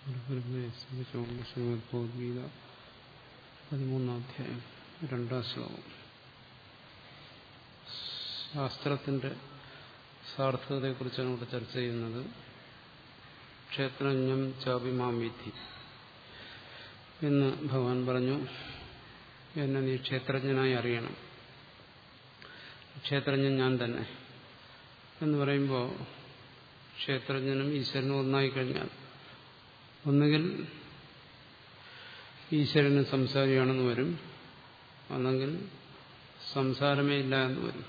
ഭഗവത്ഗീത പതിമൂന്നാം അധ്യായം രണ്ടാം ശ്ലോകം ശാസ്ത്രത്തിന്റെ സാർത്ഥകതയെക്കുറിച്ചാണ് ഇവിടെ ചർച്ച ചെയ്യുന്നത് ക്ഷേത്രജ്ഞം ചാപിമാം വിധി എന്ന് ഭഗവാൻ പറഞ്ഞു എന്നെ നീ ക്ഷേത്രജ്ഞനായി അറിയണം ക്ഷേത്രജ്ഞൻ ഞാൻ തന്നെ എന്ന് പറയുമ്പോൾ ക്ഷേത്രജ്ഞനും ഈശ്വരനും ഒന്നായി കഴിഞ്ഞാൽ ഒന്നുകിൽ ഈശ്വരന് സംസാരിയാണെന്ന് വരും അല്ലെങ്കിൽ സംസാരമേ ഇല്ല എന്ന് വരും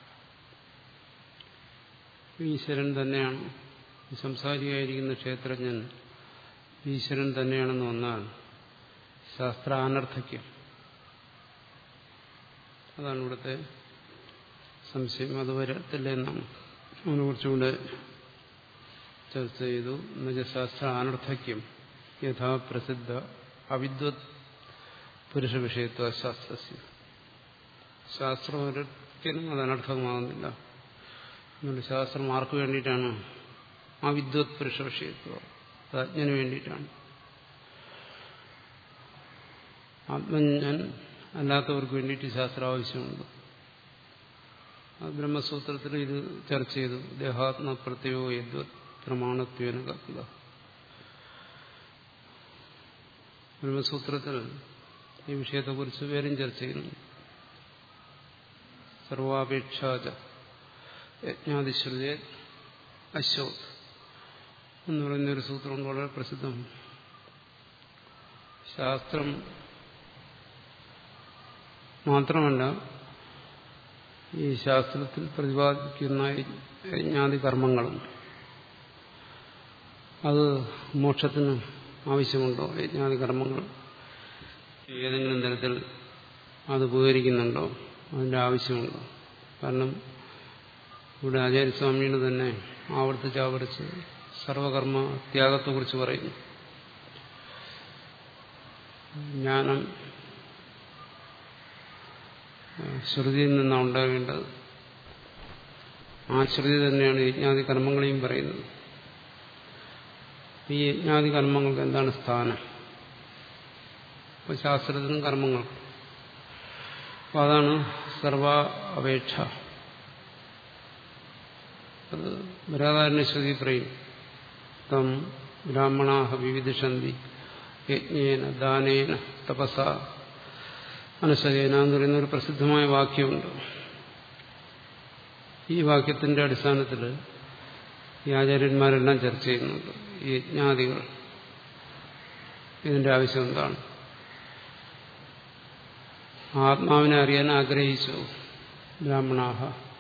ഈശ്വരൻ തന്നെയാണ് സംസാരിയായിരിക്കുന്ന ക്ഷേത്രജ്ഞൻ ഈശ്വരൻ തന്നെയാണെന്ന് വന്നാൽ ശാസ്ത്രാനർത്ഥയ്ക്കും അതാണ് ഇവിടുത്തെ സംശയം അത് വരത്തില്ല എന്നാണ് അതിനെ കുറിച്ചുകൂടെ ചർച്ച ചെയ്തു എന്നുവെച്ചാൽ അനർത്ഥയ്ക്കും യഥാ പ്രസിദ്ധ അവിദ്വത് പുരുഷ വിഷയത്വ ശാസ്ത്രസ്യ ശാസ്ത്രം ഒരിക്കലും അത് അനർത്ഥമാകുന്നില്ല അതുകൊണ്ട് ശാസ്ത്രം ആർക്ക് വേണ്ടിയിട്ടാണ് അവിദ്വത് പുരുഷ വിഷയത്വ അജ്ഞന് വേണ്ടിയിട്ടാണ് ആത്മജ്ഞൻ അല്ലാത്തവർക്ക് വേണ്ടിയിട്ട് ശാസ്ത്രം ആവശ്യമുണ്ട് ബ്രഹ്മസൂത്രത്തിൽ ഇത് ചർച്ച ചെയ്തു ദേഹാത്മ പ്രത്യോ യദ്വത് പ്രമാണത്വേന കത്തുക ബ്രഹ്മസൂത്രത്തിൽ ഈ വിഷയത്തെക്കുറിച്ച് വേറെയും ചർച്ച ചെയ്യുന്നു സർവാപേക്ഷാച യജ്ഞാതിശ്രുതേ അശോക് എന്ന് പറയുന്ന ഒരു സൂത്രം വളരെ പ്രസിദ്ധമാണ് ശാസ്ത്രം മാത്രമല്ല ഈ ശാസ്ത്രത്തിൽ പ്രതിപാദിക്കുന്ന യജ്ഞാതി കർമ്മങ്ങളും അത് മോക്ഷത്തിന് ആവശ്യമുണ്ടോ യജ്ഞാതി കർമ്മങ്ങൾ ഏതെങ്കിലും തരത്തിൽ അത് ഉപകരിക്കുന്നുണ്ടോ അതിൻ്റെ ആവശ്യമുണ്ടോ കാരണം ഇവിടെ ആചാര്യസ്വാമിയുടെ തന്നെ ആവർത്തിച്ച് ആവർത്തിച്ച് സർവകർമ്മ ത്യാഗത്തെക്കുറിച്ച് പറയുന്നു ജ്ഞാനം ശ്രുതിയിൽ നിന്നാണ് ഉണ്ടാകേണ്ടത് ആ ശ്രുതി തന്നെയാണ് യജ്ഞാതി കർമ്മങ്ങളെയും പറയുന്നത് ഈ യജ്ഞാതി കർമ്മങ്ങൾക്ക് എന്താണ് സ്ഥാനം അപ്പോൾ ശാസ്ത്രത്തിനും കർമ്മങ്ങൾക്കും അപ്പം അതാണ് സർവ അപേക്ഷ അത് ബൃഹദാരണ്യ ശ്രുതി പറയും തം ബ്രാഹ്മണാഹ വിവിധിഷന്തി യജ്ഞേന ദാനേന തപസ അനുസരേന എന്ന് പറയുന്ന ഒരു പ്രസിദ്ധമായ വാക്യമുണ്ട് ഈ വാക്യത്തിന്റെ അടിസ്ഥാനത്തിൽ ഈ ആചാര്യന്മാരെല്ലാം ചർച്ച ചെയ്യുന്നുണ്ട് ഈ യജ്ഞാദികൾ ഇതിന്റെ ആവശ്യം എന്താണ് ആത്മാവിനെ അറിയാൻ ആഗ്രഹിച്ചു ബ്രാഹ്മണാഹ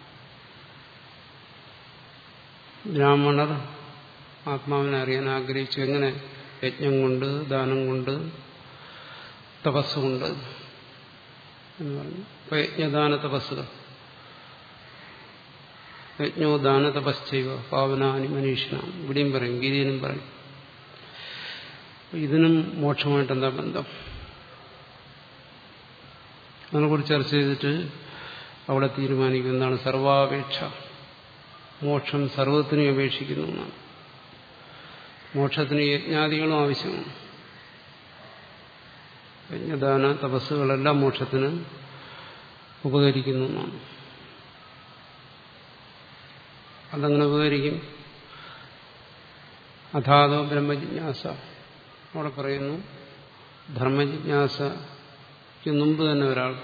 ബ്രാഹ്മണർ ആത്മാവിനെ അറിയാൻ ആഗ്രഹിച്ചു എങ്ങനെ യജ്ഞം കൊണ്ട് ദാനം കൊണ്ട് തപസ്സുകൊണ്ട് എന്ന് പറഞ്ഞു ഇപ്പൊ യജ്ഞദാന തപസ്സുകൾ യജ്ഞോ ദാന തപശ്ചൈവ പാവനാനി മനീഷണ ഇവിടെയും പറയും ഗീതയിലും പറയും ഇതിനും മോക്ഷമായിട്ട് എന്താ ബന്ധം അതിനെക്കുറിച്ച് ചർച്ച ചെയ്തിട്ട് അവിടെ തീരുമാനിക്കും എന്താണ് സർവാപേക്ഷ മോക്ഷം സർവത്തിനും അപേക്ഷിക്കുന്നു എന്നാണ് മോക്ഷത്തിന് യജ്ഞാദികളും ആവശ്യമാണ് യജ്ഞദാന തപസ്സുകളെല്ലാം മോക്ഷത്തിന് ഉപകരിക്കുന്നു എന്നാണ് അതങ്ങനെ ഉപകരിക്കും അഥാതോ ബ്രഹ്മജിജ്ഞാസ അവിടെ പറയുന്നു ധർമ്മജിജ്ഞാസയ്ക്ക് മുമ്പ് തന്നെ ഒരാൾ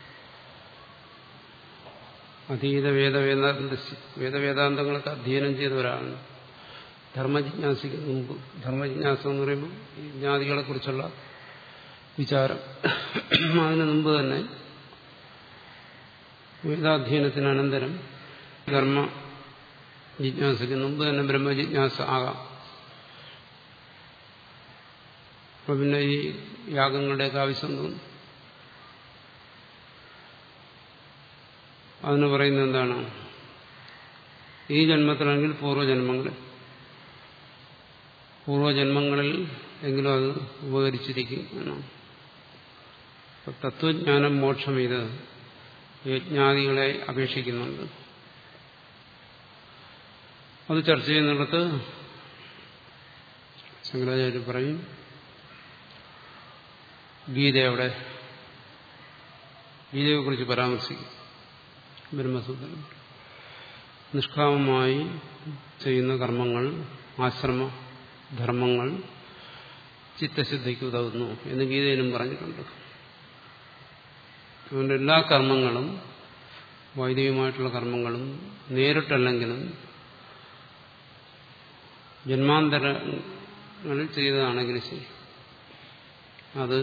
അതീത വേദവേദാന്ത വേദവേദാന്തങ്ങളൊക്കെ അധ്യയനം ചെയ്ത ഒരാളാണ് ധർമ്മജിജ്ഞാസയ്ക്ക് മുമ്പ് ധർമ്മജിജ്ഞാസ എന്ന് പറയുമ്പോൾ ഈ ജ്ഞാതികളെ കുറിച്ചുള്ള വിചാരം അതിനു മുമ്പ് തന്നെ വേദാധ്യയനത്തിന് അനന്തരം ധർമ്മ ജിജ്ഞാസയ്ക്ക് മുമ്പ് തന്നെ ബ്രഹ്മജിജ്ഞാസ ആകാം അപ്പൊ പിന്നെ ഈ യാഗങ്ങളുടെയൊക്കെ ആവശ്യം തോന്നും അതിന് പറയുന്നത് എന്താണ് ഈ ജന്മത്തിലാണെങ്കിൽ പൂർവ്വജന്മങ്ങളിൽ പൂർവ്വജന്മങ്ങളിൽ എങ്കിലും അത് ഉപകരിച്ചിരിക്കും എന്നാണ് തത്വജ്ഞാനം മോക്ഷം ഇത് യജ്ഞാദികളെ അപേക്ഷിക്കുന്നുണ്ട് അത് ചർച്ച ചെയ്യുന്നിടത്ത് ശങ്കരാചാര്യ പറയും ഗീതയുടെ ഗീതയെക്കുറിച്ച് പരാമർശിക്കും ബ്രഹ്മസൂത്രം നിഷ്കാമമായി ചെയ്യുന്ന കർമ്മങ്ങൾ ആശ്രമ ധർമ്മങ്ങൾ ചിത്തശുദ്ധിക്ക് ഉതകുന്നു എന്ന് ഗീതയിലും പറഞ്ഞിട്ടുണ്ട് അതുകൊണ്ട് എല്ലാ കർമ്മങ്ങളും വൈദികമായിട്ടുള്ള കർമ്മങ്ങളും നേരിട്ടല്ലെങ്കിലും ജന്മാന്തരങ്ങളിൽ ചെയ്തതാണെങ്കിലും ശരി അത്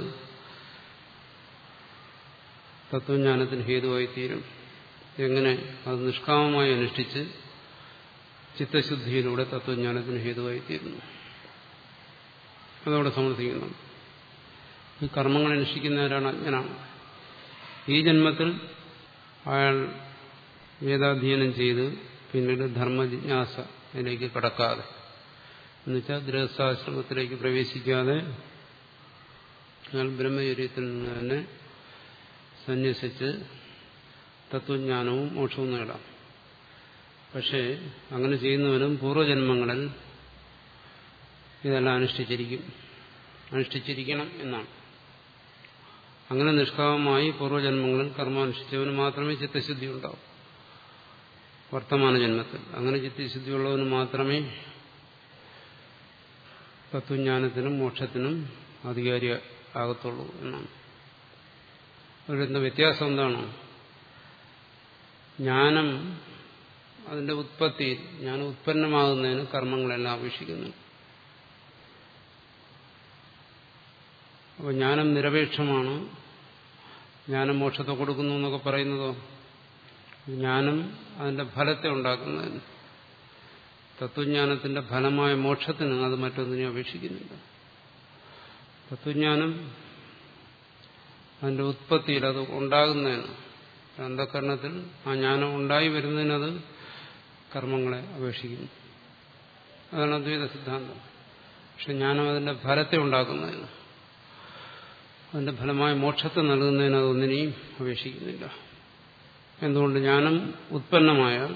തത്വജ്ഞാനത്തിന് ഹേതുവായി തീരും എങ്ങനെ അത് നിഷ്കാമമായി അനുഷ്ഠിച്ച് ചിത്തശുദ്ധിയിലൂടെ തത്വജ്ഞാനത്തിന് ഹേതുവായി തീരുന്നു അതവിടെ സമർത്ഥിക്കുന്നു ഈ കർമ്മങ്ങൾ അനുഷ്ഠിക്കുന്നവരാണ് അജ്ഞനാണ് ഈ ജന്മത്തിൽ അയാൾ വേദാധ്യയനം ചെയ്ത് പിന്നീട് ധർമ്മജിജ്ഞാസയിലേക്ക് കടക്കാതെ എന്നുവെച്ചാൽ ഗൃഹസ്ഥാശ്രമത്തിലേക്ക് പ്രവേശിക്കാതെ അയാൾ ബ്രഹ്മചര്യത്തിൽ നിന്ന് തന്നെ സന്യസിച്ച് തത്വജ്ഞാനവും മോക്ഷവും നേടാം പക്ഷേ അങ്ങനെ ചെയ്യുന്നവനും പൂർവ്വജന്മങ്ങളിൽ ഇതെല്ലാം അനുഷ്ഠിച്ചിരിക്കും അനുഷ്ഠിച്ചിരിക്കണം എന്നാണ് അങ്ങനെ നിഷ്കാമമായി പൂർവ്വജന്മങ്ങളിൽ കർമാനുഷ്ഠിച്ചവന് മാത്രമേ ചിത്തശുദ്ധി ഉണ്ടാവൂ വർത്തമാന ജന്മത്തിൽ അങ്ങനെ ചിത്തശുദ്ധിയുള്ളവന് മാത്രമേ തത്വജ്ഞാനത്തിനും മോക്ഷത്തിനും അധികാരി ആകത്തുള്ളൂ എന്നാണ് അവരുടെ വ്യത്യാസം എന്താണ് ജ്ഞാനം അതിന്റെ ഉത്പത്തി ജ്ഞാനം ഉത്പന്നമാകുന്നതിന് കർമ്മങ്ങളെല്ലാം അപേക്ഷിക്കുന്നു അപ്പോൾ ജ്ഞാനം നിരപേക്ഷമാണ് ജ്ഞാനം മോക്ഷത്തെ കൊടുക്കുന്നു എന്നൊക്കെ പറയുന്നതോ ജ്ഞാനം അതിന്റെ ഫലത്തെ ഉണ്ടാക്കുന്നതിന് തത്വജ്ഞാനത്തിന്റെ ഫലമായ മോക്ഷത്തിന് അത് മറ്റൊന്നിനെയും അപേക്ഷിക്കുന്നില്ല തത്വജ്ഞാനം അതിന്റെ ഉത്പത്തിയിൽ അത് ഉണ്ടാകുന്നതിന് അന്ധകരണത്തിൽ ആ ജ്ഞാനം ഉണ്ടായി വരുന്നതിനത് കർമ്മങ്ങളെ അപേക്ഷിക്കുന്നു അതാണ് അദ്വൈത സിദ്ധാന്തം പക്ഷെ ജ്ഞാനം അതിന്റെ ഫലത്തെ ഉണ്ടാക്കുന്നതിന് അതിന്റെ ഫലമായ മോക്ഷത്തെ നൽകുന്നതിന് അതൊന്നിനെയും അപേക്ഷിക്കുന്നില്ല എന്തുകൊണ്ട് ജ്ഞാനം ഉത്പന്നമായാൽ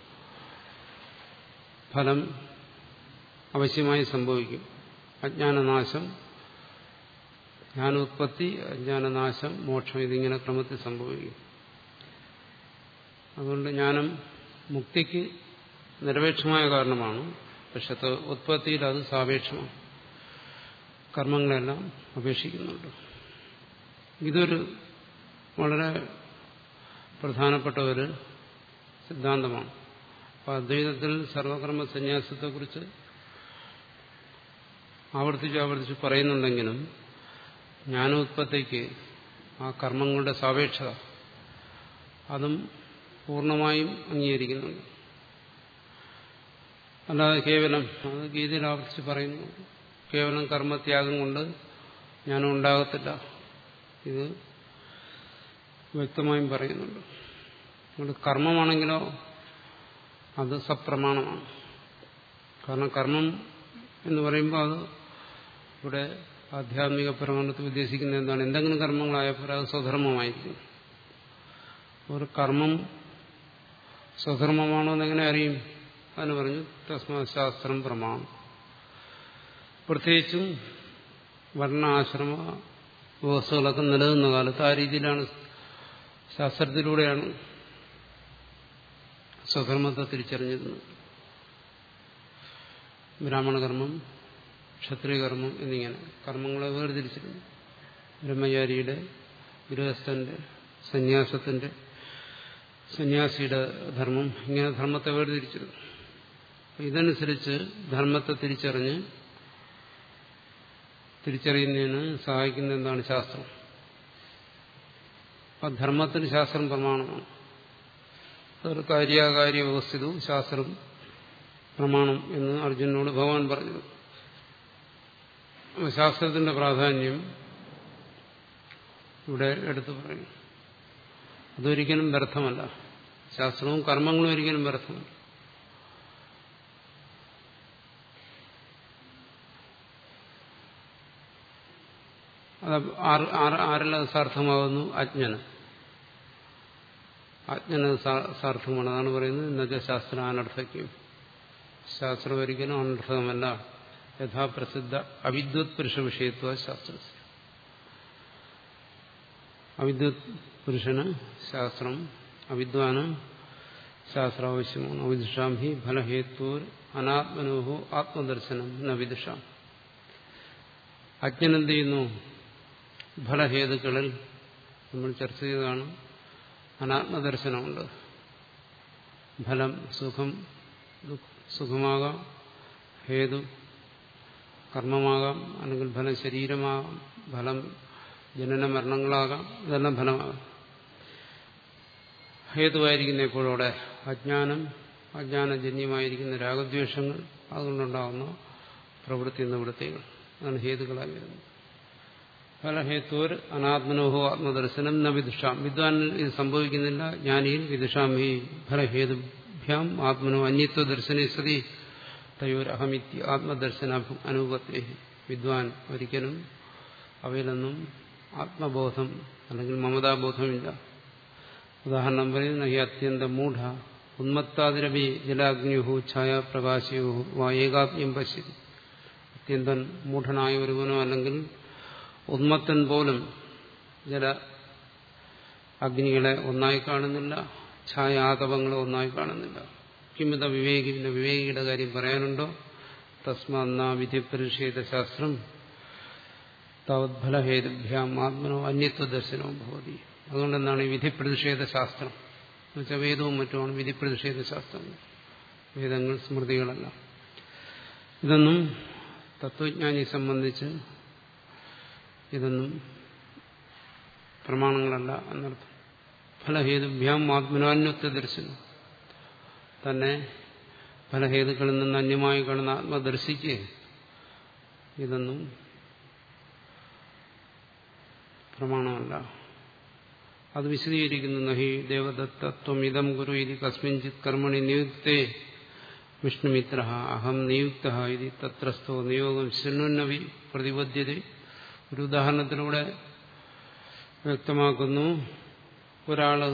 ഫലം അവശ്യമായി സംഭവിക്കും അജ്ഞാനനാശം ജ്ഞാനോത്പത്തി അജ്ഞാനനാശം മോക്ഷം ഇതിങ്ങനെ ക്രമത്തിൽ സംഭവിക്കും അതുകൊണ്ട് ജ്ഞാനം മുക്തിക്ക് നിരപേക്ഷമായ കാരണമാണ് പക്ഷെ ഉത്പത്തിയിൽ അത് സാപേക്ഷമാണ് കർമ്മങ്ങളെല്ലാം അപേക്ഷിക്കുന്നുണ്ട് ഇതൊരു വളരെ പ്രധാനപ്പെട്ട ഒരു സിദ്ധാന്തമാണ് അപ്പൊ അദ്വൈതത്തിൽ സർവകർമ്മ സന്യാസത്തെക്കുറിച്ച് ആവർത്തിച്ച് ആവർത്തിച്ച് പറയുന്നുണ്ടെങ്കിലും ജ്ഞാനോത്പത്തിക്ക് ആ കർമ്മങ്ങളുടെ സാപേക്ഷത അതും പൂർണ്ണമായും അംഗീകരിക്കുന്നുണ്ട് അല്ലാതെ കേവലം അത് ഗീതയിൽ ആവർത്തിച്ച് പറയുന്നു കേവലം കർമ്മത്യാഗം കൊണ്ട് ജ്ഞാനം ഉണ്ടാകത്തില്ല ഇത് വ്യക്തമായും പറയുന്നുണ്ട് അതുകൊണ്ട് കർമ്മമാണെങ്കിലോ അത് സപ്രമാണമാണ് കാരണം കർമ്മം എന്ന് പറയുമ്പോൾ അത് ഇവിടെ ആധ്യാത്മിക പ്രമാണത്തിൽ ഉദ്ദേശിക്കുന്നത് എന്താണ് എന്തെങ്കിലും കർമ്മങ്ങളായപ്പോൾ അത് സ്വധർമ്മമായിരിക്കും ഒരു കർമ്മം സ്വധർമ്മമാണോ എന്നെങ്ങനെ അറിയും അതിന് പറഞ്ഞു തസ്മാ ശാസ്ത്രം പ്രമാണം പ്രത്യേകിച്ചും വർണ്ണാശ്രമ വ്യവസ്ഥകളൊക്കെ നിലനിന്ന കാലത്ത് ആ രീതിയിലാണ് ശാസ്ത്രത്തിലൂടെയാണ് സ്വധർമ്മത്തെ തിരിച്ചറിഞ്ഞിരുന്നത് ബ്രാഹ്മണകർമ്മം ക്ഷത്രിയകർമ്മം എന്നിങ്ങനെ കർമ്മങ്ങളെ വേർതിരിച്ചിരുന്നു ബ്രഹ്മചാരിയുടെ ഗൃഹസ്ഥന്റെ സന്യാസത്തിന്റെ സന്യാസിയുടെ ധർമ്മം ഇങ്ങനെ ധർമ്മത്തെ വേർതിരിച്ചിരുന്നു ഇതനുസരിച്ച് ധർമ്മത്തെ തിരിച്ചറിഞ്ഞ് തിരിച്ചറിയുന്നതിന് സഹായിക്കുന്ന എന്താണ് ശാസ്ത്രം അപ്പൊ ധർമ്മത്തിന് ശാസ്ത്രം പ്രമാണമാണ് അതൊരു കാര്യാകാര്യ വ്യവസ്ഥിതവും ശാസ്ത്രം പ്രമാണം എന്ന് അർജുനോട് ഭഗവാൻ പറഞ്ഞു ശാസ്ത്രത്തിന്റെ പ്രാധാന്യം ഇവിടെ എടുത്തു പറയും അതൊരിക്കലും വ്യർത്ഥമല്ല ശാസ്ത്രവും കർമ്മങ്ങളും ഒരിക്കലും വ്യർത്ഥമല്ല അത് ആരെല്ലാം സാർത്ഥമാകുന്നു അജ്ഞന് അജ്ഞന് സാർത്ഥമാണ് അതാണ് പറയുന്നത് എന്നുവെച്ചാൽ ശാസ്ത്രം അനർത്ഥയ്ക്കും ശാസ്ത്രം ഒരിക്കലും അനർത്ഥമല്ല യഥാപ്രസിദ്ധ അവിദ്വത് പുരുഷ വിഷയത്വ ശാസ്ത്ര അവിദ്വത് പുരുഷന് ശാസ്ത്രം അവിദ്വാന് ശാസ്ത്രം ആവശ്യമാണ് അവിദുഷാം ഹി ഫലഹേത്വർ അനാത്മനോഹോ ആത്മദർശനം ന വിദുഷാം അജ്ഞനെന്ത് ചെയ്യുന്നു ഫലഹേതുക്കളിൽ നമ്മൾ ചർച്ച ചെയ്തതാണ് അനാത്മദർശനമുണ്ട് ഫലം സുഖം സുഖമാകാം ഹേതു കർമ്മമാകാം അല്ലെങ്കിൽ ഫലം ശരീരമാകാം ഫലം ജനന മരണങ്ങളാകാം ഇതെല്ലാം ഫലമാകാം ഹേതുവായിരിക്കുന്ന എപ്പോഴവിടെ അജ്ഞാനം അജ്ഞാനജന്യമായിരിക്കുന്ന രാഗദ്വേഷങ്ങൾ അതുകൊണ്ടുണ്ടാകുന്ന പ്രവൃത്തി നിവൃത്തികൾ അതാണ് ഹേതുക്കളായി വരുന്നത് ഫലഹേത്തോർ അനാത്മനോഹോ ആത്മദർശനം ന വിദുഷാം വിദ്വാനിൽ ഇത് സംഭവിക്കുന്നില്ല ജ്ഞാനിയിൽ വിദുഷാം ഹി ഫലഹേതുഭ്യാം ആത്മനോ അന്യത്വ ദർശനേ സതി തയോർ അഹമിത്യ ആത്മദർശന അനുപത്തെ വിദ്വാൻ ഒരിക്കലും അവയിലൊന്നും ആത്മബോധം അല്ലെങ്കിൽ മമതാബോധമില്ല ഉദാഹരണം പറയുന്നത് ഈ അത്യന്ത മൂഢ ഉന്മത്താതിരവി ജലാഗ്നിഹു ഛായാപ്രകാശയോ വാ ഏകാത്മ്യം പശ്യതി അത്യന്തൻ മൂഢനായ ഒരുവനോ അല്ലെങ്കിൽ ഉന്മത്തൻ പോലും ജല അഗ്നികളെ ഒന്നായി കാണുന്നില്ല ഛായാതപങ്ങളെ ഒന്നായി കാണുന്നില്ല കിമിത വിവേകി പിന്നെ വിവേകിയുടെ കാര്യം പറയാനുണ്ടോ തസ്മാന്ന വിധിപരിഷേധ ശാസ്ത്രം താവത്ഫലഹേതുഭ്യാം ആത്മനോ അന്യത്വ ദർശനവും ഭവതി അതുകൊണ്ട് എന്താണ് ഈ വിധിപ്രതിഷേധ ശാസ്ത്രം എന്നുവെച്ചാൽ വേദവും മറ്റുമാണ് വിധിപ്രതിഷേധ ശാസ്ത്രം വേദങ്ങൾ സ്മൃതികളല്ല ഇതൊന്നും തത്വജ്ഞാനി സംബന്ധിച്ച് ഇതൊന്നും പ്രമാണങ്ങളല്ല എന്നർത്ഥം ഫലഹേതുഭ്യാം ആത്മനാന്യത്വ ദർശനം തന്നെ ഫലഹേതുക്കളിൽ നിന്ന് അന്യമായി കാണുന്ന ആത്മദർശിക്ക് ഇതൊന്നും പ്രമാണമല്ല അത് വിശദീകരിക്കുന്നു നഹി ദേവദത്തത്വമിതം ഗുരു ഇത് കസ്മിഞ്ചിത് കർമ്മണി നിയുക്തേ വിഷ്ണുമിത്ര അഹം നിയുക്ത ഇത് തത്രസ്ഥോ നിയോഗം ശൃണ്ണുന്നവി പ്രതിബദ്ധ്യത ഒരു ഉദാഹരണത്തിലൂടെ വ്യക്തമാക്കുന്നു ഒരാള്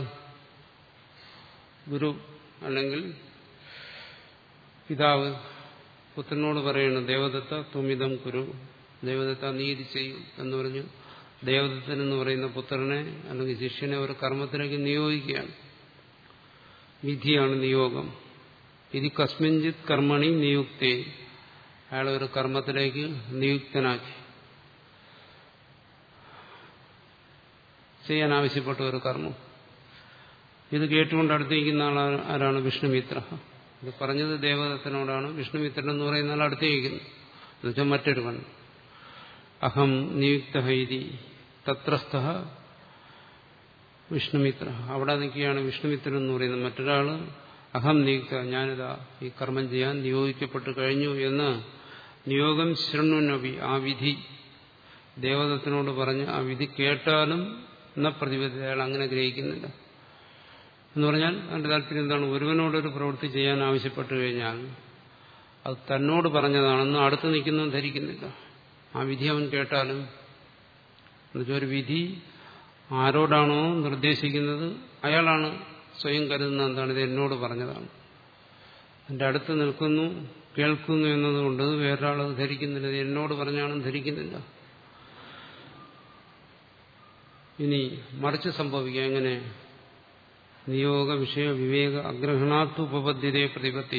ഗുരു അല്ലെങ്കിൽ പിതാവ് പുത്രനോട് പറയുന്നു ദേവദത്ത തുമിതം കുരു ദേവദത്ത നീതി ചെയ്യും എന്ന് പറഞ്ഞു ദേവദത്തൻ എന്ന് പറയുന്ന പുത്രനെ അല്ലെങ്കിൽ ശിഷ്യനെ ഒരു കർമ്മത്തിലേക്ക് നിയോഗിക്കുകയാണ് വിധിയാണ് നിയോഗം ഇത് കസ്മിഞ്ചിത് കർമ്മണി നിയുക്തേ അയാളെ ഒരു കർമ്മത്തിലേക്ക് നിയുക്തനാക്കി ചെയ്യാൻ ആവശ്യപ്പെട്ട ഒരു കർമ്മം ഇത് കേട്ടുകൊണ്ട് അടുത്തിരിക്കുന്ന ആളാണ് ആരാണ് വിഷ്ണുമിത്ര ഇത് പറഞ്ഞത് ദേവദത്തനോടാണ് വിഷ്ണുമിത്രൻ എന്ന് പറയുന്ന ആൾ അടുത്തിരിക്കുന്നു എന്നുവെച്ചാൽ മറ്റൊരുവൻ അഹം നിയുക്ത ഹൈരി തത്രസ്ഥ വിഷ്ണുമിത്ര അവിടെ നിൽക്കുകയാണ് വിഷ്ണുമിത്രൻ എന്ന് പറയുന്നത് മറ്റൊരാള് അഹം നിയുക്ത ഞാനിതാ ഈ കർമ്മം ചെയ്യാൻ നിയോഗിക്കപ്പെട്ടു കഴിഞ്ഞു എന്ന് നിയോഗം ശൃണ്ണുനബി ആ വിധി ദേവദത്തിനോട് പറഞ്ഞ് ആ വിധി കേട്ടാലും എന്ന പ്രതിബദ്ധ അയാൾ അങ്ങനെ ഗ്രഹിക്കുന്നില്ല എന്ന് പറഞ്ഞാൽ അതിന്റെ താല്പര്യം എന്താണ് ഒരുവനോടൊരു പ്രവൃത്തി ചെയ്യാൻ ആവശ്യപ്പെട്ടു കഴിഞ്ഞാൽ അത് തന്നോട് പറഞ്ഞതാണെന്ന് അടുത്ത് നിൽക്കുന്നവൻ ധരിക്കുന്നില്ല ആ വിധി അവൻ കേട്ടാലും എന്നുവെച്ചാൽ ഒരു വിധി ആരോടാണോ നിർദ്ദേശിക്കുന്നത് അയാളാണ് സ്വയം കരുതുന്ന എന്താണ് ഇത് എന്നോട് പറഞ്ഞതാണ് എൻ്റെ അടുത്ത് നിൽക്കുന്നു കേൾക്കുന്നു എന്നതുകൊണ്ട് വേറൊരാളത് ധരിക്കുന്നില്ല ഇത് എന്നോട് പറഞ്ഞാണെന്ന് ധരിക്കുന്നില്ല ഇനി മറിച്ച് സംഭവിക്കുക എങ്ങനെ നിയോഗ വിഷയ വിവേക അഗ്രഹണാത്വപദ്ധ്യതയെ പ്രതിപത്തി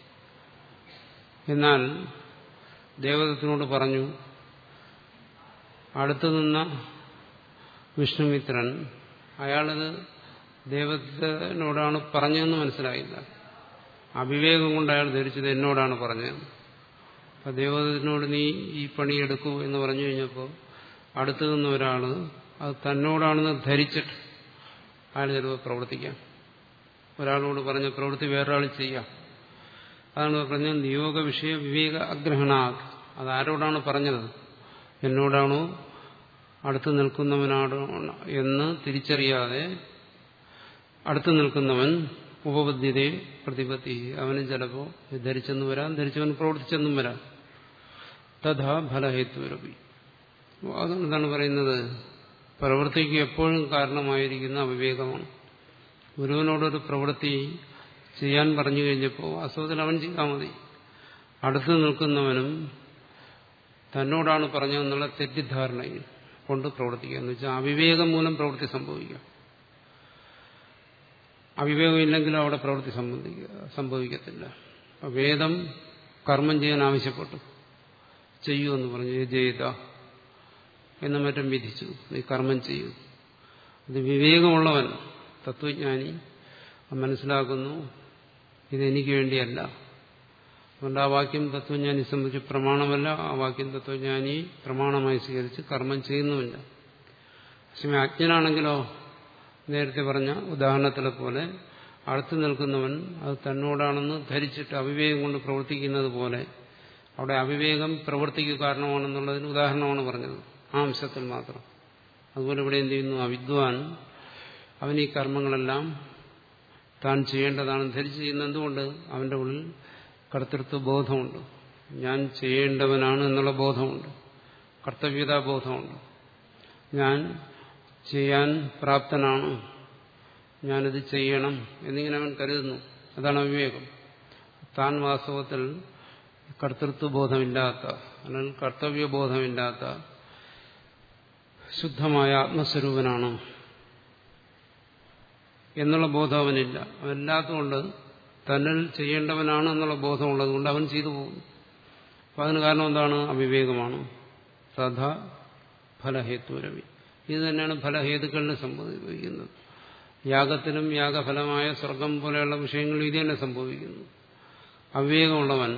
എന്നാൽ ദേവതത്തിനോട് പറഞ്ഞു അടുത്തു നിന്ന വിഷ്ണുമിത്രൻ അയാളത് ദേവതനോടാണ് പറഞ്ഞതെന്ന് മനസ്സിലായില്ല അവിവേകം കൊണ്ട് അയാൾ ധരിച്ചത് എന്നോടാണ് പറഞ്ഞത് അപ്പൊ ദേവതത്തിനോട് നീ ഈ പണിയെടുക്കൂ എന്ന് പറഞ്ഞു കഴിഞ്ഞപ്പോൾ അടുത്തു നിന്ന ഒരാള് അത് തന്നോടാണെന്ന് ധരിച്ചിട്ട് അയാൾ ചിലപ്പോൾ പ്രവർത്തിക്കാം ഒരാളോട് പറഞ്ഞ പ്രവൃത്തി വേറൊരാൾ ചെയ്യാം അതാണ് പറഞ്ഞ നിയോഗ വിഷയ വിവേക അഗ്രഹണ അത് ആരോടാണ് പറഞ്ഞത് എന്നോടാണോ അടുത്ത് നിൽക്കുന്നവനാണോ എന്ന് തിരിച്ചറിയാതെ അടുത്ത് നിൽക്കുന്നവൻ ഉപബദ്ധ്യതയെ പ്രതിപത്തി അവനും ചിലപ്പോൾ ധരിച്ചെന്ന് വരാം ധരിച്ചവൻ പ്രവർത്തിച്ചെന്നും വരാം തഥാ ഫലഹേത്വരപി അതുകൊണ്ടാണ് പറയുന്നത് പ്രവൃത്തിക്ക് എപ്പോഴും കാരണമായിരിക്കുന്ന അവിവേകമാണ് ഗുരുവിനോടൊരു പ്രവൃത്തി ചെയ്യാൻ പറഞ്ഞു കഴിഞ്ഞപ്പോൾ വാസ്തവത്തിൽ അവൻ ചെയ്താൽ മതി അടുത്ത് നിൽക്കുന്നവനും തന്നോടാണ് പറഞ്ഞതെന്നുള്ള തെറ്റിദ്ധാരണയിൽ കൊണ്ട് പ്രവർത്തിക്കുക എന്ന് വെച്ചാൽ അവിവേകം മൂലം പ്രവൃത്തി സംഭവിക്കുക അവിവേകം ഇല്ലെങ്കിലും അവിടെ പ്രവൃത്തി സംബന്ധിക്കുക സംഭവിക്കത്തില്ല അപ്പം വേദം കർമ്മം ചെയ്യാൻ ആവശ്യപ്പെട്ടു ചെയ്യൂ എന്ന് പറഞ്ഞു ചെയ്ത എന്ന് മറ്റും വിധിച്ചു നീ കർമ്മം ചെയ്യൂ ഇത് വിവേകമുള്ളവൻ തത്വജ്ഞാനി മനസ്സിലാക്കുന്നു ഇതെനിക്ക് വേണ്ടിയല്ല അതുകൊണ്ട് ആ വാക്യം തത്വജ്ഞാനി സംബന്ധിച്ച് പ്രമാണമല്ല ആ വാക്യം തത്വജ്ഞാനി പ്രമാണമായി സ്വീകരിച്ച് കർമ്മം ചെയ്യുന്നുമില്ല പക്ഷേ അജ്ഞനാണെങ്കിലോ നേരത്തെ പറഞ്ഞ ഉദാഹരണത്തിലെ പോലെ അടുത്തു നിൽക്കുന്നവൻ അത് തന്നോടാണെന്ന് ധരിച്ചിട്ട് അവിവേകം കൊണ്ട് പ്രവർത്തിക്കുന്നത് പോലെ അവിടെ അവിവേകം പ്രവൃത്തിക്ക് കാരണമാണെന്നുള്ളതിന് ഉദാഹരണമാണ് പറഞ്ഞത് ആ അംശത്തിൽ മാത്രം അതുപോലെ ഇവിടെ എന്ത് ചെയ്യുന്നു അവിദ്വാൻ അവൻ ഈ കർമ്മങ്ങളെല്ലാം താൻ ചെയ്യേണ്ടതാണെന്ന് ധരിച്ച് ചെയ്യുന്ന എന്തുകൊണ്ട് അവന്റെ ഉള്ളിൽ കർത്തൃത്വ ബോധമുണ്ട് ഞാൻ ചെയ്യേണ്ടവനാണ് എന്നുള്ള ബോധമുണ്ട് കർത്തവ്യതാ ബോധമുണ്ട് ഞാൻ ചെയ്യാൻ പ്രാപ്തനാണ് ഞാനിത് ചെയ്യണം എന്നിങ്ങനെ അവൻ കരുതുന്നു അതാണ് അവിവേകം താൻ വാസ്തവത്തിൽ കർത്തൃത്വബോധമില്ലാത്ത അല്ലെങ്കിൽ കർത്തവ്യബോധമില്ലാത്ത ശുദ്ധമായ ആത്മസ്വരൂപനാണ് എന്നുള്ള ബോധം അവനില്ല അവനില്ലാത്തതുകൊണ്ട് തന്നിൽ ചെയ്യേണ്ടവനാണ് എന്നുള്ള ബോധമുള്ളത് കൊണ്ട് അവൻ ചെയ്തു പോകുന്നു അപ്പം അതിന് കാരണം എന്താണ് അവിവേകമാണ് സദ ഫലഹേത്തുരവി ഇത് തന്നെയാണ് ഫലഹേതുക്കളിന് സംഭവിക്കുന്നത് യാഗത്തിനും യാഗഫലമായ സ്വർഗം പോലെയുള്ള വിഷയങ്ങളിൽ ഇത് തന്നെ സംഭവിക്കുന്നു അവിവേകമുള്ളവൻ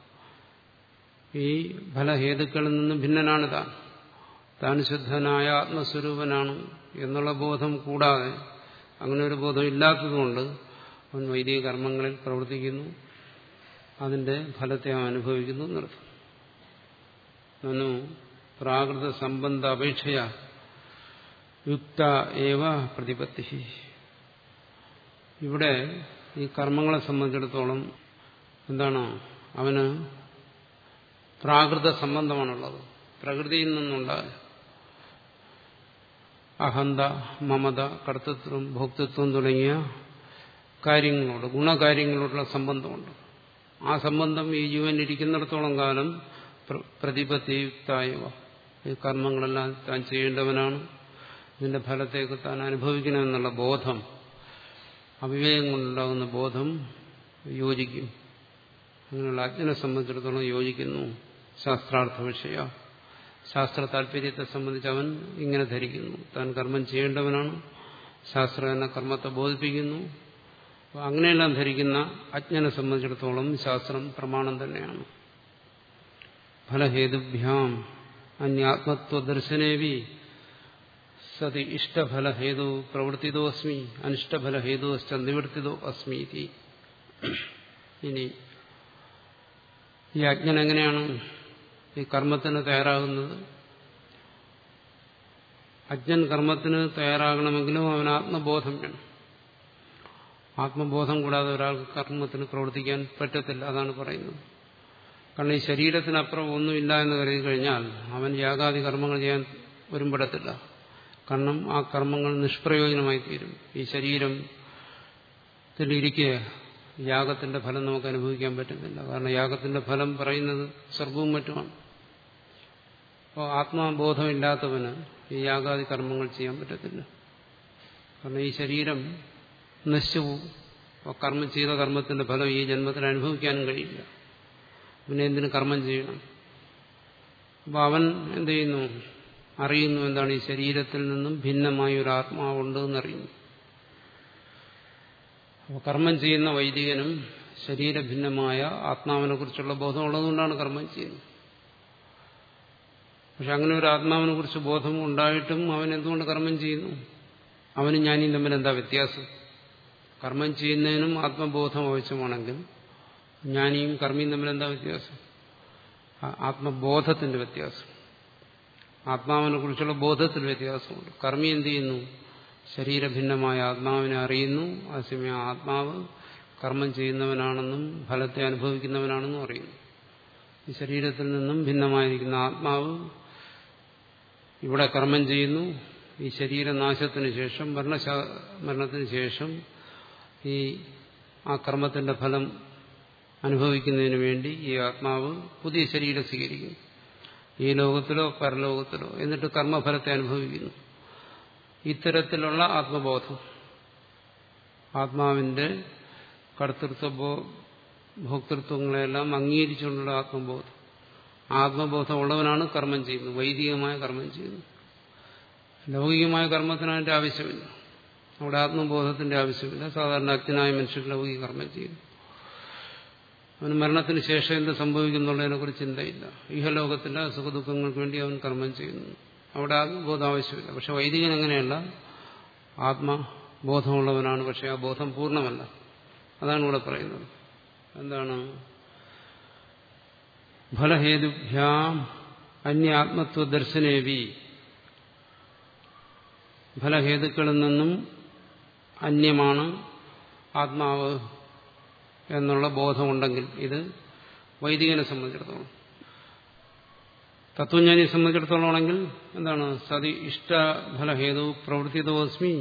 ഈ ഫലഹേതുക്കളിൽ നിന്ന് ഭിന്നനാണ് താൻ താൻ ശുദ്ധനായ ആത്മസ്വരൂപനാണ് എന്നുള്ള ബോധം കൂടാതെ അങ്ങനെ ഒരു ബോധം ഇല്ലാത്തതുകൊണ്ട് അവൻ വൈദിക കർമ്മങ്ങളിൽ പ്രവർത്തിക്കുന്നു അതിന്റെ ഫലത്തെ അവൻ അനുഭവിക്കുന്നു നിർത്തും നനു പ്രാകൃത സംബന്ധ അപേക്ഷയ യുക്ത ഏവ പ്രതിപത്തി ഇവിടെ ഈ കർമ്മങ്ങളെ സംബന്ധിച്ചിടത്തോളം എന്താണ് അവന് പ്രാകൃത സംബന്ധമാണുള്ളത് പ്രകൃതിയിൽ നിന്നുണ്ടായ അഹന്ത മമത കർത്തൃത്വം ഭോക്തൃത്വം തുടങ്ങിയ കാര്യങ്ങളോട് ഗുണകാര്യങ്ങളോടുള്ള സംബന്ധമുണ്ട് ആ സംബന്ധം ഈ ജീവൻ ഇരിക്കുന്നിടത്തോളം കാലം പ്രതിപത്തിയുക്തായവ ഈ കർമ്മങ്ങളെല്ലാം താൻ ചെയ്യേണ്ടവനാണ് ഇതിന്റെ ഫലത്തേക്ക് താൻ അനുഭവിക്കണമെന്നുള്ള ബോധം അവിവേകം കൊണ്ടുണ്ടാകുന്ന ബോധം യോജിക്കും അങ്ങനെയുള്ള അജ്ഞനെ സംബന്ധിച്ചിടത്തോളം യോജിക്കുന്നു ശാസ്ത്രാർത്ഥ വിഷയ ശാസ്ത്ര താല്പര്യത്തെ സംബന്ധിച്ച് അവൻ ഇങ്ങനെ ധരിക്കുന്നു താൻ കർമ്മം ചെയ്യേണ്ടവനാണ് ശാസ്ത്രം എന്ന കർമ്മത്തെ ബോധിപ്പിക്കുന്നു അപ്പോൾ അങ്ങനെയെല്ലാം ധരിക്കുന്ന അജ്ഞനെ സംബന്ധിച്ചിടത്തോളം ശാസ്ത്രം പ്രമാണം തന്നെയാണ് ഫലഹേതുഭ്യാം അന്യാത്മത്വ ദർശനേവി സതി ഇഷ്ടഫലഹേതു പ്രവർത്തിതോ അസ്മി അനിഷ്ടഫലഹേതു അശ്ച നിവർത്തിതോ അസ്മി ഇതി ഇനി ഈ അജ്ഞൻ എങ്ങനെയാണ് ഈ കർമ്മത്തിന് തയ്യാറാകുന്നത് അജ്ഞൻ കർമ്മത്തിന് തയ്യാറാകണമെങ്കിലും അവൻ ആത്മബോധം വേണം ആത്മബോധം കൂടാതെ ഒരാൾക്ക് കർമ്മത്തിന് പ്രവർത്തിക്കാൻ പറ്റത്തില്ല അതാണ് പറയുന്നത് കാരണം ഈ ശരീരത്തിനപ്പുറം ഒന്നുമില്ല എന്ന് കരുതി കഴിഞ്ഞാൽ അവൻ യാഗാദി കർമ്മങ്ങൾ ചെയ്യാൻ വരുമ്പെടത്തില്ല കാരണം ആ കർമ്മങ്ങൾ നിഷ്പ്രയോജനമായി തീരും ഈ ശരീരത്തിലിരിക്കെ യാഗത്തിന്റെ ഫലം നമുക്ക് അനുഭവിക്കാൻ പറ്റുന്നില്ല കാരണം യാഗത്തിന്റെ ഫലം പറയുന്നത് സ്വർഗവും മറ്റുമാണ് അപ്പോൾ ആത്മബോധമില്ലാത്തവന് ഈ യാഗാദി കർമ്മങ്ങൾ ചെയ്യാൻ പറ്റത്തില്ല കാരണം ഈ ശരീരം നശിച്ചു പോകും അപ്പോൾ കർമ്മം ചെയ്ത കർമ്മത്തിന്റെ ഫലം ഈ ജന്മത്തിൽ അനുഭവിക്കാനും കഴിയില്ല പിന്നെ എന്തിനു കർമ്മം ചെയ്യണം അപ്പോൾ അവൻ എന്ത് ചെയ്യുന്നു അറിയുന്നു എന്താണ് ഈ ശരീരത്തിൽ നിന്നും ഭിന്നമായ ഒരു ആത്മാവുണ്ട് എന്നറിയുന്നു അപ്പോൾ കർമ്മം ചെയ്യുന്ന വൈദികനും ശരീരഭിന്നമായ ആത്മാവിനെ കുറിച്ചുള്ള ബോധം ഉള്ളതുകൊണ്ടാണ് കർമ്മം ചെയ്യുന്നത് പക്ഷെ അങ്ങനെ ഒരു ആത്മാവിനെ കുറിച്ച് ബോധം ഉണ്ടായിട്ടും അവൻ എന്തുകൊണ്ട് കർമ്മം ചെയ്യുന്നു അവനും ഞാനും തമ്മിൽ എന്താ വ്യത്യാസം കർമ്മം ചെയ്യുന്നതിനും ആത്മബോധം ആവശ്യമാണെങ്കിൽ ജ്ഞാനിയും കർമ്മിയും തമ്മിൽ എന്താ വ്യത്യാസം ആത്മബോധത്തിന്റെ വ്യത്യാസം ആത്മാവിനെ കുറിച്ചുള്ള ബോധത്തിൽ വ്യത്യാസമുണ്ട് കർമ്മി എന്ത് ചെയ്യുന്നു ശരീരഭിന്നമായ ആത്മാവിനെ അറിയുന്നു അതേസമയം ആത്മാവ് കർമ്മം ചെയ്യുന്നവനാണെന്നും ഫലത്തെ അനുഭവിക്കുന്നവനാണെന്നും അറിയുന്നു ഈ ശരീരത്തിൽ നിന്നും ഭിന്നമായിരിക്കുന്ന ആത്മാവ് ഇവിടെ കർമ്മം ചെയ്യുന്നു ഈ ശരീരനാശത്തിന് ശേഷം മരണശാ മരണത്തിന് ശേഷം ഈ ആ കർമ്മത്തിന്റെ ഫലം അനുഭവിക്കുന്നതിന് വേണ്ടി ഈ ആത്മാവ് പുതിയ ശരീരം സ്വീകരിക്കുന്നു ഈ ലോകത്തിലോ പരലോകത്തിലോ എന്നിട്ട് കർമ്മഫലത്തെ അനുഭവിക്കുന്നു ഇത്തരത്തിലുള്ള ആത്മബോധം ആത്മാവിന്റെ കർത്തൃത്വ ഭോക്തൃത്വങ്ങളെല്ലാം അംഗീകരിച്ചുകൊണ്ടുള്ള ആത്മബോധം ആത്മബോധം ഉള്ളവനാണ് കർമ്മം ചെയ്യുന്നത് വൈദികമായ കർമ്മം ചെയ്യുന്നത് ലൗകികമായ കർമ്മത്തിന് അതിന്റെ ആവശ്യമില്ല അവിടെ ആത്മബോധത്തിന്റെ ആവശ്യമില്ല സാധാരണ അജ്ഞനായ മനുഷ്യർ ലൗകിക കർമ്മം ചെയ്യുന്നു അവന് മരണത്തിന് ശേഷം എന്ത് സംഭവിക്കുന്നുള്ളതിനെ കുറിച്ച് ചിന്തയില്ല ഇഹലോകത്തിന്റെ സുഖദുഃഖങ്ങൾക്ക് വേണ്ടി അവൻ കർമ്മം ചെയ്യുന്നു അവിടെ ആത്മബോധം ആവശ്യമില്ല പക്ഷെ വൈദികൻ അങ്ങനെയല്ല ആത്മബോധമുള്ളവനാണ് പക്ഷെ ആ ബോധം പൂർണ്ണമല്ല അതാണ് ഇവിടെ പറയുന്നത് എന്താണ് ഫലഹേതുഭ്യാം അന്യാത്മത്വ ദർശനേവി ഫലഹേതുക്കളിൽ നിന്നും അന്യമാണ് ആത്മാവ് എന്നുള്ള ബോധമുണ്ടെങ്കിൽ ഇത് വൈദികനെ സംബന്ധിച്ചിടത്തോളം തത്വജ്ഞാനിയെ സംബന്ധിച്ചിടത്തോളം ആണെങ്കിൽ എന്താണ് സതി ഇഷ്ടഫലഹേതു പ്രവർത്തിതോസ്മി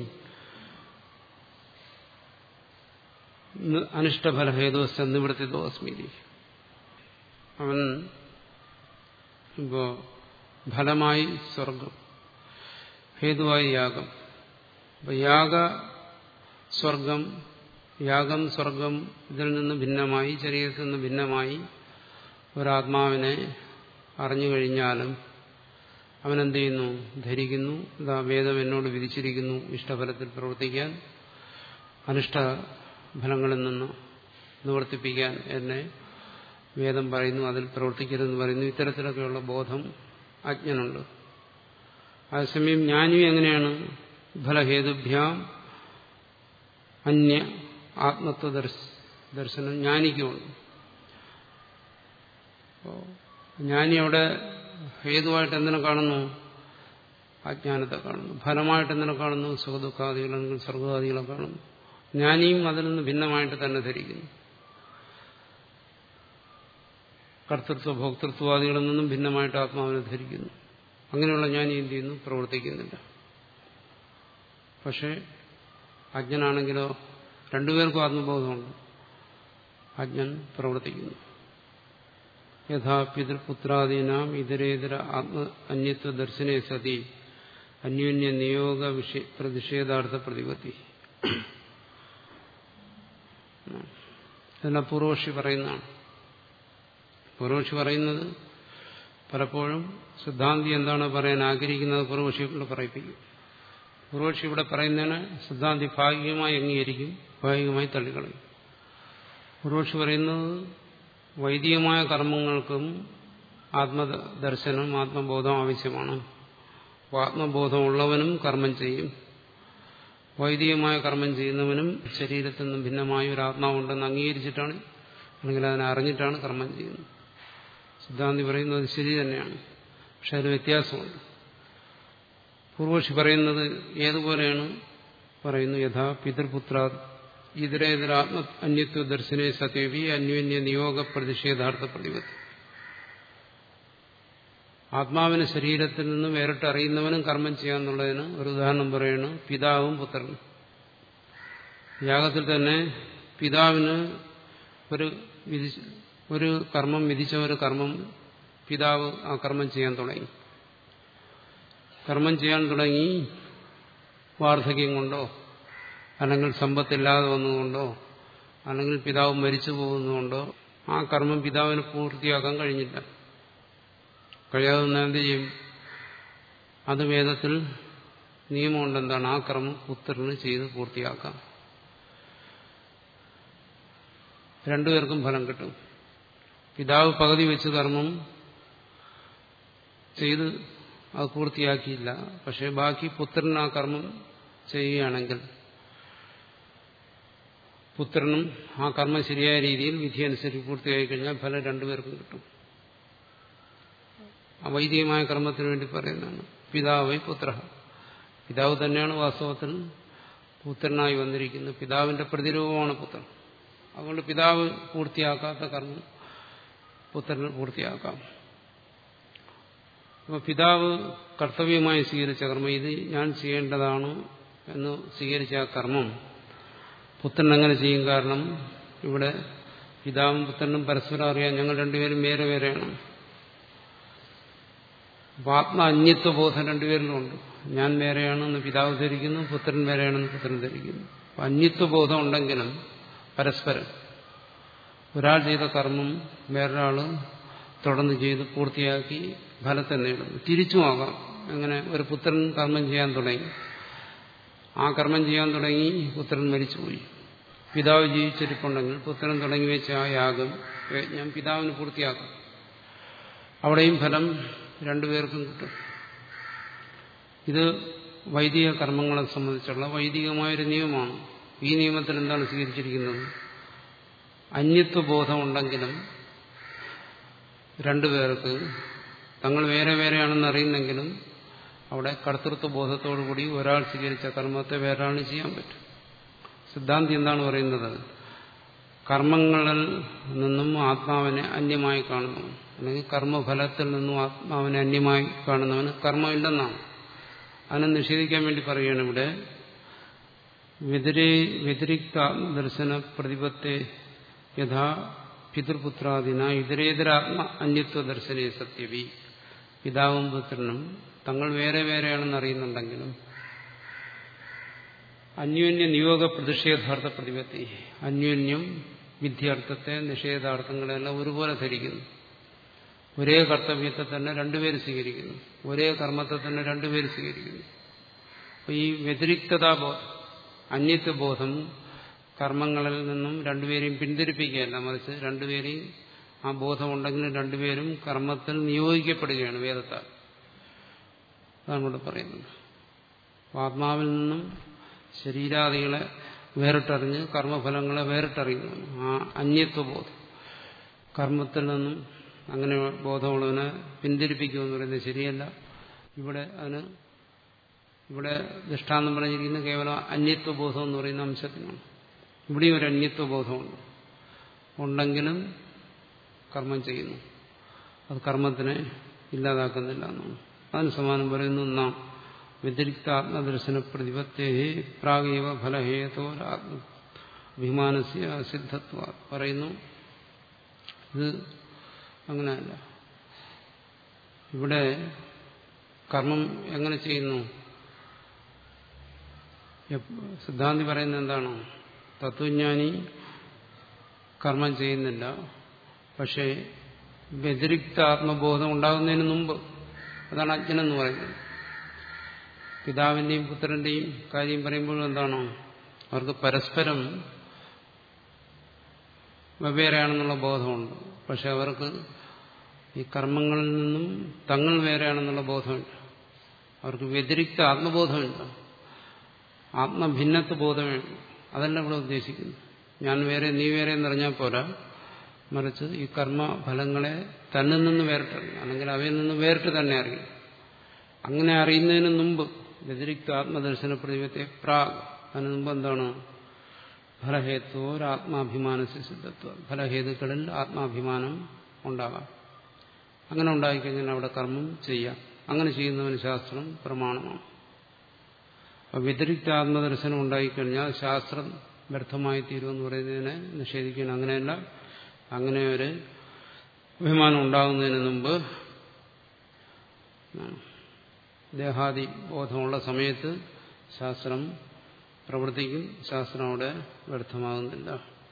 അനിഷ്ടഫലഹേതു നിവൃത്തിതോസ്മി അവൻ ഇപ്പോ ഫലമായി സ്വർഗം ഹേതുവായി യാഗം അപ്പൊ യാഗ സ്വർഗം യാഗം സ്വർഗം ഇതിൽ നിന്ന് ഭിന്നമായി ശരീരത്തിൽ നിന്ന് ഭിന്നമായി ഒരാത്മാവിനെ അറിഞ്ഞു കഴിഞ്ഞാലും അവനെന്ത് ചെയ്യുന്നു ധരിക്കുന്നു ഇതാ വേദം എന്നോട് വിധിച്ചിരിക്കുന്നു ഇഷ്ടഫലത്തിൽ പ്രവർത്തിക്കാൻ അനിഷ്ട ഫലങ്ങളിൽ നിന്ന് നിവർത്തിപ്പിക്കാൻ എന്നെ വേദം പറയുന്നു അതിൽ പ്രവർത്തിക്കരുതെന്ന് പറയുന്നു ഇത്തരത്തിലൊക്കെയുള്ള ബോധം അജ്ഞനുണ്ട് അതേസമയം ജ്ഞാനി എങ്ങനെയാണ് ഫലഹേതുഭ്യാം അന്യ ആത്മത്വ ദർശനം ജ്ഞാനിക്കുമുണ്ട് ജ്ഞാനി അവിടെ ഹേതുവായിട്ട് എന്തിനെ കാണുന്നു അജ്ഞാനത്തെ കാണുന്നു ഫലമായിട്ട് എന്തിനെ കാണുന്നു സുഖദുഃഖാദികൾ അല്ലെങ്കിൽ സ്വർഗാദികളെ കാണുന്നു ജ്ഞാനിയും അതിൽ നിന്ന് ഭിന്നമായിട്ട് തന്നെ ധരിക്കുന്നു കർത്തൃത്വ ഭോക്തൃത്വാദികളിൽ നിന്നും ഭിന്നമായിട്ട് ആത്മാവിനെ ധരിക്കുന്നു അങ്ങനെയുള്ള ജ്ഞാനി എന്ത് ചെയ്യുന്നു പ്രവർത്തിക്കുന്നില്ല പക്ഷെ അജ്ഞനാണെങ്കിലോ രണ്ടുപേർക്കും ആത്മബോധമുണ്ട് അജ്ഞൻ പ്രവർത്തിക്കുന്നു യഥാ പിതൃപുത്രാദീനാം ഇതരേതര ആത്മ അന്യത്വ ദർശനേ സതി അന്യോന്യ നിയോഗ വിഷയ പ്രതിഷേധാർത്ഥ പ്രതിപത്തി ഇതെല്ലാം പൂർവക്ഷി പറയുന്നതാണ് പൂർവക്ഷി പറയുന്നത് പലപ്പോഴും സിദ്ധാന്തി എന്താണ് പറയാൻ ആഗ്രഹിക്കുന്നത് പൂർവക്ഷിയോട് പറയിപ്പിക്കും പൂർവക്ഷി ഇവിടെ പറയുന്നതിന് സിദ്ധാന്തി ഭാഗികമായി അംഗീകരിക്കും ഭാഗികമായി തള്ളിക്കളയും പൂർവക്ഷി പറയുന്നത് വൈദികമായ കർമ്മങ്ങൾക്കും ആത്മദർശനം ആത്മബോധം ആവശ്യമാണ് അപ്പോൾ ആത്മബോധമുള്ളവനും കർമ്മം ചെയ്യും വൈദികമായ കർമ്മം ചെയ്യുന്നവനും ശരീരത്തിൽ നിന്നും ഭിന്നമായ ഒരു ആത്മാവുണ്ടെന്ന് അംഗീകരിച്ചിട്ടാണ് അല്ലെങ്കിൽ അതിനെ അറിഞ്ഞിട്ടാണ് കർമ്മം ചെയ്യുന്നത് സിദ്ധാന്തി പറയുന്നത് ശരി തന്നെയാണ് പക്ഷെ അതിന് വ്യത്യാസമുണ്ട് പൂർവക്ഷി പറയുന്നത് ഏതുപോലെയാണ് പറയുന്നു യഥാ പിതൃപുത്ര ഇതരേതര ആത്മ അന്യത്വ ദർശനേ സത്യവി അന്യോന്യ നിയോഗ പ്രതിഷേധാർത്ഥ പ്രതിപത്തി ആത്മാവിന് ശരീരത്തിൽ നിന്ന് വേറിട്ട് അറിയുന്നവനും കർമ്മം ചെയ്യാന്നുള്ളതിന് ഒരു ഉദാഹരണം പറയുന്നു പിതാവും പുത്രനും യാഗത്തിൽ തന്നെ പിതാവിന് ഒരു ഒരു കർമ്മം വിധിച്ച ഒരു കർമ്മം പിതാവ് ആ കർമ്മം ചെയ്യാൻ തുടങ്ങി കർമ്മം ചെയ്യാൻ തുടങ്ങി വാർദ്ധക്യം കൊണ്ടോ അല്ലെങ്കിൽ സമ്പത്തില്ലാതെ വന്നതുകൊണ്ടോ അല്ലെങ്കിൽ പിതാവ് മരിച്ചു പോകുന്നതുകൊണ്ടോ ആ കർമ്മം പിതാവിന് പൂർത്തിയാക്കാൻ കഴിഞ്ഞില്ല കഴിയാതെ എന്ത് ചെയ്യും അത് വേദത്തിൽ നിയമമുണ്ട് എന്താണ് ആ കർമ്മം പുത്രന് ചെയ്ത് പൂർത്തിയാക്കാം രണ്ടുപേർക്കും ഫലം കിട്ടും പിതാവ് പകുതി വെച്ച് കർമ്മം ചെയ്ത് അത് പൂർത്തിയാക്കിയില്ല പക്ഷെ ബാക്കി പുത്രൻ ആ കർമ്മം ചെയ്യുകയാണെങ്കിൽ പുത്രനും ആ കർമ്മം ശരിയായ രീതിയിൽ വിധി അനുസരിച്ച് പൂർത്തിയായി കഴിഞ്ഞാൽ ഫലം രണ്ടുപേർക്കും കിട്ടും അവൈദികമായ കർമ്മത്തിന് വേണ്ടി പറയുന്നതാണ് പിതാവൈ പുത്ര പിതാവ് തന്നെയാണ് വാസ്തവത്തിൽ പുത്രനായി വന്നിരിക്കുന്നത് പിതാവിന്റെ പ്രതിരൂപമാണ് പുത്രൻ അതുകൊണ്ട് പിതാവ് പൂർത്തിയാക്കാത്ത കർമ്മം പുത്രന് പൂർത്തിയാക്കാം അപ്പോൾ പിതാവ് കർത്തവ്യമായി സ്വീകരിച്ച കർമ്മം ഇത് ഞാൻ ചെയ്യേണ്ടതാണ് എന്ന് സ്വീകരിച്ച ആ കർമ്മം പുത്രൻ അങ്ങനെ ചെയ്യും കാരണം ഇവിടെ പിതാവും പുത്രനും പരസ്പരം അറിയാൻ ഞങ്ങൾ രണ്ടുപേരും വേറെ വേറെയാണ് അപ്പൊ ആത്മ അന്യത്വബോധം രണ്ടുപേരിലുമുണ്ട് ഞാൻ വേറെയാണെന്ന് പിതാവ് ധരിക്കുന്നു പുത്രൻ വേറെയാണെന്ന് പുത്രൻ ധരിക്കുന്നു അപ്പൊ അന്യത്വബോധം ഉണ്ടെങ്കിലും പരസ്പരം ഒരാൾ ചെയ്ത കർമ്മം വേറൊരാള് തുടർന്ന് ചെയ്ത് പൂർത്തിയാക്കി ഫലത്തെ നേടുന്നു തിരിച്ചുമാകാം അങ്ങനെ ഒരു പുത്രൻ കർമ്മം ചെയ്യാൻ തുടങ്ങി ആ കർമ്മം ചെയ്യാൻ തുടങ്ങി പുത്രൻ മരിച്ചുപോയി പിതാവ് ജീവിച്ചിരിപ്പുണ്ടെങ്കിൽ പുത്രൻ തുടങ്ങി വെച്ച ആ യാഗം യജ്ഞം പിതാവിന് പൂർത്തിയാക്കും അവിടെയും ഫലം രണ്ടുപേർക്കും കിട്ടും ഇത് വൈദിക കർമ്മങ്ങളെ സംബന്ധിച്ചുള്ള വൈദികമായൊരു നിയമമാണ് ഈ നിയമത്തിൽ എന്താണ് സ്വീകരിച്ചിരിക്കുന്നത് അന്യത്വബോധം ഉണ്ടെങ്കിലും രണ്ടുപേർക്ക് തങ്ങൾ വേറെ വേറെയാണെന്ന് അറിയുന്നെങ്കിലും അവിടെ കർത്തൃത്വ ബോധത്തോടുകൂടി ഒരാൾ സ്വീകരിച്ച കർമ്മത്തെ വേറൊരാളിന് ചെയ്യാൻ പറ്റും സിദ്ധാന്തി എന്താണ് പറയുന്നത് കർമ്മങ്ങളിൽ നിന്നും ആത്മാവിനെ അന്യമായി കാണുന്നവൻ അല്ലെങ്കിൽ കർമ്മഫലത്തിൽ നിന്നും ആത്മാവിനെ അന്യമായി കാണുന്നവന് കർമ്മമില്ലെന്നാണ് അതിനെ നിഷേധിക്കാൻ വേണ്ടി പറയുകയാണ് ഇവിടെ വ്യതിരേ വ്യതിരിക്ത ദർശന പ്രതിപത്തെ യഥാ പിതൃപുത്രാദിന ഇതരേതരാത്മ അന്യത്വ ദർശനേ സത്യവി പിതാവും പുത്രനും തങ്ങൾ വേറെ വേറെയാണെന്ന് അറിയുന്നുണ്ടെങ്കിലും അന്യോന്യ നിയോഗ പ്രതിഷേധാർത്ഥ പ്രതിപത്തി അന്യോന്യം വിദ്യാർത്ഥത്തെ നിഷേധാർത്ഥങ്ങളെല്ലാം ഒരുപോലെ ധരിക്കുന്നു ഒരേ കർത്തവ്യത്തെ തന്നെ രണ്ടുപേര് സ്വീകരിക്കുന്നു ഒരേ കർമ്മത്തെ തന്നെ രണ്ടുപേര് സ്വീകരിക്കുന്നു അപ്പൊ ഈ വ്യതിരിക്തതാബോധം അന്യത്വബോധം കർമ്മങ്ങളിൽ നിന്നും രണ്ടുപേരെയും പിന്തിരിപ്പിക്കുകയല്ല മറിച്ച് രണ്ടുപേരെയും ആ ബോധമുണ്ടെങ്കിലും രണ്ടുപേരും കർമ്മത്തിൽ നിയോഗിക്കപ്പെടുകയാണ് വേദത്താൽ അതാണ് ഇവിടെ പറയുന്നത് ആത്മാവിൽ നിന്നും ശരീരാദികളെ വേറിട്ടറിഞ്ഞ് കർമ്മഫലങ്ങളെ വേറിട്ടറിയുന്നു ആ അന്യത്വബോധം കർമ്മത്തിൽ നിന്നും അങ്ങനെ ബോധമുള്ളവനെ പിന്തിരിപ്പിക്കുമെന്ന് പറയുന്നത് ശരിയല്ല ഇവിടെ അതിന് ഇവിടെ ദൃഷ്ടാന്തം പറഞ്ഞിരിക്കുന്ന കേവലം അന്യത്വബോധം എന്ന് പറയുന്ന അംശത്തിനാണ് ഇവിടെയും ഒരു അന്യത്വബോധമുണ്ട് ഉണ്ടെങ്കിലും കർമ്മം ചെയ്യുന്നു അത് കർമ്മത്തിനെ ഇല്ലാതാക്കുന്നില്ല എന്നാണ് അതിന് സമാനം പറയുന്നു നാം വ്യതിരിക്ത ആത്മദർശന പ്രതിപത്തേ പ്രാഗേവ ഫലഹേതോ അഭിമാനസ്യ സിദ്ധത്വ പറയുന്നു ഇത് അങ്ങനെയല്ല ഇവിടെ കർമ്മം എങ്ങനെ ചെയ്യുന്നു സിദ്ധാന്തി പറയുന്നത് എന്താണ് തത്വജ്ഞാനി കർമ്മം ചെയ്യുന്നില്ല പക്ഷേ വ്യതിരിക്ത ആത്മബോധം ഉണ്ടാകുന്നതിന് മുമ്പ് അതാണ് അജ്ഞനെന്ന് പറയുന്നത് പിതാവിന്റെയും പുത്രന്റെയും കാര്യം പറയുമ്പോഴും എന്താണോ അവർക്ക് പരസ്പരം വെവ്വേറെയാണെന്നുള്ള ബോധമുണ്ട് പക്ഷെ അവർക്ക് ഈ കർമ്മങ്ങളിൽ നിന്നും തങ്ങൾ വേറെയാണെന്നുള്ള ബോധമില്ല അവർക്ക് വ്യതിരിക്ത ആത്മബോധമില്ല ആത്മഭിന്നത്വ ബോധമേ അതല്ല ഇവിടെ ഉദ്ദേശിക്കുന്നു ഞാൻ വേറെ നീ വേറെ എന്നറിഞ്ഞാൽ പോരാ മറിച്ച് ഈ കർമ്മഫലങ്ങളെ തന്നിൽ നിന്ന് വേറിട്ടറിയും അല്ലെങ്കിൽ അവയിൽ നിന്ന് വേറിട്ട് തന്നെ അറിയും അങ്ങനെ അറിയുന്നതിന് മുമ്പ് വ്യതിരിക്ത ആത്മദർശന പ്രതിപത്തെ പ്രാഗ് അതിന് മുമ്പ് എന്താണ് ഫലഹേത്വോ ആത്മാഭിമാന സിദ്ധത്വം ഫലഹേതുക്കളിൽ ആത്മാഭിമാനം ഉണ്ടാകാം അങ്ങനെ ഉണ്ടായിക്കഴിഞ്ഞാൽ അവിടെ കർമ്മം ചെയ്യാം അങ്ങനെ ചെയ്യുന്നവന് ശാസ്ത്രം പ്രമാണമാണ് അപ്പൊ വ്യതിരിക്ത ആത്മദർശനം ഉണ്ടായിക്കഴിഞ്ഞാൽ ശാസ്ത്രം വ്യർത്ഥമായി തീരുമെന്ന് പറയുന്നതിനെ നിഷേധിക്കണം അങ്ങനെയല്ല അങ്ങനെ ഒരു അഭിമാനം ഉണ്ടാകുന്നതിന് മുമ്പ് ദേഹാദി ബോധമുള്ള സമയത്ത് ശാസ്ത്രം പ്രവർത്തിക്കും ശാസ്ത്രം അവിടെ വ്യർത്ഥമാകുന്നില്ല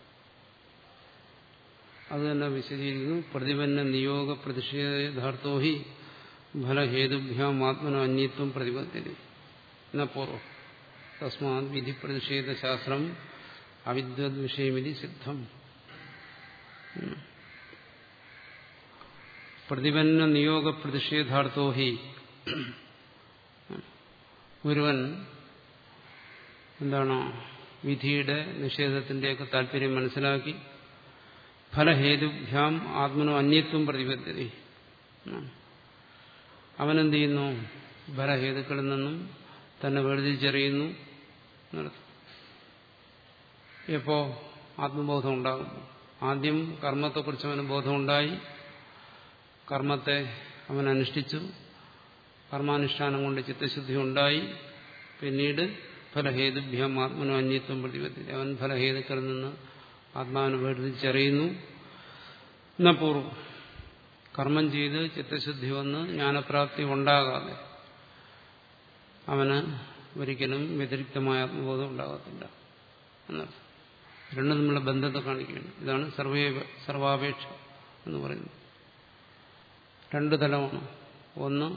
അത് തന്നെ വിശദീകരിക്കുന്നു പ്രതിപന്ന നിയോഗ പ്രതിഷേധാർത്ഥോ ഹി ഫലഹേതുഭ്യാം ആത്മനോ അന്യത്വം പ്രതിപദ്ധ്യത എന്ന പൂർവ്വം തസ്മാത് വിധി പ്രതിഷേധ ശാസ്ത്രം അവിദ്വത് വിഷയമിതി സിദ്ധം പ്രതിപന്ന നിയോഗ പ്രതിഷേധാർത്ഥോ ഹി ഒരുവൻ എന്താണ് വിധിയുടെ നിഷേധത്തിന്റെയൊക്കെ താല്പര്യം മനസ്സിലാക്കി ഫലഹേതുഭ്യാം ആത്മനോ അന്യത്വം പ്രതിബദ്ധത അവനെന്ത് ചെയ്യുന്നു ഫലഹേതുക്കളിൽ നിന്നും തന്നെ വേർതിരിച്ചറിയുന്നു എപ്പോ ആത്മബോധം ഉണ്ടാകും ആദ്യം കർമ്മത്തെക്കുറിച്ച് അവന് ബോധമുണ്ടായി കർമ്മത്തെ അവൻ അനുഷ്ഠിച്ചു കർമാനുഷ്ഠാനം കൊണ്ട് ചിത്തശുദ്ധി ഉണ്ടായി പിന്നീട് ഫലഹേതുഭ്യം ആത്മനോ അന്യത്വം പ്രതിബദ്ധത അവൻ ഫലഹേതുക്കളിൽ നിന്ന് ആത്മാവിനെ വേർതിരിച്ചറിയുന്നു എന്ന പൂർവ്വം കർമ്മം ചെയ്ത് ചിത്തശുദ്ധി വന്ന് ജ്ഞാനപ്രാപ്തി ഉണ്ടാകാതെ അവന് ഒരിക്കലും വ്യതിരിക്തമായ ആത്മബോധം ഉണ്ടാകത്തില്ല എന്നർത്ഥം രണ്ടും തമ്മിലുള്ള ബന്ധത്തെ കാണിക്കുകയാണ് ഇതാണ് സർവേ സർവാപേക്ഷ എന്ന് പറയുന്നത് രണ്ട് തലമാണ് ഒന്ന്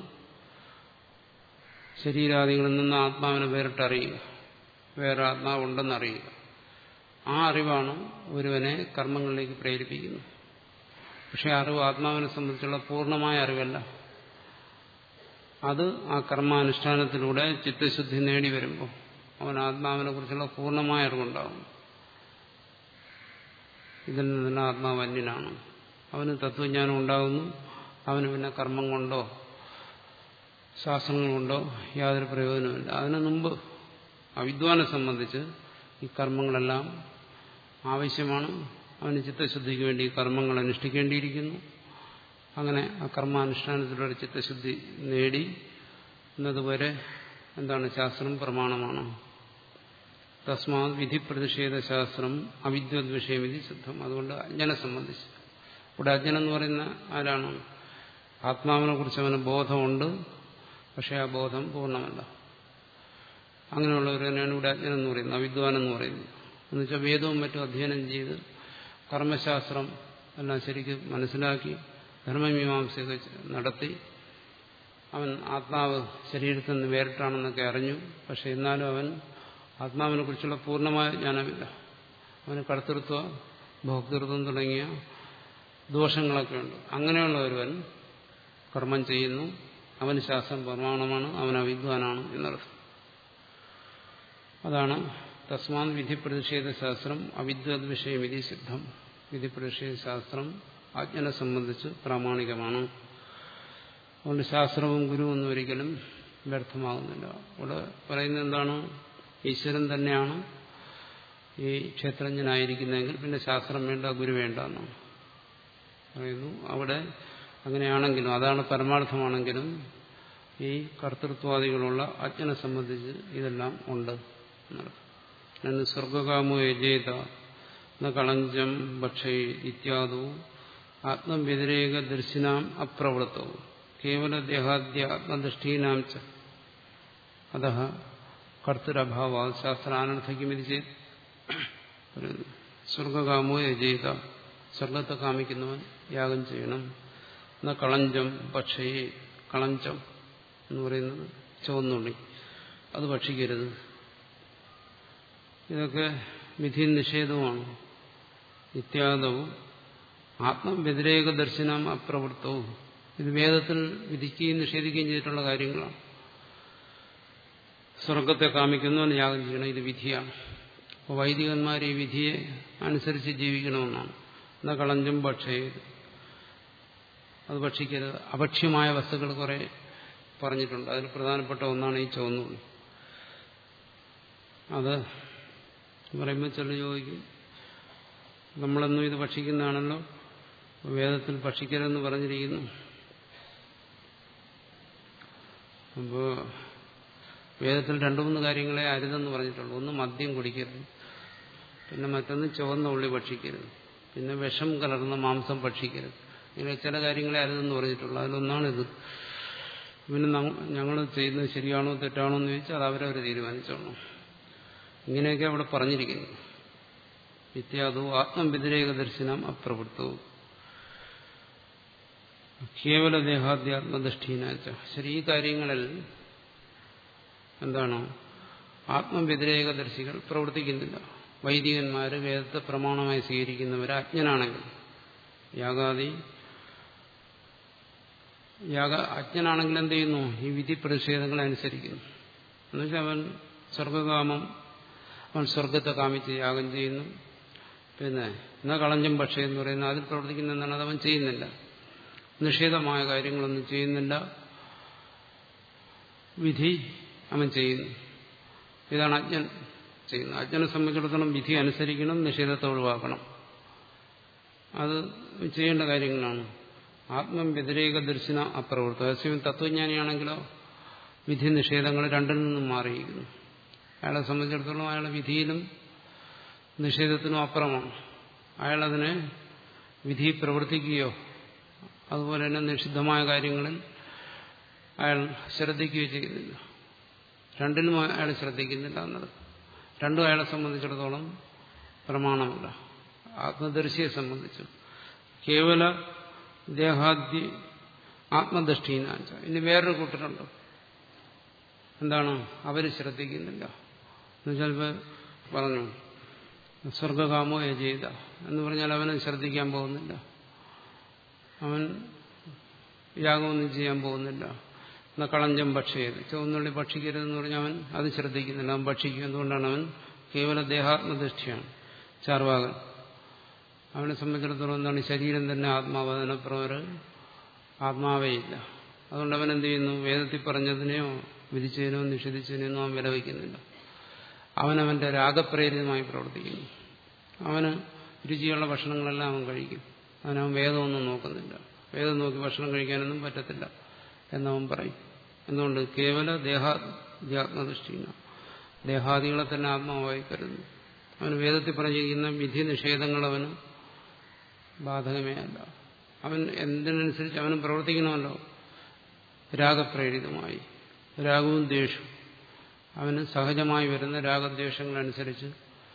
ശരീരാദികളിൽ നിന്ന് ആത്മാവിനെ വേറിട്ടറിയുക വേറെ ആത്മാവുണ്ടെന്നറിയുക ആ അറിവാണ് ഒരുവനെ കർമ്മങ്ങളിലേക്ക് പ്രേരിപ്പിക്കുന്നത് പക്ഷെ അറിവ് ആത്മാവിനെ സംബന്ധിച്ചുള്ള പൂർണ്ണമായ അറിവല്ല അത് ആ കർമാനുഷ്ഠാനത്തിലൂടെ ചിത്തശുദ്ധി നേടി വരുമ്പോൾ അവൻ ആത്മാവിനെ കുറിച്ചുള്ള പൂർണ്ണമായ അറിവുണ്ടാകും ഇതിൽ നിന്ന് ആത്മാവ് അന്യനാണ് അവന് തത്വജ്ഞാനം ഉണ്ടാകുന്നു അവന് പിന്നെ കർമ്മം കൊണ്ടോ ശാസ്ത്രങ്ങൾ കൊണ്ടോ യാതൊരു പ്രയോജനമില്ല അതിനു മുമ്പ് അവിദ്വാനെ സംബന്ധിച്ച് ഈ കർമ്മങ്ങളെല്ലാം ആവശ്യമാണ് അവന് ചിത്തശുദ്ധിക്ക് വേണ്ടി ഈ കർമ്മങ്ങൾ അനുഷ്ഠിക്കേണ്ടിയിരിക്കുന്നു അങ്ങനെ ആ കർമാനുഷ്ഠാനത്തിലൂടെ ചിത്തശുദ്ധി നേടി എന്നതുവരെ എന്താണ് ശാസ്ത്രം പ്രമാണമാണ് തസ്മാത് വിധി പ്രതിഷേധ ശാസ്ത്രം അവിദ്വത് വിഷയം വിധി സിദ്ധം അതുകൊണ്ട് അജ്ഞനെ സംബന്ധിച്ച് ഇവിടെ അജ്ഞൻ എന്ന് പറയുന്ന ആരാണ് ആത്മാവിനെ കുറിച്ച് അവന് ബോധമുണ്ട് പക്ഷെ ആ ബോധം പൂർണ്ണമല്ല അങ്ങനെയുള്ളവരെന്നാണ് ഇവിടെ അജ്ഞൻ എന്ന് പറയുന്നത് അവിദ്വാൻ എന്ന് പറയുന്നത് എന്നുവെച്ചാൽ വേദവും മറ്റും അധ്യയനം ചെയ്ത് കർമ്മശാസ്ത്രം എല്ലാം ശരിക്കും മനസ്സിലാക്കി ധർമ്മമീമാംസയൊക്കെ നടത്തി അവൻ ആത്മാവ് ശരീരത്തിൽ നിന്ന് വേറിട്ടാണെന്നൊക്കെ അറിഞ്ഞു പക്ഷെ എന്നാലും അവൻ ആത്മാവിനെ കുറിച്ചുള്ള പൂർണ്ണമായ ജ്ഞാനമില്ല അവന് കടത്തൃത്വ ഭോക്തൃത്വം തുടങ്ങിയ ദോഷങ്ങളൊക്കെ ഉണ്ട് അങ്ങനെയുള്ള ഒരുവൻ കർമ്മം ചെയ്യുന്നു അവന് ശാസ്ത്രം പ്രമാണമാണ് അവൻ അവിദ്വാനാണ് എന്നർത്ഥം അതാണ് തസ്മാൻ വിധി പ്രതിഷേധ ശാസ്ത്രം അവിദ്വത് വിഷയം വിധി സിദ്ധം വിധി പ്രതിഷേധ ശാസ്ത്രം ആജ്ഞനെ സംബന്ധിച്ച് പ്രാമാണികമാണ് അതുകൊണ്ട് ശാസ്ത്രവും ഗുരുവൊന്നും ഒരിക്കലും വ്യർത്ഥമാകുന്നില്ല ഇവിടെ പറയുന്നത് എന്താണ് ഈശ്വരൻ തന്നെയാണ് ഈ ക്ഷേത്രജ്ഞനായിരിക്കുന്നതെങ്കിൽ പിന്നെ ശാസ്ത്രം വേണ്ട ഗുരു വേണ്ട എന്നാണ് പറയുന്നു അവിടെ അങ്ങനെയാണെങ്കിലും അതാണ് പരമാർത്ഥമാണെങ്കിലും ഈ കർത്തൃത്വാദികളുള്ള അജ്ഞനെ സംബന്ധിച്ച് ഇതെല്ലാം ഉണ്ട് എന്നുള്ളത് സ്വർഗകാമോ യജേത ന കളഞ്ചം ഭക്ഷൈ ഇത്യാദു ആത്മവ്യതിരേക ദർശിനാം അപ്രവൃത്തവും കേവല ദേഹാദ്യ ആത്മദൃഷ്ടീനാം ച അത കർത്തരഭാവ ശാസ്ത്രാനർത്ഥിക്കുമിത് ചെയ്ത് സ്വർഗകാമോ യജേത സ്വർഗത്തെ കാമിക്കുന്നവൻ യാഗം ചെയ്യണം എന്ന കളഞ്ചം ഭക്ഷയെ കളഞ്ചം എന്ന് പറയുന്നത് ചുവന്നുള്ളി അത് ഭക്ഷിക്കരുത് ഇതൊക്കെ വിധി നിഷേധവുമാണ് ഇത്യാദവും ആത്മവ്യതിരേക ദർശനം അപ്രവൃത്തവും ഇത് വേദത്തിൽ വിധിക്കുകയും നിഷേധിക്കുകയും ചെയ്തിട്ടുള്ള കാര്യങ്ങളാണ് സ്വർഗത്തെ കാമിക്കുന്നവൻ യാഗം ചെയ്യണം ഇത് വിധിയാണ് അപ്പോൾ വൈദികന്മാർ ഈ വിധിയെ അനുസരിച്ച് ജീവിക്കണമെന്നാണ് എന്നാൽ കളഞ്ചും ഭക്ഷയത് അത് ഭക്ഷിക്കരുത് അഭക്ഷ്യമായ വസ്തുക്കൾ കുറെ പറഞ്ഞിട്ടുണ്ട് അതിൽ പ്രധാനപ്പെട്ട ഒന്നാണ് ഈ ചുവന്നുള്ളി അത് പറയുമ്പോൾ ചില ചോദിക്കും നമ്മളെന്നും ഇത് ഭക്ഷിക്കുന്നതാണല്ലോ വേദത്തിൽ ഭക്ഷിക്കരുതെന്ന് പറഞ്ഞിരിക്കുന്നു അപ്പോൾ വേദത്തിൽ രണ്ടു മൂന്ന് കാര്യങ്ങളെ അരുതെന്ന് പറഞ്ഞിട്ടുള്ളൂ ഒന്ന് മദ്യം കുടിക്കരുത് പിന്നെ മറ്റൊന്ന് ചുവന്ന ഉള്ളി ഭക്ഷിക്കരുത് പിന്നെ വിഷം കലർന്ന മാംസം ഭക്ഷിക്കരുത് ഇങ്ങനെ ചില കാര്യങ്ങളെ അരുതെന്ന് പറഞ്ഞിട്ടുള്ളൂ അതിലൊന്നാണിത് പിന്നെ ഞങ്ങൾ ചെയ്യുന്നത് ശരിയാണോ തെറ്റാണോ എന്ന് ചോദിച്ചാൽ അത് അവരവർ തീരുമാനിച്ചോളൂ ഇങ്ങനെയൊക്കെ അവിടെ പറഞ്ഞിരിക്കുന്നു ഇത്യാദു ആത്മവ്യതിരേക ദർശനം അപ്രവൃത്തവും കേവല ദേഹാദ്യാത്മദൃഷ്ടീനാച്ച ശരി ഈ കാര്യങ്ങളിൽ എന്താണ് ആത്മവ്യതിരേകദർശികൾ പ്രവർത്തിക്കുന്നില്ല വൈദികന്മാര് വേദത്തെ പ്രമാണമായി സ്വീകരിക്കുന്നവർ അജ്ഞനാണെങ്കിൽ യാഗാദി യാഗ അജ്ഞനാണെങ്കിൽ എന്ത് ചെയ്യുന്നു ഈ വിധി പ്രതിഷേധങ്ങളെ അനുസരിക്കുന്നു എന്നുവെച്ചാൽ അവൻ സ്വർഗകാമം അവൻ സ്വർഗത്തെ കാമിച്ച് യാഗം ചെയ്യുന്നു പിന്നെ എന്നാ കളഞ്ചം പക്ഷേ എന്ന് പറയുന്ന അതിൽ പ്രവർത്തിക്കുന്ന എന്താണ് അത് അവൻ ചെയ്യുന്നില്ല നിഷേധമായ കാര്യങ്ങളൊന്നും ചെയ്യുന്നില്ല വിധി അവൻ ചെയ്യുന്നു ഇതാണ് അജ്ഞൻ ചെയ്യുന്നത് അജ്ഞനെ സംബന്ധിച്ചിടത്തോളം വിധി അനുസരിക്കണം നിഷേധത്തെ ഒഴിവാക്കണം അത് ചെയ്യേണ്ട കാര്യങ്ങളാണ് ആത്മം വ്യതിരേക ദർശന അപ്രവൃത്തം അതേസമയം തത്വജ്ഞാനിയാണെങ്കിലോ വിധി നിഷേധങ്ങൾ രണ്ടിൽ നിന്നും മാറിയിരിക്കുന്നു അയാളെ സംബന്ധിച്ചിടത്തോളം അയാളുടെ വിധിയിലും നിഷേധത്തിനും അപ്പുറമാണ് അയാളതിനെ വിധി പ്രവർത്തിക്കുകയോ അതുപോലെ തന്നെ നിഷിദ്ധമായ കാര്യങ്ങളിൽ അയാൾ ശ്രദ്ധിക്കുകയോ ചെയ്യുന്നില്ല രണ്ടിലും അയാൾ ശ്രദ്ധിക്കുന്നില്ല എന്നത് രണ്ടും അയാളെ സംബന്ധിച്ചിടത്തോളം പ്രമാണമല്ല ആത്മദർശിയെ സംബന്ധിച്ചു കേവല ദേഹാദ്യ ആത്മദൃഷ്ടീനാച്ച ഇനി വേറൊരു കൂട്ടരുണ്ട് എന്താണ് അവർ ശ്രദ്ധിക്കുന്നില്ല എന്നുവെച്ചാൽ ഇപ്പൊ പറഞ്ഞു സ്വർഗകാമോ യജീത എന്ന് പറഞ്ഞാൽ അവനെ ശ്രദ്ധിക്കാൻ പോകുന്നില്ല അവൻ യാഗമൊന്നും ചെയ്യാൻ പോകുന്നില്ല എന്നാൽ കളഞ്ചം ഭക്ഷ്യയത് ചുവന്നുള്ളി ഭക്ഷിക്കരുതെന്ന് പറഞ്ഞാൽ അവൻ അത് ശ്രദ്ധിക്കുന്നില്ല അവൻ ഭക്ഷിക്കും എന്തുകൊണ്ടാണ് അവൻ കേവല ദേഹാത്മദൃഷ്ടിയാണ് ചാർവാകൻ അവനെ സംബന്ധിച്ചിടത്തോളം എന്താണ് ശരീരം തന്നെ ആത്മാവ് അതിനപ്പുറം ആത്മാവേ ഇല്ല അതുകൊണ്ട് അവൻ എന്ത് ചെയ്യുന്നു വേദത്തിൽ പറഞ്ഞതിനെയോ വിധിച്ചതിനോ നിഷേധിച്ചതിനോ അവൻ വിലവയ്ക്കുന്നില്ല അവനവന്റെ രാഗപ്രേരിതമായി പ്രവർത്തിക്കുന്നു അവന് രുചിയുള്ള ഭക്ഷണങ്ങളെല്ലാം അവൻ കഴിക്കും അവനവൻ വേദമൊന്നും നോക്കുന്നില്ല വേദം നോക്കി ഭക്ഷണം കഴിക്കാനൊന്നും പറ്റത്തില്ല എന്നവൻ പറയും എന്തുകൊണ്ട് കേവല ദേഹാധ്യാത്മദൃഷ്ടിന ദേഹാദികളെ തന്നെ ആത്മാവായി കരുതുന്നു അവന് വേദത്തിൽ പറഞ്ഞിരിക്കുന്ന വിധി നിഷേധങ്ങൾ അവന് ബാധകമേ അല്ല അവൻ എന്തിനനുസരിച്ച് അവനും പ്രവർത്തിക്കണമല്ലോ രാഗപ്രേരിതമായി രാഗവും ദ്വേഷവും അവന് സഹജമായി വരുന്ന രാഗദ്വേഷങ്ങളനുസരിച്ച്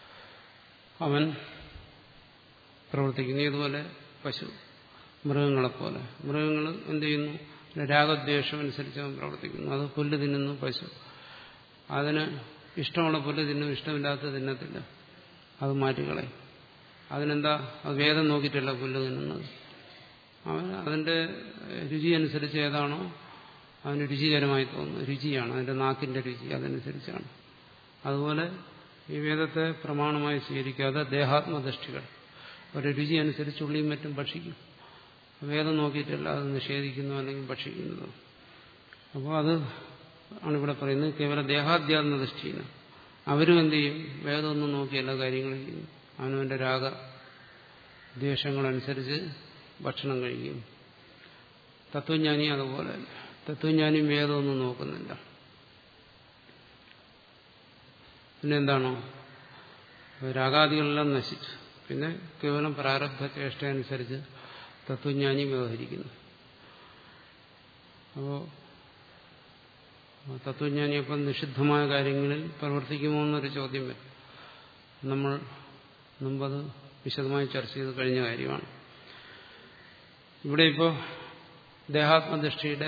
അവൻ പ്രവർത്തിക്കുന്നു ഇതുപോലെ പശു മൃഗങ്ങളെപ്പോലെ മൃഗങ്ങൾ എന്ത് ചെയ്യുന്നു രാഗദ്വേഷം അനുസരിച്ച് അവൻ പ്രവർത്തിക്കുന്നു അത് പുല്ല് തിന്നുന്നു പശു അതിന് ഇഷ്ടമുള്ള പുല്ല് തിന്നും ഇഷ്ടമില്ലാത്ത തിന്നത്തില്ല അത് മാറ്റിക്കളെ അതിനെന്താ അത് വേദം നോക്കിയിട്ടല്ല പുല്ല് തിന്നുന്നത് അവൻ അതിന്റെ രുചി അനുസരിച്ച് ഏതാണോ അവന് രുചികരമായി തോന്നുന്നു രുചിയാണ് അതിന്റെ നാക്കിന്റെ രുചി അതനുസരിച്ചാണ് അതുപോലെ ഈ വേദത്തെ പ്രമാണമായി സ്വീകരിക്കാതെ ദേഹാത്മദൃഷ്ടികൾ ഒരു രുചി അനുസരിച്ച് ഉള്ളിയും മറ്റും ഭക്ഷിക്കും വേദം നോക്കിയിട്ടല്ല അത് നിഷേധിക്കുന്നു അല്ലെങ്കിൽ ഭക്ഷിക്കുന്നത് അപ്പോൾ അത് ആണ് ഇവിടെ പറയുന്നത് കേവല ദേഹാധ്യാത്മ ദൃഷ്ടിയാണ് അവരും എന്ത് ചെയ്യും വേദമൊന്നും നോക്കി എല്ലാ കാര്യങ്ങളും ചെയ്യും അവനവന്റെ രാഗ ദ്വേഷങ്ങളനുസരിച്ച് ഭക്ഷണം കഴിക്കും തത്വജ്ഞാനി അതുപോലെ തത്വജ്ഞാനിയും വേദമൊന്നും നോക്കുന്നില്ല പിന്നെ എന്താണോ രാഗാദികളെല്ലാം നശിച്ചു പിന്നെ കേവലം പ്രാരബ്ധ ചേഷ്ട അനുസരിച്ച് തത്വജ്ഞാനി വ്യവഹരിക്കുന്നു അപ്പോ തത്വജ്ഞാനി അപ്പം നിഷിദ്ധമായ കാര്യങ്ങളിൽ പ്രവർത്തിക്കുമോ എന്നൊരു ചോദ്യം വരും നമ്മൾ മുമ്പത് വിശദമായി ചർച്ച ചെയ്ത് കഴിഞ്ഞ കാര്യമാണ് ഇവിടെ ഇപ്പോൾ ദേഹാത്മദൃഷ്ടിയുടെ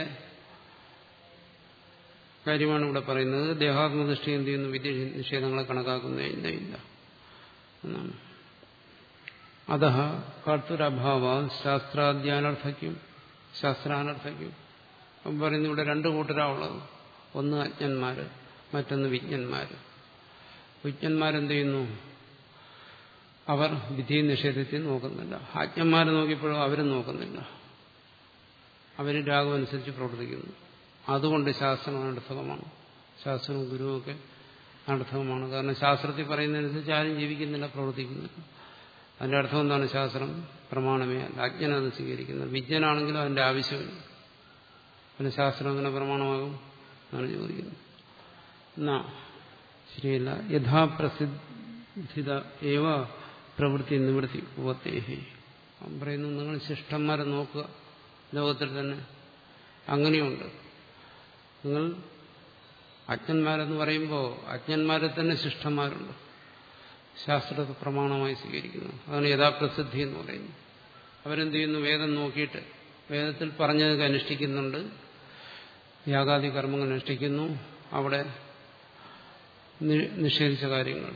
കാര്യമാണ് ഇവിടെ പറയുന്നത് ദേഹാത്മദൃഷ്ടി എന്ത് ചെയ്യുന്നു വിദ്യ നിഷേധങ്ങളെ കണക്കാക്കുന്നേ ഇല്ല ഇല്ല എന്നാണ് അത കർത്തരഭാവ ശാസ്ത്രാധ്യാനർത്ഥയ്ക്കും ശാസ്ത്രാനർത്ഥയ്ക്കും അപ്പം പറയുന്നു ഇവിടെ രണ്ട് കൂട്ടരാണുള്ളത് ഒന്ന് അജ്ഞന്മാര് മറ്റൊന്ന് വിജ്ഞന്മാര് വിജ്ഞന്മാരെന്ത് ചെയ്യുന്നു അവർ വിധി നിഷേധത്തിൽ നോക്കുന്നില്ല അജ്ഞന്മാരെ നോക്കിയപ്പോഴും അവരും നോക്കുന്നില്ല അവർ രാഗമനുസരിച്ച് പ്രവർത്തിക്കുന്നു അതുകൊണ്ട് ശാസ്ത്രം അനർത്ഥകമാണ് ശാസ്ത്രവും ഗുരുവൊക്കെ അനർത്ഥകമാണ് കാരണം ശാസ്ത്രത്തിൽ പറയുന്നതനുസരിച്ച് ആരും ജീവിക്കുന്നില്ല പ്രവർത്തിക്കുന്നില്ല അതിന്റെ അർത്ഥം എന്താണ് ശാസ്ത്രം പ്രമാണമേ അല്ല അജ്ഞനത് സ്വീകരിക്കുന്നത് വിജ്ഞനാണെങ്കിലും അതിന്റെ ആവശ്യമില്ല പിന്നെ ശാസ്ത്രം അങ്ങനെ പ്രമാണമാകും എന്നാണ് ചോദിക്കുന്നത് എന്നാ ശരിയല്ല യഥാപ്രസിദ്ധിത ഏവ പ്രവൃത്തി നിവൃത്തി ഉപത്തേഹി പറയുന്നു നിങ്ങൾ ശിഷ്ടന്മാരെ നോക്കുക ലോകത്തിൽ തന്നെ അങ്ങനെയുണ്ട് നിങ്ങൾ അജ്ഞന്മാരെന്ന് പറയുമ്പോൾ അജ്ഞന്മാരെ തന്നെ ശിഷ്ടന്മാരുണ്ട് ശാസ്ത്രത്തെ പ്രമാണമായി സ്വീകരിക്കുന്നു അതാണ് യഥാപ്രസിദ്ധി എന്ന് പറയുന്നത് അവരെന്ത് ചെയ്യുന്നു വേദം നോക്കിയിട്ട് വേദത്തിൽ പറഞ്ഞതൊക്കെ അനുഷ്ഠിക്കുന്നുണ്ട് യാഗാദി കർമ്മങ്ങൾ അനുഷ്ഠിക്കുന്നു അവിടെ നിഷേധിച്ച കാര്യങ്ങൾ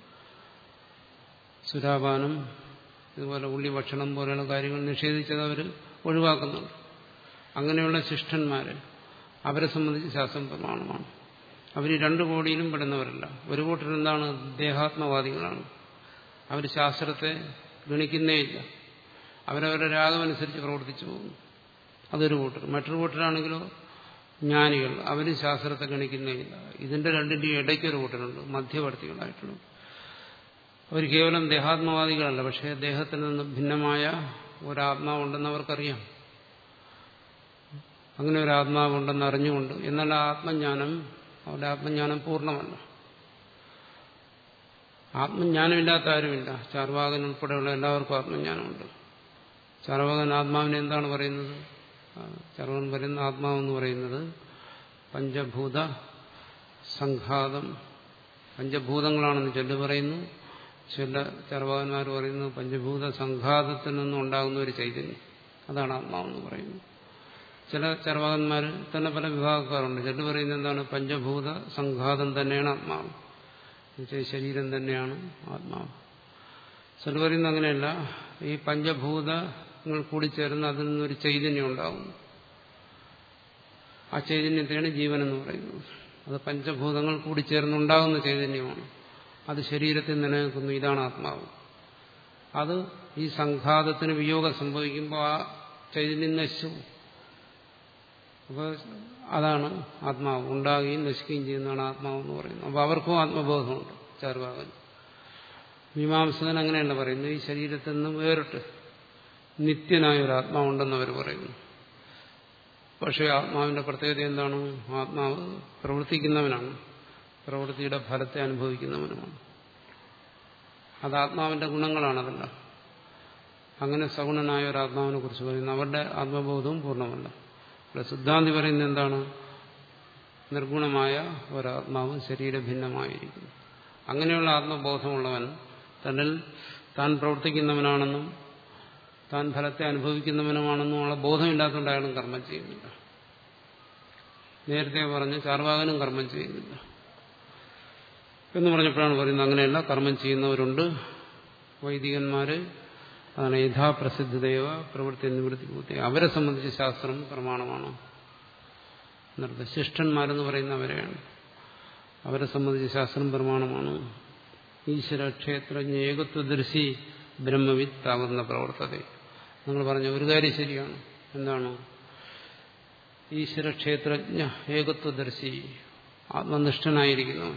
സുരാപാനം ഇതുപോലെ ഉള്ളി ഭക്ഷണം പോലെയുള്ള കാര്യങ്ങൾ നിഷേധിച്ചത് അവർ ഒഴിവാക്കുന്നുണ്ട് അങ്ങനെയുള്ള ശിഷ്ടന്മാരെ അവരെ സംബന്ധിച്ച് ശാസ്ത്രം പ്രമാണമാണ് അവർ രണ്ടു കോടിയിലും പെടുന്നവരല്ല ഒരു കൂട്ടർ എന്താണ് ദേഹാത്മവാദികളാണ് അവർ ശാസ്ത്രത്തെ ഗണിക്കുന്നേയില്ല അവരവരുടെ രാഗമനുസരിച്ച് പ്രവർത്തിച്ചു പോകുന്നു അതൊരു കൂട്ടർ മറ്റൊരു കൂട്ടരാണെങ്കിലോ ജ്ഞാനികൾ അവർ ശാസ്ത്രത്തെ ഗണിക്കുന്നേയില്ല ഇതിന്റെ രണ്ടിന്റെയും ഇടയ്ക്കൊരു കൂട്ടരുണ്ട് മധ്യവർത്തികളായിട്ടുള്ള അവർ കേവലം ദേഹാത്മവാദികളല്ല പക്ഷേ ദേഹത്തിൽ നിന്ന് ഭിന്നമായ ഒരാത്മാവുണ്ടെന്ന് അവർക്കറിയാം അങ്ങനെ ഒരു ആത്മാവുണ്ടെന്ന് അറിഞ്ഞുകൊണ്ട് എന്നാൽ ആ ആത്മജ്ഞാനം അവരുടെ ആത്മജ്ഞാനം പൂർണ്ണമല്ല ആത്മജ്ഞാനമില്ലാത്ത ആരുമില്ല ചാർവാകൻ ഉൾപ്പെടെയുള്ള എല്ലാവർക്കും ആത്മജ്ഞാനമുണ്ട് ചർവകൻ ആത്മാവിനെ എന്താണ് പറയുന്നത് ചർവകൻ പറയുന്ന ആത്മാവെന്ന് പറയുന്നത് പഞ്ചഭൂത സംഘാതം പഞ്ചഭൂതങ്ങളാണെന്ന് ചൊല്ലു പറയുന്നു ചില ചർവകന്മാർ പറയുന്നു പഞ്ചഭൂത സംഘാതത്തിൽ നിന്നും ഉണ്ടാകുന്ന ഒരു ചൈതന്യം അതാണ് ആത്മാവെന്ന് പറയുന്നത് ചില ചർവകന്മാർ തന്നെ പല വിഭാഗക്കാരുണ്ട് ചില പറയുന്നത് എന്താണ് പഞ്ചഭൂത സംഘാതം തന്നെയാണ് ആത്മാവ് എന്നുവെച്ചാൽ ശരീരം തന്നെയാണ് ആത്മാവ് ചില പറയുന്നത് അങ്ങനെയല്ല ഈ പഞ്ചഭൂതങ്ങൾ കൂടിച്ചേർന്ന് അതിൽ നിന്നൊരു ചൈതന്യം ഉണ്ടാകും ആ ചൈതന്യത്തെയാണ് ജീവൻ എന്ന് പറയുന്നത് അത് പഞ്ചഭൂതങ്ങൾ കൂടിച്ചേർന്നുണ്ടാകുന്ന ചൈതന്യമാണ് അത് ശരീരത്തിൽ നിലനിൽക്കുന്നു ഇതാണ് ആത്മാവ് അത് ഈ സംഘാതത്തിന് വിയോഗം സംഭവിക്കുമ്പോൾ ആ ചൈതന്യം നശിച്ചു അപ്പോൾ അതാണ് ആത്മാവ് ഉണ്ടാകുകയും നശിക്കുകയും ചെയ്യുന്നതാണ് ആത്മാവ് എന്ന് പറയുന്നത് അപ്പോൾ അവർക്കും ആത്മബോധമുണ്ട് ചാർവാകൻ മീമാംസകൻ അങ്ങനെയല്ല പറയുന്നത് ഈ ശരീരത്തിൽ നിന്ന് വേറിട്ട് നിത്യനായ ഒരു ആത്മാവുണ്ടെന്ന് അവർ പറയുന്നു പക്ഷേ ആത്മാവിന്റെ പ്രത്യേകത എന്താണ് ആത്മാവ് പ്രവർത്തിക്കുന്നവനാണ് പ്രവൃത്തിയുടെ ഫലത്തെ അനുഭവിക്കുന്നവനുമാണ് അത് ആത്മാവിന്റെ ഗുണങ്ങളാണതല്ല അങ്ങനെ സഗുണനായ ഒരു ആത്മാവിനെ കുറിച്ച് പറയുന്നു അവരുടെ ആത്മബോധവും പൂർണ്ണമല്ല ഇവിടെ സിദ്ധാന്തി പറയുന്നത് എന്താണ് നിർഗുണമായ ഒരാത്മാവ് ശരീരഭിന്നമായിരിക്കുന്നു അങ്ങനെയുള്ള ആത്മബോധമുള്ളവൻ തന്നിൽ താൻ പ്രവർത്തിക്കുന്നവനാണെന്നും താൻ ഫലത്തെ അനുഭവിക്കുന്നവനുമാണെന്നുമുള്ള ബോധമില്ലാത്തതുകൊണ്ട് അയാളും കർമ്മം ചെയ്യുന്നില്ല നേരത്തെ പറഞ്ഞ് ചാർവാകനും കർമ്മം ചെയ്യുന്നില്ല എന്ന് പറഞ്ഞപ്പോഴാണ് പറയുന്നത് അങ്ങനെയല്ല കർമ്മം ചെയ്യുന്നവരുണ്ട് വൈദികന്മാര് അതാണ് യഥാപ്രസിദ്ധതയോ പ്രവൃത്തി നിവൃത്തി പൂർത്തി അവരെ സംബന്ധിച്ച് ശാസ്ത്രം പ്രമാണമാണ് എന്നത് ശിഷ്ടന്മാരെന്ന് പറയുന്നവരെയാണ് അവരെ സംബന്ധിച്ച് ശാസ്ത്രം പ്രമാണമാണ് ഈശ്വര ക്ഷേത്രജ്ഞ ഏകത്വദർശി ബ്രഹ്മവിത്ത് താകുന്ന പ്രവർത്തത നിങ്ങൾ പറഞ്ഞ ഒരു കാര്യം ശരിയാണ് എന്താണ് ഈശ്വര ക്ഷേത്രജ്ഞ ഏകത്വദർശി ആത്മനിഷ്ഠനായിരിക്കുന്നു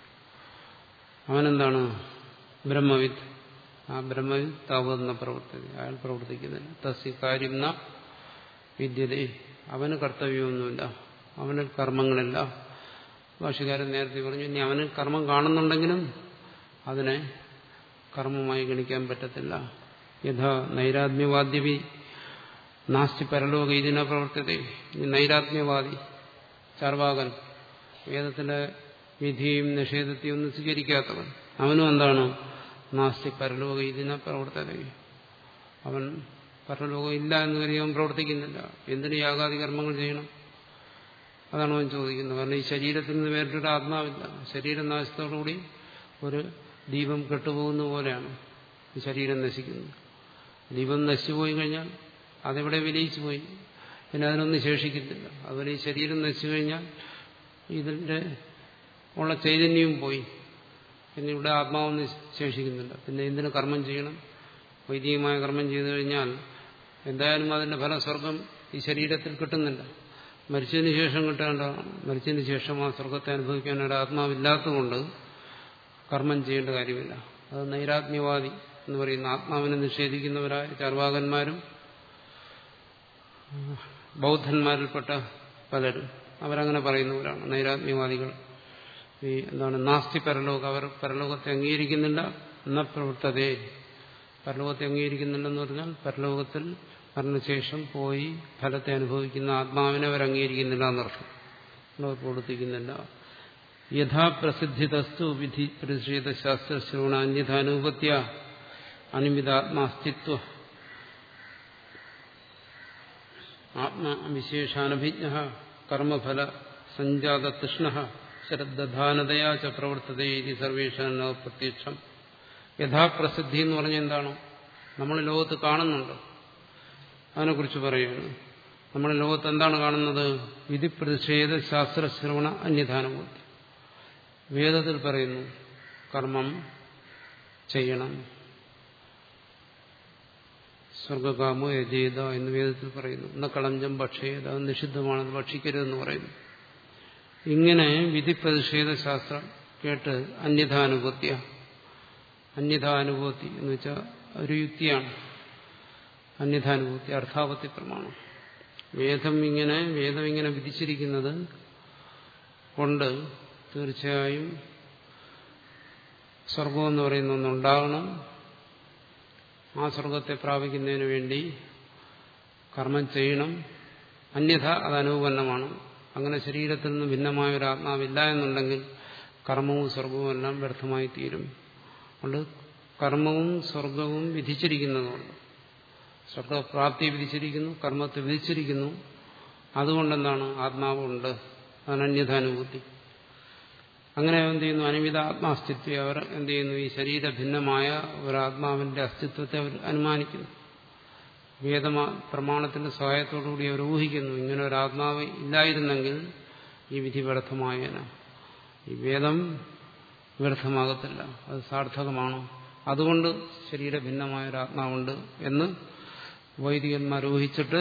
അവനെന്താണ് ബ്രഹ്മവിത്ത് ആ ബ്രഹ്മവിത്ത് താവുന്ന പ്രവർത്തതി അയാൾ പ്രവർത്തിക്കുന്നില്ല തസ്യ കാര്യം ന വിദ്യതേ അവന് കർത്തവ്യമൊന്നുമില്ല അവന് കർമ്മങ്ങളില്ല ഭാഷകാരൻ നേരത്തെ പറഞ്ഞു ഇനി അവന് കർമ്മം കാണുന്നുണ്ടെങ്കിലും അതിനെ കർമ്മമായി ഗണിക്കാൻ പറ്റത്തില്ല യഥാ നൈരാത്മ്യവാദ്യവി നാസ്തി പരലോക ഇതിന പ്രവർത്തത ഈ നൈരാത്മ്യവാദി ചാർവാകൻ വേദത്തിന്റെ വിധിയും നിഷേധത്തെയും ഒന്നും സ്വീകരിക്കാത്തവൻ അവനും എന്താണ് നാസ്തി പരലോക ഇതിന പ്രവർത്തത അവൻ പരലോകം ഇല്ല എന്ന് കരുതി അവൻ പ്രവർത്തിക്കുന്നില്ല എന്തിനു യാഗാദി കർമ്മങ്ങൾ ചെയ്യണം അതാണ് അവൻ ചോദിക്കുന്നത് കാരണം ഈ ശരീരത്തിൽ നിന്ന് വേറിട്ടൊരു ആത്മാവില്ല ശരീരനാശത്തോടുകൂടി ഒരു ദീപം കെട്ടുപോകുന്ന പോലെയാണ് ഈ ശരീരം നശിക്കുന്നത് ദീപം നശിച്ചുപോയി കഴിഞ്ഞാൽ അതെവിടെ വിലയിച്ചു പോയി പിന്നെ അതിനൊന്നും ശേഷിക്കത്തില്ല അതുപോലെ ഈ ശരീരം നശിച്ചു കഴിഞ്ഞാൽ ഇതിന്റെ ഉള്ള ചൈതന്യവും പോയി പിന്നെ ഇവിടെ ആത്മാവൊന്നും ശേഷിക്കുന്നില്ല പിന്നെ എന്തിനു കർമ്മം ചെയ്യണം വൈദികമായ കർമ്മം ചെയ്തു കഴിഞ്ഞാൽ എന്തായാലും അതിന്റെ ഫലം സ്വർഗം ഈ ശരീരത്തിൽ കിട്ടുന്നില്ല മരിച്ചതിന് ശേഷം കിട്ടേണ്ടതാണ് മരിച്ചതിന് ശേഷം ആ സ്വർഗത്തെ അനുഭവിക്കാൻ ഒരു ആത്മാവില്ലാത്തതുകൊണ്ട് കർമ്മം ചെയ്യേണ്ട കാര്യമില്ല അത് നൈരാത്മ്യവാദി എന്ന് പറയുന്ന ആത്മാവിനെ നിഷേധിക്കുന്നവരായ ചർവാകന്മാരും ബൗദ്ധന്മാരിൽപ്പെട്ട പലരും അവരങ്ങനെ പറയുന്നവരാണ് നൈരാത്മ്യവാദികൾ ഈ എന്താണ് നാസ്തി പരലോകം അവർ പരലോകത്തെ അംഗീകരിക്കുന്നില്ല എന്ന പ്രവൃത്തതേ പരലോകത്തെ അംഗീകരിക്കുന്നില്ലെന്ന് പറഞ്ഞാൽ പരലോകത്തിൽ മരണശേഷം പോയി ഫലത്തെ അനുഭവിക്കുന്ന ആത്മാവിനെ അവർ അംഗീകരിക്കുന്നില്ല എന്നർത്ഥം അവർ പ്രവർത്തിക്കുന്നില്ല യഥാപ്രസിദ്ധിതസ്തു വിധി പ്രതിഷേധ ശാസ്ത്രശ്രവണ അന്യഥാനുപത്യ അനിമിതാത്മാസ്തിത്വ ആത്മവിശേഷാനഭിജ്ഞ കർമ്മഫല സഞ്ജാത തൃഷ്ണ ശ്രദ്ധാനതയാ ച പ്രവർത്തതേ സർവേഷാൻ പ്രത്യക്ഷം യഥാപ്രസിദ്ധി എന്ന് പറഞ്ഞ എന്താണ് നമ്മൾ ലോകത്ത് കാണുന്നുണ്ട് അതിനെക്കുറിച്ച് പറയുകയാണ് നമ്മൾ ലോകത്ത് എന്താണ് കാണുന്നത് വിധി പ്രതിഷേധ ശാസ്ത്രശ്രവണ അന്യധാനുഭൂതി വേദത്തിൽ പറയുന്നു കർമ്മം ചെയ്യണം സ്വർഗകാമോ യജേത എന്ന് വേദത്തിൽ പറയുന്നു എന്ന കളഞ്ചം ഭക്ഷ്യേത അത് നിഷിദ്ധമാണെന്ന് ഭക്ഷിക്കരുതെന്ന് പറയുന്നു ഇങ്ങനെ വിധി പ്രതിഷേധ ശാസ്ത്രം കേട്ട് അന്യഥാനുഭൂത്യ അന്യഥാനുഭൂതി എന്ന് വെച്ചാൽ ഒരു യുക്തിയാണ് അന്യഥാനുഭൂതി അർത്ഥാപത്തി പ്രമാണം വേദം ഇങ്ങനെ വേദം ഇങ്ങനെ വിധിച്ചിരിക്കുന്നത് കൊണ്ട് തീർച്ചയായും സ്വർഗം എന്ന് പറയുന്ന ഒന്നുണ്ടാകണം ആ സ്വർഗത്തെ പ്രാപിക്കുന്നതിന് വേണ്ടി കർമ്മം ചെയ്യണം അന്യഥ അത് അനുപന്നമാണ് അങ്ങനെ ശരീരത്തിൽ നിന്ന് ഭിന്നമായ ഒരു ആത്മാവില്ല എന്നുണ്ടെങ്കിൽ കർമ്മവും സ്വർഗവും എല്ലാം വ്യർത്ഥമായി തീരും അതുകൊണ്ട് കർമ്മവും സ്വർഗവും വിധിച്ചിരിക്കുന്നതുകൊണ്ട് സ്വർഗപ്രാപ്തി വിധിച്ചിരിക്കുന്നു കർമ്മത്തെ വിധിച്ചിരിക്കുന്നു അതുകൊണ്ടെന്താണ് ആത്മാവുണ്ട് അനന്യതാനുഭൂതി അങ്ങനെ എന്ത് ചെയ്യുന്നു അനിമിത ആത്മാസ്തിത്വം അവർ എന്ത് ചെയ്യുന്നു ഈ ശരീര ഭിന്നമായ ഒരാത്മാവിന്റെ അസ്തിത്വത്തെ അവർ അനുമാനിക്കുന്നു വേദമാ പ്രമാണത്തിന്റെ സഹായത്തോടുകൂടി അവർ ഊഹിക്കുന്നു ഇങ്ങനെ ഒരു ആത്മാവ് ഇല്ലായിരുന്നെങ്കിൽ ഈ വിധി വ്യർത്ഥമായേന ഈ വേദം വ്യർത്ഥമാകത്തില്ല അത് സാർത്ഥകമാണ് അതുകൊണ്ട് ശരീര ഭിന്നമായ ഒരു ആത്മാവുണ്ട് എന്ന് വൈദികന്മാർ ഊഹിച്ചിട്ട്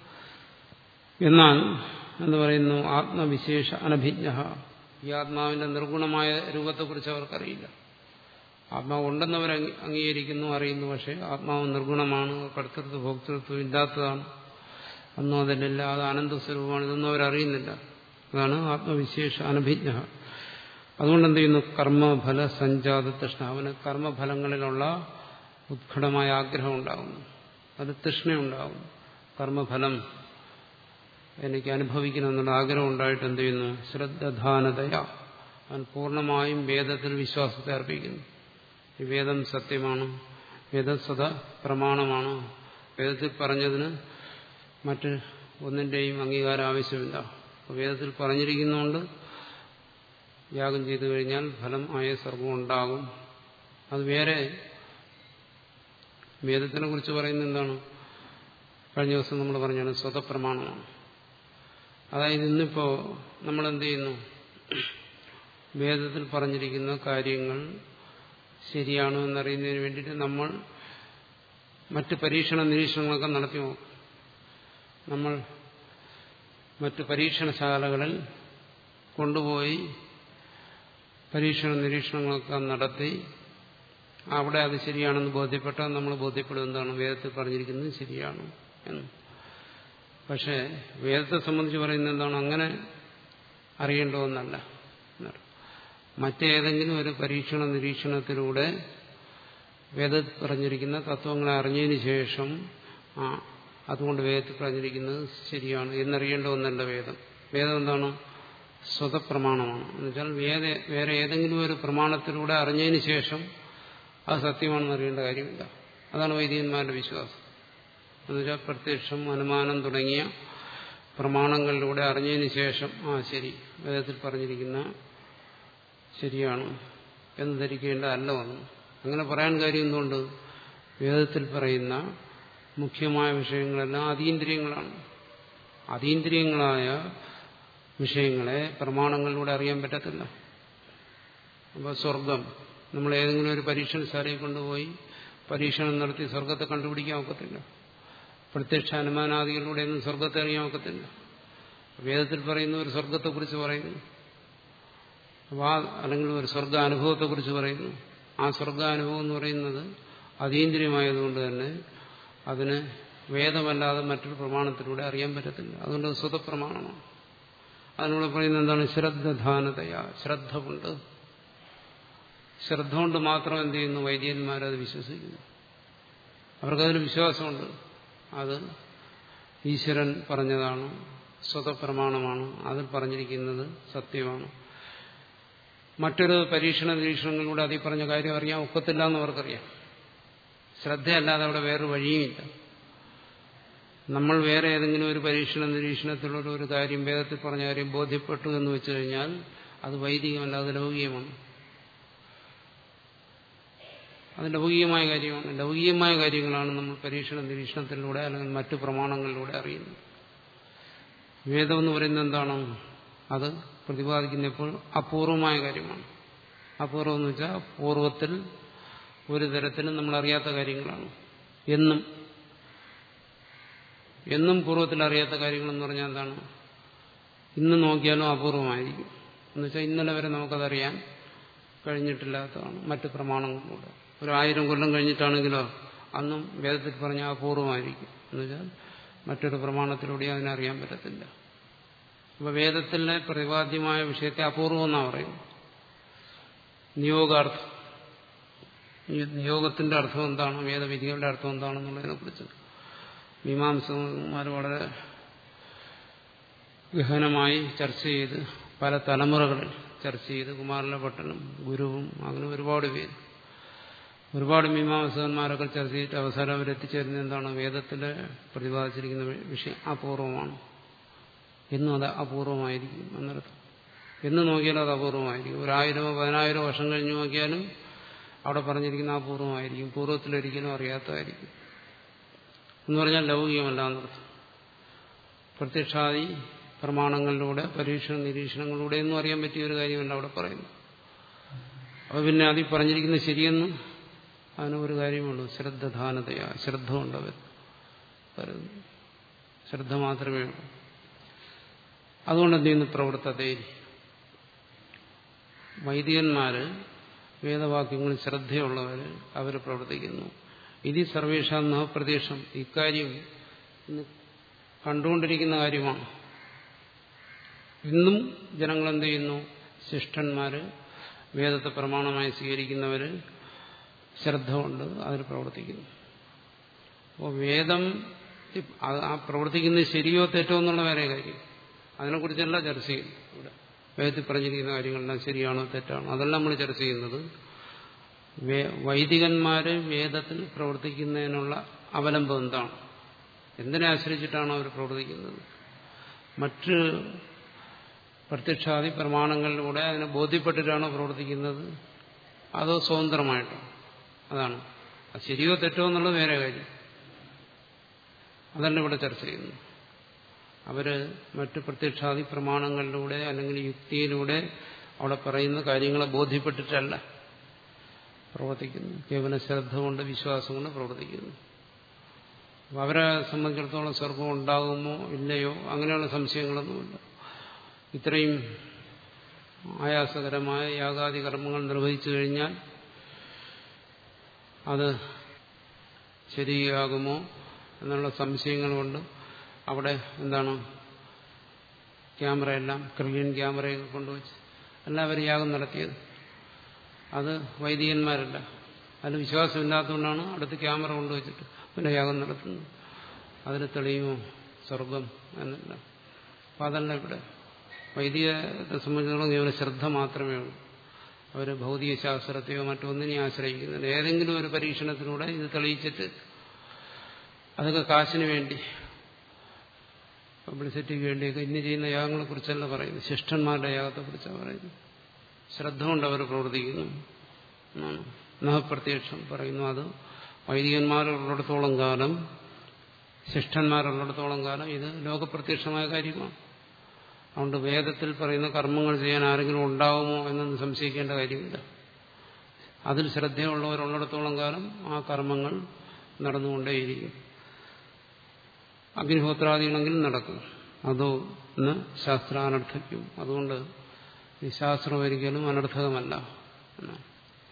എന്നാൽ എന്ന് പറയുന്നു ആത്മവിശേഷ അനഭിജ്ഞ ഈ ആത്മാവിന്റെ നിർഗുണമായ രൂപത്തെക്കുറിച്ച് അവർക്കറിയില്ല ആത്മാവ് ഉണ്ടെന്ന് അവർ അംഗീകരിക്കുന്നു അറിയുന്നു പക്ഷെ ആത്മാവ് നിർഗുണമാണ് കർത്തൃത്വ ഭോക്തൃത്വം ഇല്ലാത്തതാണ് ഒന്നും അതിലില്ല അത് ആനന്ദ സ്വരൂപമാണ് ഇതൊന്നും അവരറിയുന്നില്ല അതാണ് ആത്മവിശേഷ അനഭിജ്ഞ അതുകൊണ്ട് എന്ത് ചെയ്യുന്നു കർമ്മഫല സഞ്ജാത തൃഷ്ണ അവന് കർമ്മഫലങ്ങളിലുള്ള ഉത്കടമായ ആഗ്രഹം ഉണ്ടാകുന്നു അത് തൃഷ്ണയുണ്ടാകുന്നു കർമ്മഫലം എനിക്ക് അനുഭവിക്കണമെന്നുള്ള ആഗ്രഹം ഉണ്ടായിട്ട് എന്ത് ചെയ്യുന്നു ശ്രദ്ധാനതയ അവൻ പൂർണ്ണമായും വേദത്തിൽ വിശ്വാസത്തെ അർപ്പിക്കുന്നു ഈ വേദം സത്യമാണ് വേദം സദ പ്രമാണമാണ് വേദത്തിൽ പറഞ്ഞതിന് മറ്റ് ഒന്നിന്റെയും അംഗീകാരം ആവശ്യമില്ല വേദത്തിൽ പറഞ്ഞിരിക്കുന്നതുകൊണ്ട് യാഗം ചെയ്തു കഴിഞ്ഞാൽ ഫലം ആയ സർവം ഉണ്ടാകും അത് വേറെ വേദത്തിനെ കുറിച്ച് പറയുന്നത് എന്താണ് കഴിഞ്ഞ ദിവസം നമ്മൾ പറഞ്ഞാണ് സ്വതപ്രമാണമാണ് അതായത് ഇന്നിപ്പോ നമ്മൾ എന്ത് ചെയ്യുന്നു വേദത്തിൽ പറഞ്ഞിരിക്കുന്ന കാര്യങ്ങൾ ശരിയാണോ എന്നറിയുന്നതിന് വേണ്ടിയിട്ട് നമ്മൾ മറ്റ് പരീക്ഷണ നിരീക്ഷണങ്ങളൊക്കെ നടത്തി നോക്കും നമ്മൾ മറ്റ് പരീക്ഷണശാലകളിൽ കൊണ്ടുപോയി പരീക്ഷണ നിരീക്ഷണങ്ങളൊക്കെ നടത്തി അവിടെ അത് ശരിയാണെന്ന് ബോധ്യപ്പെട്ടാൽ നമ്മൾ ബോധ്യപ്പെടും എന്താണ് വേദത്തിൽ പറഞ്ഞിരിക്കുന്നത് ശരിയാണ് എന്ന് പക്ഷേ വേദത്തെ സംബന്ധിച്ച് പറയുന്നത് എന്താണ് അങ്ങനെ അറിയേണ്ടതെന്നല്ല മറ്റേതെങ്കിലും ഒരു പരീക്ഷണ നിരീക്ഷണത്തിലൂടെ വേദത്തിൽ പറഞ്ഞിരിക്കുന്ന തത്വങ്ങളെ അറിഞ്ഞതിന് ശേഷം ആ അതുകൊണ്ട് വേദത്തിൽ പറഞ്ഞിരിക്കുന്നത് ശരിയാണ് എന്നറിയേണ്ട ഒന്നല്ല വേദം വേദം എന്താണ് സ്വതപ്രമാണമാണ് എന്നുവെച്ചാൽ വേദ വേറെ ഏതെങ്കിലും ഒരു പ്രമാണത്തിലൂടെ അറിഞ്ഞതിന് ശേഷം അത് സത്യമാണെന്ന് അറിയേണ്ട കാര്യമില്ല അതാണ് വൈദികന്മാരുടെ വിശ്വാസം എന്നുവെച്ചാൽ പ്രത്യക്ഷം അനുമാനം തുടങ്ങിയ പ്രമാണങ്ങളിലൂടെ അറിഞ്ഞതിന് ശേഷം ആ ശരി വേദത്തിൽ പറഞ്ഞിരിക്കുന്ന ശരിയാണ് എന്ന് ധരിക്കേണ്ട അല്ല വന്നു അങ്ങനെ പറയാൻ കാര്യം എന്തുകൊണ്ട് വേദത്തിൽ പറയുന്ന മുഖ്യമായ വിഷയങ്ങളെല്ലാം അതീന്ദ്രിയങ്ങളാണ് അതീന്ദ്രിയങ്ങളായ വിഷയങ്ങളെ പ്രമാണങ്ങളിലൂടെ അറിയാൻ പറ്റത്തില്ല അപ്പോൾ സ്വർഗം നമ്മൾ ഏതെങ്കിലും ഒരു പരീക്ഷണശാലയിൽ കൊണ്ടുപോയി പരീക്ഷണം നടത്തി സ്വർഗത്തെ കണ്ടുപിടിക്കാൻ ഒക്കത്തില്ല പ്രത്യക്ഷ അനുമാനാദികളിലൂടെയൊന്നും സ്വർഗത്തെ അറിയാൻ ഒക്കത്തില്ല വേദത്തിൽ പറയുന്ന ഒരു സ്വർഗത്തെക്കുറിച്ച് പറയുന്നു അപ്പോൾ ആ അല്ലെങ്കിൽ ഒരു സ്വർഗാനുഭവത്തെക്കുറിച്ച് പറയുന്നു ആ സ്വർഗാനുഭവം എന്ന് പറയുന്നത് അതീന്ദ്രിയമായതുകൊണ്ട് തന്നെ അതിന് വേദമല്ലാതെ മറ്റൊരു പ്രമാണത്തിലൂടെ അറിയാൻ പറ്റത്തില്ല അതുകൊണ്ട് സ്വതപ്രമാണമാണ് അതിനൂടെ പറയുന്നത് എന്താണ് ശ്രദ്ധധാനതയാ ശ്രദ്ധ കൊണ്ട് ശ്രദ്ധ കൊണ്ട് മാത്രം എന്ത് ചെയ്യുന്നു വൈദ്യന്മാരത് വിശ്വസിക്കുന്നു അവർക്കതിൽ വിശ്വാസമുണ്ട് അത് ഈശ്വരൻ പറഞ്ഞതാണ് സ്വതപ്രമാണമാണ് അതിൽ പറഞ്ഞിരിക്കുന്നത് സത്യമാണ് മറ്റൊരു പരീക്ഷണ നിരീക്ഷണങ്ങളിലൂടെ അതിൽ പറഞ്ഞ കാര്യം അറിയാൻ ഒക്കത്തില്ല എന്ന് അവർക്കറിയാം ശ്രദ്ധയല്ലാതെ അവിടെ വേറൊരു വഴിയുമില്ല നമ്മൾ വേറെ ഏതെങ്കിലും ഒരു പരീക്ഷണ നിരീക്ഷണത്തിലുള്ള ഒരു കാര്യം വേദത്തിൽ പറഞ്ഞ കാര്യം ബോധ്യപ്പെട്ടു എന്ന് വെച്ചു കഴിഞ്ഞാൽ അത് വൈദികമല്ല അത് ലൗകികമാണ് അത് ലൗകികമായ കാര്യമാണ് ലൗകികമായ കാര്യങ്ങളാണ് നമ്മൾ പരീക്ഷണ നിരീക്ഷണത്തിലൂടെ അല്ലെങ്കിൽ മറ്റു പ്രമാണങ്ങളിലൂടെ അറിയുന്നത് വേദം എന്ന് പറയുന്നത് എന്താണ് അത് പ്രതിപാദിക്കുന്നപ്പോൾ അപൂർവമായ കാര്യമാണ് അപൂർവം എന്ന് വെച്ചാൽ പൂർവത്തിൽ ഒരു തരത്തിലും നമ്മൾ അറിയാത്ത കാര്യങ്ങളാണ് എന്നും എന്നും പൂർവ്വത്തിൽ അറിയാത്ത കാര്യങ്ങളെന്ന് പറഞ്ഞാൽ എന്താണ് ഇന്ന് നോക്കിയാലും അപൂർവമായിരിക്കും എന്നുവെച്ചാൽ ഇന്നലെ വരെ നമുക്കതറിയാൻ കഴിഞ്ഞിട്ടില്ലാത്തതാണ് മറ്റ് പ്രമാണങ്ങളിലൂടെ ഒരു ആയിരം കൊല്ലം കഴിഞ്ഞിട്ടാണെങ്കിലോ അന്നും വേദത്തിൽ പറഞ്ഞാൽ അപൂർവമായിരിക്കും എന്നുവെച്ചാൽ മറ്റൊരു പ്രമാണത്തിലൂടെ അതിനറിയാൻ പറ്റത്തില്ല അപ്പോൾ വേദത്തിലെ പ്രതിപാദ്യമായ വിഷയത്തെ അപൂർവം എന്നാണ് പറയുന്നത് നിയോഗാർത്ഥം ഈ നിയോഗത്തിന്റെ അർത്ഥം എന്താണ് വേദവിധികളുടെ അർത്ഥം എന്താണെന്നുള്ളതിനെ കുറിച്ച് മീമാംസകന്മാർ വളരെ ഗഹനമായി ചർച്ച ചെയ്ത് പല തലമുറകളിൽ ചർച്ച ചെയ്ത് കുമാരല ഭട്ടനും ഗുരുവും അങ്ങനെ ഒരുപാട് പേര് ഒരുപാട് മീമാംസകന്മാരൊക്കെ ചർച്ച ചെയ്തിട്ട് അവസാനം അവരെത്തിച്ചേരുന്നത് എന്താണ് വേദത്തിൽ പ്രതിപാദിച്ചിരിക്കുന്ന വിഷയം അപൂർവമാണ് എന്നും അത് അപൂർവമായിരിക്കും എന്നർത്ഥം എന്ന് നോക്കിയാലും അത് അപൂർവമായിരിക്കും ഒരായിരമോ പതിനായിരമോ വർഷം കഴിഞ്ഞ് നോക്കിയാലും അവിടെ പറഞ്ഞിരിക്കുന്ന അപൂർവമായിരിക്കും പൂർവ്വത്തിലൊരിക്കലും അറിയാത്തതായിരിക്കും എന്ന് പറഞ്ഞാൽ ലൗകികമല്ല എന്നർത്ഥം പ്രത്യക്ഷാദി പ്രമാണങ്ങളിലൂടെ പരീക്ഷണ നിരീക്ഷണങ്ങളിലൂടെ ഒന്നും അറിയാൻ പറ്റിയ ഒരു കാര്യമല്ല അവിടെ പറയുന്നു അപ്പോൾ പിന്നെ അതിൽ പറഞ്ഞിരിക്കുന്നത് ശരിയെന്ന് അതിന് ഒരു കാര്യമുള്ളൂ ശ്രദ്ധധാനതയാ ശ്രദ്ധ ഉണ്ടവർ പറയുന്നു ശ്രദ്ധ മാത്രമേ ഉള്ളൂ അതുകൊണ്ട് എന്ത് ചെയ്യുന്നു പ്രവർത്തതയിൽ വൈദികന്മാര് വേദവാക്യങ്ങളിൽ ശ്രദ്ധയുള്ളവർ അവർ പ്രവർത്തിക്കുന്നു ഇത് സർവേഷാം നവപ്രദേശം ഇക്കാര്യം ഇന്ന് കണ്ടുകൊണ്ടിരിക്കുന്ന കാര്യമാണ് ഇന്നും ജനങ്ങൾ എന്ത് ചെയ്യുന്നു ശിഷ്ടന്മാര് വേദത്തെ പ്രമാണമായി സ്വീകരിക്കുന്നവർ ശ്രദ്ധ കൊണ്ട് അതിൽ പ്രവർത്തിക്കുന്നു അപ്പോൾ വേദം ആ പ്രവർത്തിക്കുന്നത് ശരിയോ തെറ്റോ എന്നുള്ള വേറെ കാര്യം അതിനെക്കുറിച്ചല്ല ചർച്ച ചെയ്യുന്നു ഇവിടെ വേദത്തിൽ പറഞ്ഞിരിക്കുന്ന കാര്യങ്ങളെല്ലാം ശരിയാണോ തെറ്റാണോ അതെല്ലാം നമ്മൾ ചർച്ച ചെയ്യുന്നത് വൈദികന്മാര് വേദത്തിൽ പ്രവർത്തിക്കുന്നതിനുള്ള അവലംബം എന്താണ് എന്തിനെ ആശ്രയിച്ചിട്ടാണോ അവർ പ്രവർത്തിക്കുന്നത് മറ്റ് പ്രത്യക്ഷാദി പ്രമാണങ്ങളിലൂടെ അതിനെ ബോധ്യപ്പെട്ടിട്ടാണോ പ്രവർത്തിക്കുന്നത് അതോ സ്വതന്ത്രമായിട്ടോ അതാണ് അത് ശരിയോ തെറ്റോ എന്നുള്ളത് വേറെ കാര്യം അതല്ല ഇവിടെ ചർച്ച ചെയ്യുന്നു അവര് മറ്റ് പ്രത്യക്ഷാദി പ്രമാണങ്ങളിലൂടെ അല്ലെങ്കിൽ യുക്തിയിലൂടെ അവിടെ പറയുന്ന കാര്യങ്ങളെ ബോധ്യപ്പെട്ടിട്ടല്ല പ്രവർത്തിക്കുന്നു കേവല ശ്രദ്ധ കൊണ്ട് വിശ്വാസം കൊണ്ട് പ്രവർത്തിക്കുന്നു അപ്പം അവരെ സംബന്ധിച്ചിടത്തോളം സ്വർഗം ഉണ്ടാകുമോ ഇല്ലയോ അങ്ങനെയുള്ള സംശയങ്ങളൊന്നുമില്ല ഇത്രയും ആയാസകരമായ യാഗാദി കർമ്മങ്ങൾ നിർവഹിച്ചു കഴിഞ്ഞാൽ അത് ശരിയാകുമോ എന്നുള്ള സംശയങ്ങൾ കൊണ്ട് അവിടെ എന്താണ് ക്യാമറയെല്ലാം ക്രിയൻ ക്യാമറയൊക്കെ കൊണ്ടുവച്ച് എല്ലാവരും യാഗം നടത്തിയത് അത് വൈദികന്മാരല്ല അതിൽ വിശ്വാസമില്ലാത്തതുകൊണ്ടാണ് അടുത്ത് ക്യാമറ കൊണ്ടുവച്ചിട്ട് പിന്നെ യാഗം നടത്തുന്നത് അതിന് തെളിയുമോ സ്വർഗം എന്നല്ല അപ്പം അതല്ല ഇവിടെ വൈദികത്തെ സംബന്ധിച്ചിടത്തോളം കേവലം ശ്രദ്ധ മാത്രമേ ഉള്ളൂ അവർ ഭൗതിക ശാസ്ത്രത്തെയോ മറ്റൊന്നിനെയും ആശ്രയിക്കുന്നില്ല ഏതെങ്കിലും ഒരു പരീക്ഷണത്തിലൂടെ ഇത് തെളിയിച്ചിട്ട് അതൊക്കെ കാശിന് വേണ്ടി പബ്ലിസിറ്റിക്ക് വേണ്ടിയൊക്കെ ഇന്ന് ചെയ്യുന്ന യാഗങ്ങളെ കുറിച്ചല്ല പറയുന്നത് ശിഷ്ടന്മാരുടെ യാഗത്തെ കുറിച്ചാണ് പറയുന്നത് ശ്രദ്ധ കൊണ്ട് അവർ പ്രവർത്തിക്കുന്നു എന്നാണ് നഹപ്രത്യക്ഷം പറയുന്നു അത് വൈദികന്മാരുള്ളിടത്തോളം കാലം ശിഷ്ടന്മാരുള്ളിടത്തോളം കാലം ഇത് ലോകപ്രത്യക്ഷമായ കാര്യമാണ് അതുകൊണ്ട് വേദത്തിൽ പറയുന്ന കർമ്മങ്ങൾ ചെയ്യാൻ ആരെങ്കിലും ഉണ്ടാവുമോ എന്നൊന്നും സംശയിക്കേണ്ട കാര്യമില്ല അതിൽ ശ്രദ്ധയുള്ളവരുള്ളിടത്തോളം കാലം ആ കർമ്മങ്ങൾ നടന്നുകൊണ്ടേയിരിക്കും അഗ്നിഹോത്രാദികളെങ്കിലും നടക്കും അതോ എന്ന് ശാസ്ത്രാനർത്ഥിക്കും അതുകൊണ്ട് ഈ ശാസ്ത്രം ഒരിക്കലും അനർത്ഥകമല്ല എന്നാണ്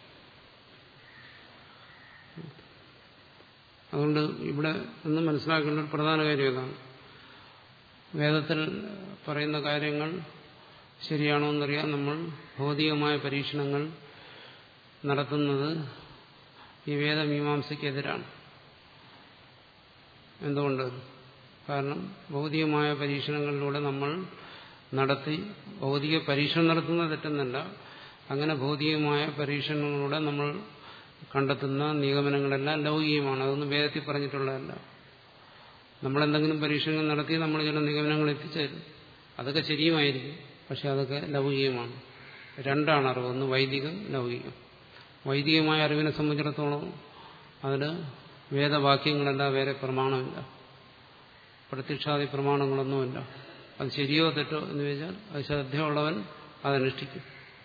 അതുകൊണ്ട് ഇവിടെ ഒന്ന് മനസ്സിലാക്കേണ്ട ഒരു പ്രധാന കാര്യം ഇതാണ് വേദത്തിൽ പറയുന്ന കാര്യങ്ങൾ ശരിയാണോ എന്നറിയാൻ നമ്മൾ ഭൗതികമായ പരീക്ഷണങ്ങൾ നടത്തുന്നത് ഈ വേദമീമാംസയ്ക്കെതിരാണ് എന്തുകൊണ്ട് കാരണം ഭൗതികമായ പരീക്ഷണങ്ങളിലൂടെ നമ്മൾ നടത്തി ഭൗതിക പരീക്ഷണം നടത്തുന്നത് തെറ്റെന്നല്ല അങ്ങനെ ഭൗതികമായ പരീക്ഷണങ്ങളിലൂടെ നമ്മൾ കണ്ടെത്തുന്ന നിഗമനങ്ങളെല്ലാം ലൗകികമാണ് അതൊന്നും വേദത്തിൽ പറഞ്ഞിട്ടുള്ളതല്ല നമ്മളെന്തെങ്കിലും പരീക്ഷണങ്ങൾ നടത്തി നമ്മൾ ചില നിഗമനങ്ങൾ എത്തിച്ചേരും അതൊക്കെ ശരിയുമായിരിക്കും പക്ഷെ അതൊക്കെ ലൗകികമാണ് രണ്ടാണ് അറിവ് ഒന്ന് വൈദികം ലൗകികം വൈദികമായ അറിവിനെ സംബന്ധിച്ചിടത്തോളം അതിൽ വേദവാക്യങ്ങളല്ല വേറെ പ്രമാണമില്ല പ്രത്യക്ഷാദി പ്രമാണങ്ങളൊന്നുമില്ല അത് ശരിയോ തെറ്റോ എന്ന് ചോദിച്ചാൽ അത് ശ്രദ്ധയുള്ളവൻ അതനുഷ്ഠിക്കും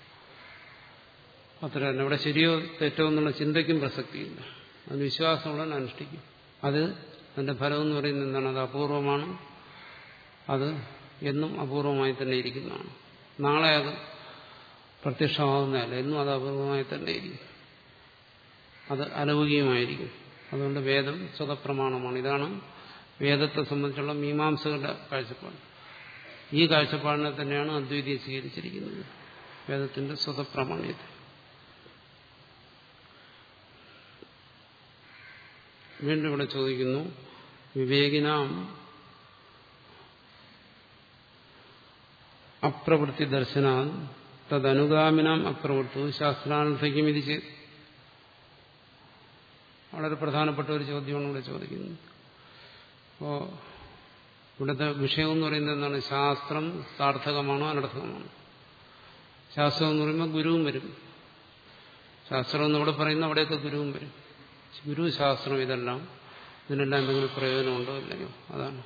അത്ര തന്നെ ഇവിടെ ശരിയോ തെറ്റോ എന്നുള്ള ചിന്തയ്ക്കും പ്രസക്തിയില്ല അതിന് വിശ്വാസമുള്ളവൻ അനുഷ്ഠിക്കും അത് അതിന്റെ ഫലം എന്ന് പറയുന്നത് എന്താണ് അത് അപൂർവമാണ് അത് എന്നും അപൂർവമായി തന്നെ ഇരിക്കുന്നതാണ് നാളെ അത് പ്രത്യക്ഷമാകുന്നതല്ല എന്നും അത് അപൂർവമായി തന്നെ ഇരിക്കും അത് അലൗകികമായിരിക്കും അതുകൊണ്ട് വേദം സ്വതപ്രമാണമാണ് ഇതാണ് വേദത്തെ സംബന്ധിച്ചുള്ള മീമാംസകളുടെ കാഴ്ചപ്പാട് ഈ കാഴ്ചപ്പാടിനെ തന്നെയാണ് അദ്വൈതം സ്വീകരിച്ചിരിക്കുന്നത് വേദത്തിന്റെ സ്വതപ്രമാണ്യത്തെ വീണ്ടും ഇവിടെ ചോദിക്കുന്നു വിവേകിനാം അപ്രവൃത്തി ദർശനാ തദനുഗാമിനാം അപ്രവൃത്തു ശാസ്ത്രാനുസരിക്കും ഇത് ചെയ്ത് വളരെ പ്രധാനപ്പെട്ട ഒരു ചോദ്യമാണ് ഇവിടെ ചോദിക്കുന്നത് അപ്പോ ഇവിടുത്തെ വിഷയം എന്ന് പറയുന്നത് എന്താണ് ശാസ്ത്രം സാർത്ഥകമാണോ അനർത്ഥകമാണോ ശാസ്ത്രം എന്ന് പറയുമ്പോൾ ഗുരുവും വരും ശാസ്ത്രം എന്ന് ഇവിടെ പറയുന്ന അവിടെയൊക്കെ ഗുരുവും വരും ഗുരു ശാസ്ത്രം ഇതെല്ലാം ഇതിനെല്ലാം എന്തെങ്കിലും പ്രയോജനമുണ്ടോ ഇല്ലയോ അതാണ്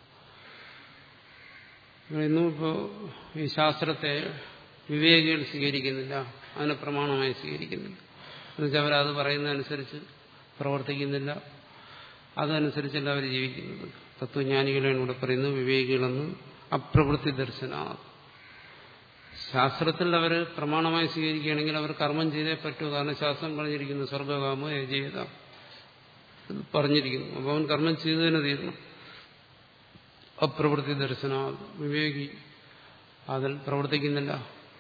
ഇന്നും ഇപ്പോൾ ഈ ശാസ്ത്രത്തെ വിവേകികൾ സ്വീകരിക്കുന്നില്ല അതിനെ പ്രമാണമായി സ്വീകരിക്കുന്നില്ല എന്നുവെച്ചാൽ അവരത് പറയുന്നതനുസരിച്ച് പ്രവർത്തിക്കുന്നില്ല അതനുസരിച്ചല്ല അവർ ജീവിക്കുന്നത് തത്വജ്ഞാനികളാണ് ഇവിടെ പറയുന്നത് വിവേകികളെന്ന് അപ്രവൃത്തി ദർശന ശാസ്ത്രത്തിൽ അവർ പ്രമാണമായി സ്വീകരിക്കുകയാണെങ്കിൽ അവർ കർമ്മം ചെയ്തേ പറ്റൂ കാരണം ശാസ്ത്രം പറഞ്ഞിരിക്കുന്നു സ്വർഗകാമോ യജീത പറഞ്ഞിരിക്കുന്നു അപ്പോൾ അവൻ കർമ്മം ചെയ്തു തന്നെ തീരണം അപ്രവൃത്തി ദർശന വിവേകി അതിൽ പ്രവർത്തിക്കുന്നില്ല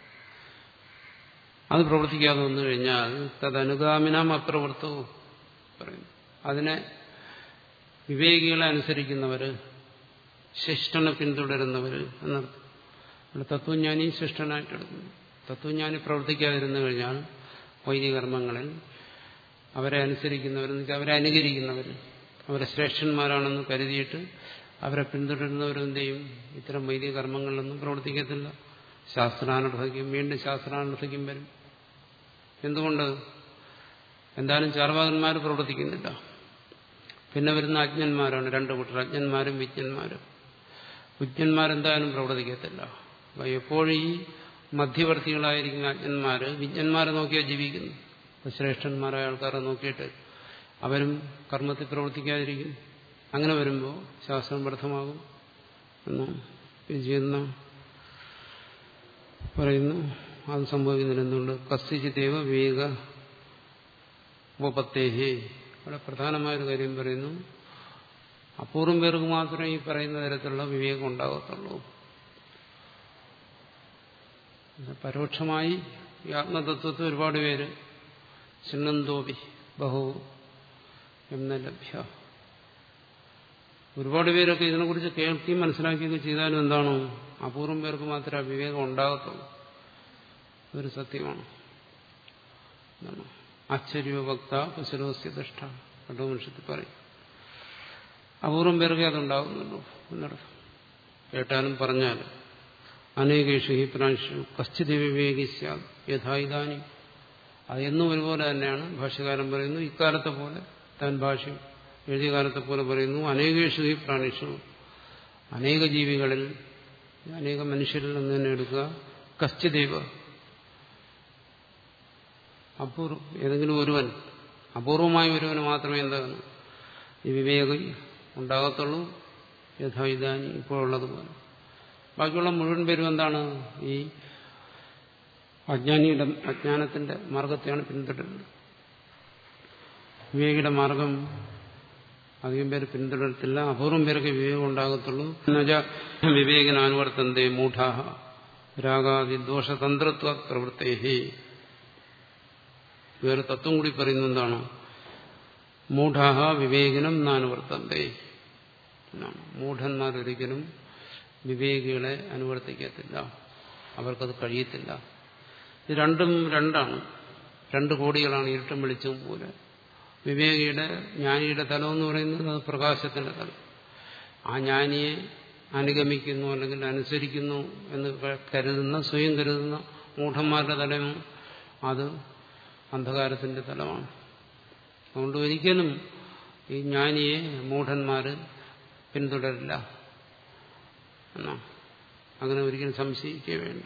അത് പ്രവർത്തിക്കാതെ വന്നു കഴിഞ്ഞാൽ തദനുഗാമിനാം അപ്രവൃത്തവും പറയുന്നു അതിനെ വിവേകികളെ അനുസരിക്കുന്നവർ ശിഷ്ടനെ പിന്തുടരുന്നവർ എന്നർത്ഥം ഇവിടെ തത്വജ്ഞാനി ശിഷ്ടനായിട്ട് എടുക്കുന്നു തത്വജ്ഞാനി പ്രവർത്തിക്കാതിരുന്നു കഴിഞ്ഞാൽ വൈദികർമ്മങ്ങളിൽ അവരെ അനുസരിക്കുന്നവരെന്ന് വെച്ചാൽ അവരെ അനുകരിക്കുന്നവർ അവരെ ശ്രേഷ്ഠന്മാരാണെന്ന് കരുതിയിട്ട് അവരെ പിന്തുടരുന്നവരെന്ത് ചെയ്യും ഇത്തരം വൈദിക കർമ്മങ്ങളിലൊന്നും പ്രവർത്തിക്കത്തില്ല ശാസ്ത്രാനുഷ്ഠിക്കും വീണ്ടും ശാസ്ത്രാനുഷ്ഠിക്കും വരും എന്തുകൊണ്ട് എന്തായാലും ചാർവാകന്മാർ പ്രവർത്തിക്കുന്നില്ല പിന്നെ വരുന്ന അജ്ഞന്മാരാണ് രണ്ടു കൂട്ടർ അജ്ഞന്മാരും വിജ്ഞന്മാരും വിജ്ഞന്മാരെന്തായാലും പ്രവർത്തിക്കത്തില്ല അപ്പൊ എപ്പോഴും ഈ മധ്യവർത്തികളായിരിക്കുന്ന അജ്ഞന്മാര് വിജ്ഞന്മാരെ നോക്കിയാൽ ജീവിക്കുന്നു അപ്പൊ ശ്രേഷ്ഠന്മാരായ ആൾക്കാരെ നോക്കിയിട്ട് അവരും കർമ്മത്തിൽ പ്രവർത്തിക്കാതിരിക്കും അങ്ങനെ വരുമ്പോൾ ശാസ്ത്രം വ്യർത്ഥമാകും എന്ന് ചെയ്യുന്ന പറയുന്നു അത് സംഭവിക്കുന്നില്ല എന്തുകൊണ്ട് കസ്തിച്ചിദേവ വിവേക ഉപപത്തേഹി അവിടെ പ്രധാനമായൊരു കാര്യം പറയുന്നു അപൂർവം പേർക്ക് മാത്രമേ ഈ പറയുന്ന തരത്തിലുള്ള വിവേകം ഉണ്ടാകത്തുള്ളൂ പരോക്ഷമായി ഈ ആത്മതത്വത്തെ ഒരുപാട് പേര് ചിന്നന്തോപി ബഹു എന്ന ലഭ്യ ഒരുപാട് പേരൊക്കെ ഇതിനെക്കുറിച്ച് കേൾക്കുകയും മനസ്സിലാക്കുകയൊക്കെ ചെയ്താലും എന്താണോ അപൂർവം പേർക്ക് മാത്രമേ ആ വിവേകം ഉണ്ടാകത്തുള്ളൂ അതൊരു സത്യമാണ് എന്താണ് ആശ്ചര്യവക്ത പശുരോസ്യ ദഷ്ട കഠോപനിഷത്തിൽ പറയും അപൂർവം പേർക്കേ അതുണ്ടാകുന്നുള്ളൂ എന്നർത്ഥം കേട്ടാലും പറഞ്ഞാലും അനേകേഷു ഹി പ്രാൻഷു കശ്ചിത് വിവേകി യഥാ ഇതാനും അത് എന്നും ഒരുപോലെ തന്നെയാണ് ഭാഷ്യകാരൻ പറയുന്നു ഇക്കാലത്തെ പോലെ താൻ ഭാഷ്യം എഴുതിയ കാലത്തെ പോലെ പറയുന്നു അനേകേഷു ഹി പ്രാണിഷു അനേക ജീവികളിൽ അനേക മനുഷ്യരിൽ നിന്ന് തന്നെ എടുക്കുക കശ്ചിദേവ അപൂർവം ഏതെങ്കിലും ഒരുവൻ അപൂർവമായ ഒരുവന് മാത്രമേ എന്താണ് ഈ വിവേകം ഉണ്ടാകത്തുള്ളൂ യഥാ ഇതാനി ഇപ്പോഴുള്ളതുപോലെ ബാക്കിയുള്ള മുഴുവൻ പേരും എന്താണ് ഈ അജ്ഞാനിയുടെ അജ്ഞാനത്തിന്റെ മാർഗത്തെയാണ് പിന്തുടരുന്നത് വിവേകിയുടെ മാർഗം അധികം പേര് പിന്തുടരത്തില്ല അപൂർവം പേർക്ക് വിവേകം ഉണ്ടാകത്തുള്ളൂ എന്നുവെച്ചാൽ വിവേകനാനുവർത്തന്തേ മൂഢാഹ രാഗാദി ദോഷതന്ത്രത്വ പ്രവൃത്തേഹി വേറെ തത്വം കൂടി പറയുന്നത് എന്താണ് മൂഢാഹ വിവേകനം നാനുവർത്തന്തേ എന്നാണ് മൂഢന്മാരൊരിക്കലും വിവേകികളെ അനുവർത്തിക്കത്തില്ല അവർക്കത് കഴിയത്തില്ല ഇത് രണ്ടും രണ്ടാണ് രണ്ട് കോടികളാണ് ഇരുട്ടും വെളിച്ചവും പോലെ വിവേകിയുടെ ജ്ഞാനിയുടെ തലം എന്ന് പറയുന്നത് അത് പ്രകാശത്തിന്റെ തലം ആ ജ്ഞാനിയെ അനുഗമിക്കുന്നു അല്ലെങ്കിൽ അനുസരിക്കുന്നു എന്ന് കരുതുന്ന സ്വയം കരുതുന്ന മൂഢന്മാരുടെ തലം അത് അന്ധകാരത്തിന്റെ തലമാണ് അതുകൊണ്ട് ഒരിക്കലും ഈ ജ്ഞാനിയെ മൂഢന്മാര് പിന്തുടരില്ല എന്നാ അങ്ങനെ ഒരിക്കലും സംശയിക്കേ വേണ്ട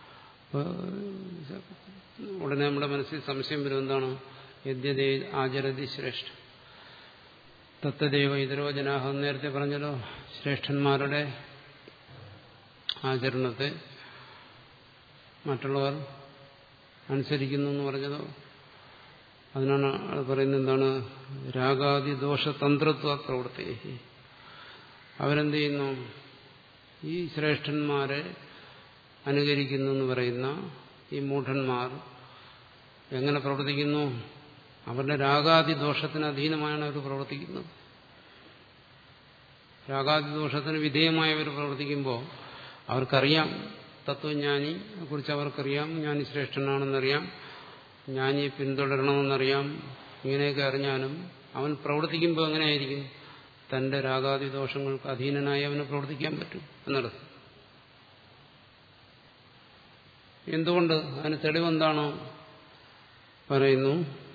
ഉടനെ നമ്മുടെ മനസ്സിൽ സംശയം വരും എന്താണ് യദ്യതേ ആചരതി ശ്രേഷ്ഠ തത്വദേവ ഇതരോ ജനാഹ നേരത്തെ പറഞ്ഞല്ലോ ശ്രേഷ്ഠന്മാരുടെ ആചരണത്തെ മറ്റുള്ളവർ അനുസരിക്കുന്നു എന്ന് പറഞ്ഞതോ അതിനാണ് പറയുന്നത് എന്താണ് രാഗാദി ദോഷതന്ത്രത്വ പ്രവൃത്തി അവരെന്ത് ചെയ്യുന്നു ഈ ശ്രേഷ്ഠന്മാരെ അനുകരിക്കുന്നു എന്ന് പറയുന്ന ഈ മൂഢന്മാർ എങ്ങനെ പ്രവർത്തിക്കുന്നു അവരുടെ രാഗാദി ദോഷത്തിന് അധീനമായാണ് അവർ പ്രവർത്തിക്കുന്നത് രാഗാദിദോഷത്തിന് വിധേയമായവർ പ്രവർത്തിക്കുമ്പോൾ അവർക്കറിയാം തത്വജ്ഞാനിയെ കുറിച്ച് അവർക്കറിയാം ജ്ഞാനി ശ്രേഷ്ഠനാണെന്നറിയാം ജ്ഞാനിയെ പിന്തുടരണമെന്നറിയാം ഇങ്ങനെയൊക്കെ അറിഞ്ഞാലും അവൻ പ്രവർത്തിക്കുമ്പോൾ എങ്ങനെയായിരിക്കും തന്റെ രാഗാദി ദോഷങ്ങൾക്ക് അധീനനായി അവന് പ്രവർത്തിക്കാൻ പറ്റും എന്നർത്ഥം എന്തുകൊണ്ട് അതിന് തെളിവെന്താണോ പറയുന്നു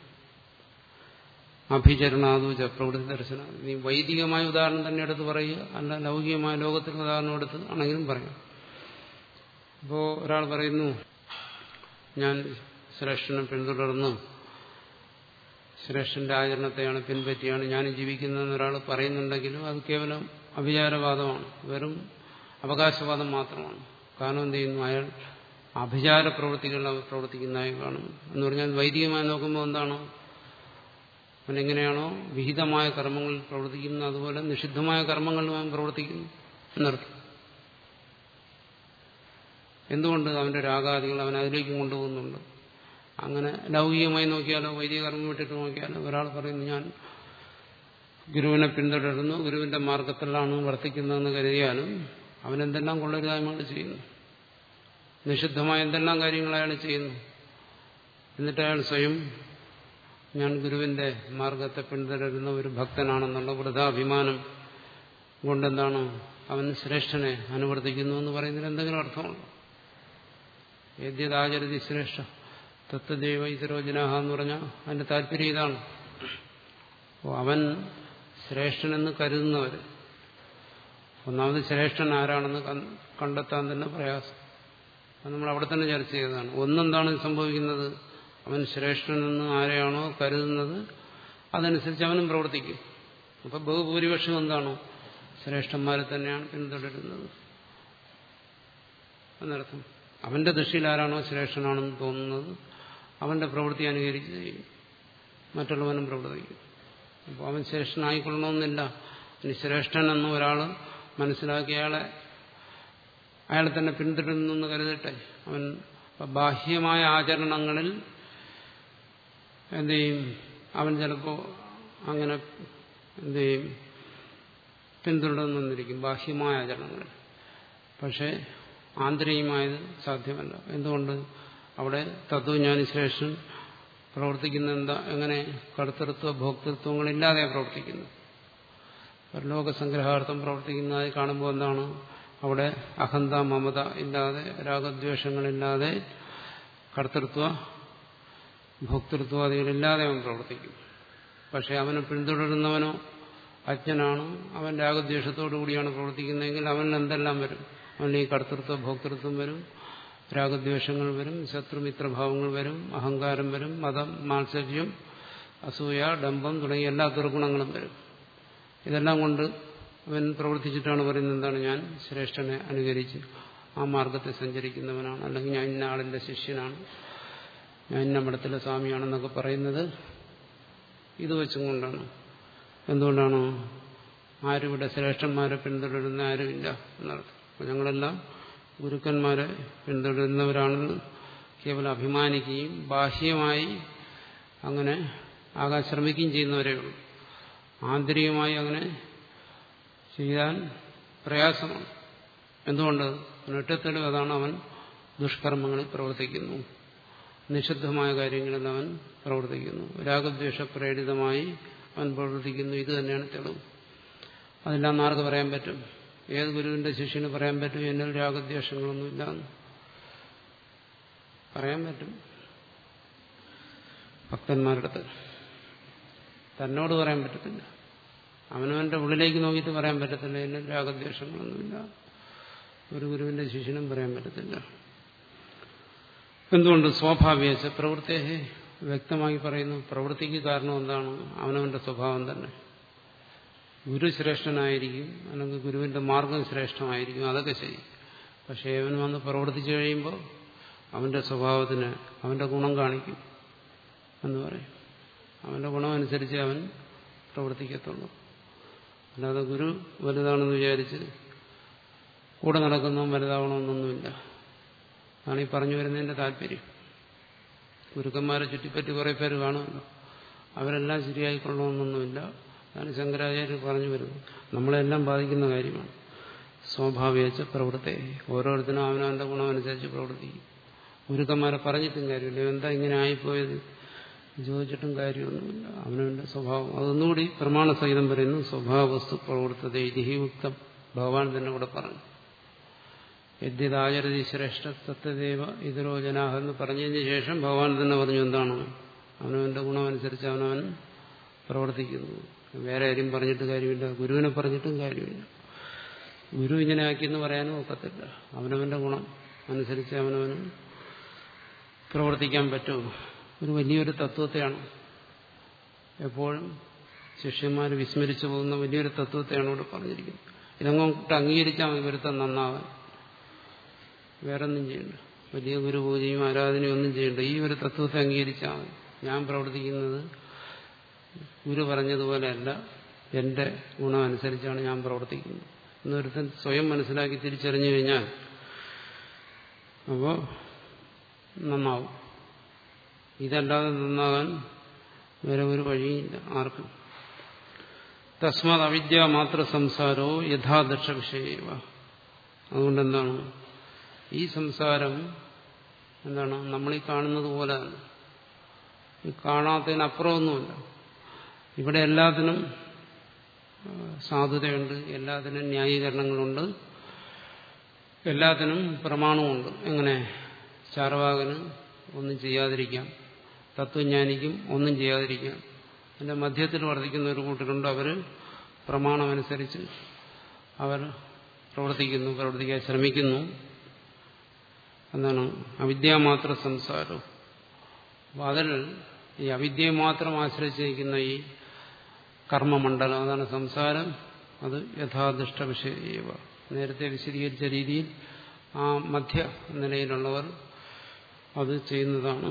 അഭിചരണാദൂച പ്രവൃത്തി ദർശന നീ വൈദികമായ ഉദാഹരണം തന്നെ എടുത്ത് പറയുക അല്ല ലൗകികമായ ലോകത്തിലെ ഉദാഹരണം എടുത്ത് ആണെങ്കിലും പറയാം ഇപ്പോ ഒരാൾ പറയുന്നു ഞാൻ ശ്രേഷ്ഠനെ പിന്തുടർന്ന് ശ്രേഷ്ഠന്റെ ആചരണത്തെയാണ് പിൻപറ്റിയാണ് ഞാൻ ജീവിക്കുന്നതെന്ന് ഒരാൾ പറയുന്നുണ്ടെങ്കിലും അത് കേവലം അഭിചാരവാദമാണ് വെറും അവകാശവാദം മാത്രമാണ് കാരണം എന്ത് ചെയ്യുന്നു അയാൾ അഭിചാര പ്രവൃത്തികൾ അവർ പ്രവർത്തിക്കുന്നതായി കാണും എന്ന് പറഞ്ഞാൽ വൈദികമായി നോക്കുമ്പോൾ എന്താണ് അവൻ എങ്ങനെയാണോ വിഹിതമായ കർമ്മങ്ങളിൽ പ്രവർത്തിക്കുന്നത് അതുപോലെ നിഷിദ്ധമായ കർമ്മങ്ങളിലും അവൻ പ്രവർത്തിക്കുന്നു എന്നർത്ഥം എന്തുകൊണ്ട് അവന്റെ രാഗാദികൾ അവൻ അതിലേക്ക് കൊണ്ടുപോകുന്നുണ്ട് അങ്ങനെ ലൗകികമായി നോക്കിയാലോ വൈദിക കർമ്മം വിട്ടിട്ട് നോക്കിയാലോ ഒരാൾ പറയുന്നു ഞാൻ ഗുരുവിനെ പിന്തുടരുന്നു ഗുരുവിന്റെ മാർഗത്തിലാണ് വർത്തിക്കുന്നതെന്ന് കരുതിയാലും അവൻ എന്തെല്ലാം കൊള്ളരുതായ്മകൾ ചെയ്യുന്നു നിഷിദ്ധമായ എന്തെല്ലാം കാര്യങ്ങൾ അയാൾ ചെയ്യുന്നു എന്നിട്ട് അയാൾ സ്വയം ഞാൻ ഗുരുവിന്റെ മാർഗത്തെ പിന്തുടരുന്ന ഒരു ഭക്തനാണെന്നുള്ള വൃഥാഭിമാനം കൊണ്ടെന്താണ് അവൻ ശ്രേഷ്ഠനെ അനുവർത്തിക്കുന്നു എന്ന് പറയുന്നതിന് എന്തെങ്കിലും അർത്ഥമുണ്ടോ യദ്യതാചരതി ശ്രേഷ്ഠ തത്വദൈവ ഇതരോജനാഹ എന്ന് പറഞ്ഞാൽ അതിന്റെ താല്പര്യം ഇതാണ് അപ്പോൾ അവൻ ശ്രേഷ്ഠനെന്ന് കരുതുന്നവർ ഒന്നാമത് ശ്രേഷ്ഠൻ ആരാണെന്ന് കണ്ടെത്താൻ തന്നെ പ്രയാസം അത് നമ്മൾ അവിടെ തന്നെ ചർച്ച ചെയ്തതാണ് ഒന്നെന്താണ് സംഭവിക്കുന്നത് അവൻ ശ്രേഷ്ഠനെന്ന് ആരെയാണോ കരുതുന്നത് അതനുസരിച്ച് അവനും പ്രവർത്തിക്കും അപ്പൊ ബഹുഭൂരിപക്ഷം എന്താണോ ശ്രേഷ്ഠന്മാരെ തന്നെയാണ് പിന്തുടരുന്നത് എന്നർത്ഥം അവന്റെ ദൃഷ്ടിയിൽ ആരാണോ ശ്രേഷ്ഠനാണെന്ന് തോന്നുന്നത് അവന്റെ പ്രവൃത്തി അനുകരിച്ച് ചെയ്യും മറ്റുള്ളവനും പ്രവർത്തിക്കും അപ്പോൾ അവൻ ശ്രേഷ്ഠനായിക്കൊള്ളണമെന്നില്ല ഇനി ശ്രേഷ്ഠനെന്ന് ഒരാൾ മനസ്സിലാക്കി അയാളെ അയാളെ തന്നെ പിന്തുടരുന്നെന്ന് കരുതട്ടെ അവൻ ബാഹ്യമായ ആചരണങ്ങളിൽ എന്ത് ചെയ്യും അവൻ ചിലപ്പോൾ അങ്ങനെ എന്ത് ചെയ്യും പിന്തുടർന്നിരിക്കും ബാഹ്യമായ ആചരണങ്ങളിൽ പക്ഷേ ആന്തരികമായത് സാധ്യമല്ല എന്തുകൊണ്ട് അവിടെ തത്വജ്ഞാനി ശ്രേഷ്ഠൻ പ്രവർത്തിക്കുന്ന എന്താ എങ്ങനെ കർത്തൃത്വ ഭോക്തൃത്വങ്ങളില്ലാതെ പ്രവർത്തിക്കുന്നു ലോകസംഗ്രഹാർത്ഥം പ്രവർത്തിക്കുന്നതായി കാണുമ്പോൾ എന്താണ് അവിടെ അഹന്ത മമത ഇല്ലാതെ രാഗദ്വേഷങ്ങളില്ലാതെ കർത്തൃത്വ ഭോക്തൃത്വാദികളില്ലാതെ അവൻ പ്രവർത്തിക്കും പക്ഷെ അവനെ പിന്തുടരുന്നവനോ അജ്ഞനാണ് അവൻ രാഗദ്വേഷത്തോടു കൂടിയാണ് പ്രവർത്തിക്കുന്നതെങ്കിൽ അവൻ എന്തെല്ലാം വരും അവന് ഈ കർത്തൃത്വ ഭോക്തൃത്വം വരും രാഗദ്വേഷങ്ങൾ വരും ശത്രുമിത്രഭാവങ്ങൾ വരും അഹങ്കാരം വരും മതം മാത്സര്യം അസൂയ ഡംബം തുടങ്ങിയ എല്ലാ ദുർഗുണങ്ങളും വരും ഇതെല്ലാം കൊണ്ട് അവൻ പ്രവർത്തിച്ചിട്ടാണ് പറയുന്നത് എന്താണ് ഞാൻ ശ്രേഷ്ഠനെ അനുകരിച്ച് ആ മാർഗത്തെ സഞ്ചരിക്കുന്നവനാണ് അല്ലെങ്കിൽ ഞാൻ ഇന്ന ആളിന്റെ ശിഷ്യനാണ് ഞാൻ ഇന്ന മഠത്തിലെ സ്വാമിയാണെന്നൊക്കെ പറയുന്നത് ഇത് വെച്ചും കൊണ്ടാണ് എന്തുകൊണ്ടാണ് ആരുമിവിടെ ശ്രേഷ്ഠന്മാരെ പിന്തുടരുന്ന ആരുമില്ല എന്നർത്ഥം അപ്പോൾ ഞങ്ങളെല്ലാം ഗുരുക്കന്മാരെ പിന്തുടരുന്നവരാണെന്ന് കേവലം അഭിമാനിക്കുകയും ബാഹ്യമായി അങ്ങനെ ആകാൻ ശ്രമിക്കുകയും ചെയ്യുന്നവരേ ഉള്ളൂ ആന്തരികമായി അങ്ങനെ ചെയ്യാൻ പ്രയാസമാണ് എന്തുകൊണ്ട് ഒറ്റത്തെളിവ് അതാണ് അവൻ ദുഷ്കർമ്മങ്ങളിൽ പ്രവർത്തിക്കുന്നു നിഷിദ്ധമായ കാര്യങ്ങളിൽ അവൻ പ്രവർത്തിക്കുന്നു രാഗദ്വേഷ പ്രേരിതമായി അവൻ പ്രവർത്തിക്കുന്നു ഇത് തന്നെയാണ് തെളിവ് അതെല്ലാം ആർക്ക് പറയാൻ പറ്റും ഏത് ഗുരുവിന്റെ ശിഷ്യന് പറയാൻ പറ്റും എന്നിൽ രാഗദ്വേഷങ്ങളൊന്നുമില്ല പറയാൻ പറ്റും ഭക്തന്മാരുടെ അടുത്ത് തന്നോട് പറയാൻ പറ്റത്തില്ല അവനവന്റെ ഉള്ളിലേക്ക് നോക്കിയിട്ട് പറയാൻ പറ്റത്തില്ല എന്നിൽ രാഗദ്വേഷങ്ങളൊന്നുമില്ല ഒരു ഗുരുവിന്റെ ശിഷ്യനും പറയാൻ പറ്റത്തില്ല എന്തുകൊണ്ട് സ്വാഭാവിക പ്രവൃത്തിയെ വ്യക്തമായി പറയുന്നു പ്രവൃത്തിക്ക് കാരണം എന്താണ് അവനവന്റെ സ്വഭാവം തന്നെ ഗുരു ശ്രേഷ്ഠനായിരിക്കും അല്ലെങ്കിൽ ഗുരുവിന്റെ മാർഗം ശ്രേഷ്ഠമായിരിക്കും അതൊക്കെ ശരി പക്ഷേ അവൻ വന്ന് പ്രവർത്തിച്ചു കഴിയുമ്പോൾ അവന്റെ സ്വഭാവത്തിന് അവന്റെ ഗുണം കാണിക്കും എന്ന് പറയും അവന്റെ ഗുണമനുസരിച്ച് അവൻ പ്രവർത്തിക്കത്തുള്ളൂ അല്ലാതെ ഗുരു വലുതാണെന്ന് വിചാരിച്ച് കൂടെ നടക്കുന്നവൻ വലുതാവണമെന്നൊന്നുമില്ല അതാണ് ഈ പറഞ്ഞു വരുന്നതിന്റെ താല്പര്യം ഗുരുക്കന്മാരെ ചുറ്റിപ്പറ്റി കുറെ പേര് കാണുമല്ലോ അവരെല്ലാം ശരിയായിക്കൊള്ളണമെന്നൊന്നുമില്ല അതാണ് ശങ്കരാചാര്യർ പറഞ്ഞു വരുന്നത് നമ്മളെല്ലാം ബാധിക്കുന്ന കാര്യമാണ് സ്വാഭാവിക പ്രവൃത്തി ഓരോരുത്തരും അവനവന്റെ ഗുണമനുസരിച്ച് പ്രവർത്തിക്കും ഗുരുക്കന്മാരെ പറഞ്ഞിട്ടും കാര്യമില്ല എന്താ ഇങ്ങനെ ആയിപ്പോയത് ചോദിച്ചിട്ടും കാര്യമൊന്നുമില്ല അവനവന്റെ സ്വഭാവം അതൊന്നുകൂടി പ്രമാണസഹിതം പറയുന്നു സ്വഭാവ വസ്തു പ്രവർത്തത ഇതിഹിയുക്തം ഭഗവാൻ തന്നെ കൂടെ പറഞ്ഞു യദ്യതാചരതി ശ്രേഷ്ഠ തത്വദേവ ഇതിരോ ജനാഹ എന്ന് പറഞ്ഞതിന് ശേഷം ഭഗവാൻ തന്നെ പറഞ്ഞു എന്താണ് അവനവന്റെ ഗുണമനുസരിച്ച് അവനവൻ പ്രവർത്തിക്കുന്നു വേറെ ആരും പറഞ്ഞിട്ട് കാര്യമില്ല ഗുരുവിനെ പറഞ്ഞിട്ടും കാര്യമില്ല ഗുരു ഇങ്ങനെ ആക്കിയെന്ന് പറയാനും ഒക്കത്തില്ല അവനവന്റെ ഗുണം അനുസരിച്ച് അവനവന് പ്രവർത്തിക്കാൻ പറ്റുമോ ഒരു വലിയൊരു തത്വത്തെയാണ് എപ്പോഴും ശിഷ്യന്മാർ വിസ്മരിച്ചു പോകുന്ന വലിയൊരു തത്വത്തെയാണ് ഇവിടെ പറഞ്ഞിരിക്കുന്നത് ഇതങ്ങോട്ട് അംഗീകരിച്ചാൽ മതി വരുത്തം നന്നാവാൻ വേറൊന്നും ചെയ്യണ്ട വലിയ ഗുരുപൂജയും ആരാധനയും ഒന്നും ചെയ്യണ്ട ഈ ഒരു തത്വത്തെ അംഗീകരിച്ചാൽ മതി ഞാൻ പ്രവർത്തിക്കുന്നത് ഗുരു പറഞ്ഞതുപോലെയല്ല എന്റെ ഗുണം അനുസരിച്ചാണ് ഞാൻ പ്രവർത്തിക്കുന്നത് എന്നൊരുത്തൻ സ്വയം മനസ്സിലാക്കി തിരിച്ചറിഞ്ഞു കഴിഞ്ഞാൽ അപ്പോൾ നന്നാവും ഇതല്ലാതെ നന്നാകാൻ വേറെ ഒരു വഴിയില്ല ആർക്കും തസ്മാത് അവിദ്യ മാത്ര സംസാരോ യഥാദക്ഷ വിഷയവ അതുകൊണ്ട് എന്താണ് ഈ സംസാരം എന്താണ് നമ്മളീ കാണുന്നത് പോലെ ഈ കാണാത്തതിനപ്പുറമൊന്നുമില്ല ഇവിടെ എല്ലാത്തിനും സാധുതയുണ്ട് എല്ലാത്തിനും ന്യായീകരണങ്ങളുണ്ട് എല്ലാത്തിനും പ്രമാണമുണ്ട് എങ്ങനെ ചാർവാകന് ഒന്നും ചെയ്യാതിരിക്കാം തത്വജ്ഞാനിക്കും ഒന്നും ചെയ്യാതിരിക്കാം അതിന്റെ മധ്യത്തിൽ വർദ്ധിക്കുന്ന ഒരു കൂട്ടരുണ്ട് അവർ പ്രമാണമനുസരിച്ച് അവർ പ്രവർത്തിക്കുന്നു പ്രവർത്തിക്കാൻ ശ്രമിക്കുന്നു എന്താണ് അവിദ്യാമാത്ര സംസാരം അപ്പം അതിൽ ഈ അവിദ്യയെ മാത്രം ആശ്രയിച്ചിരിക്കുന്ന ഈ കർമ്മമണ്ഡലം അതാണ് സംസാരം അത് യഥാധിഷ്ഠ വിഷയവ നേരത്തെ വിശദീകരിച്ച രീതിയിൽ ആ മധ്യ നിലയിലുള്ളവർ അത് ചെയ്യുന്നതാണ്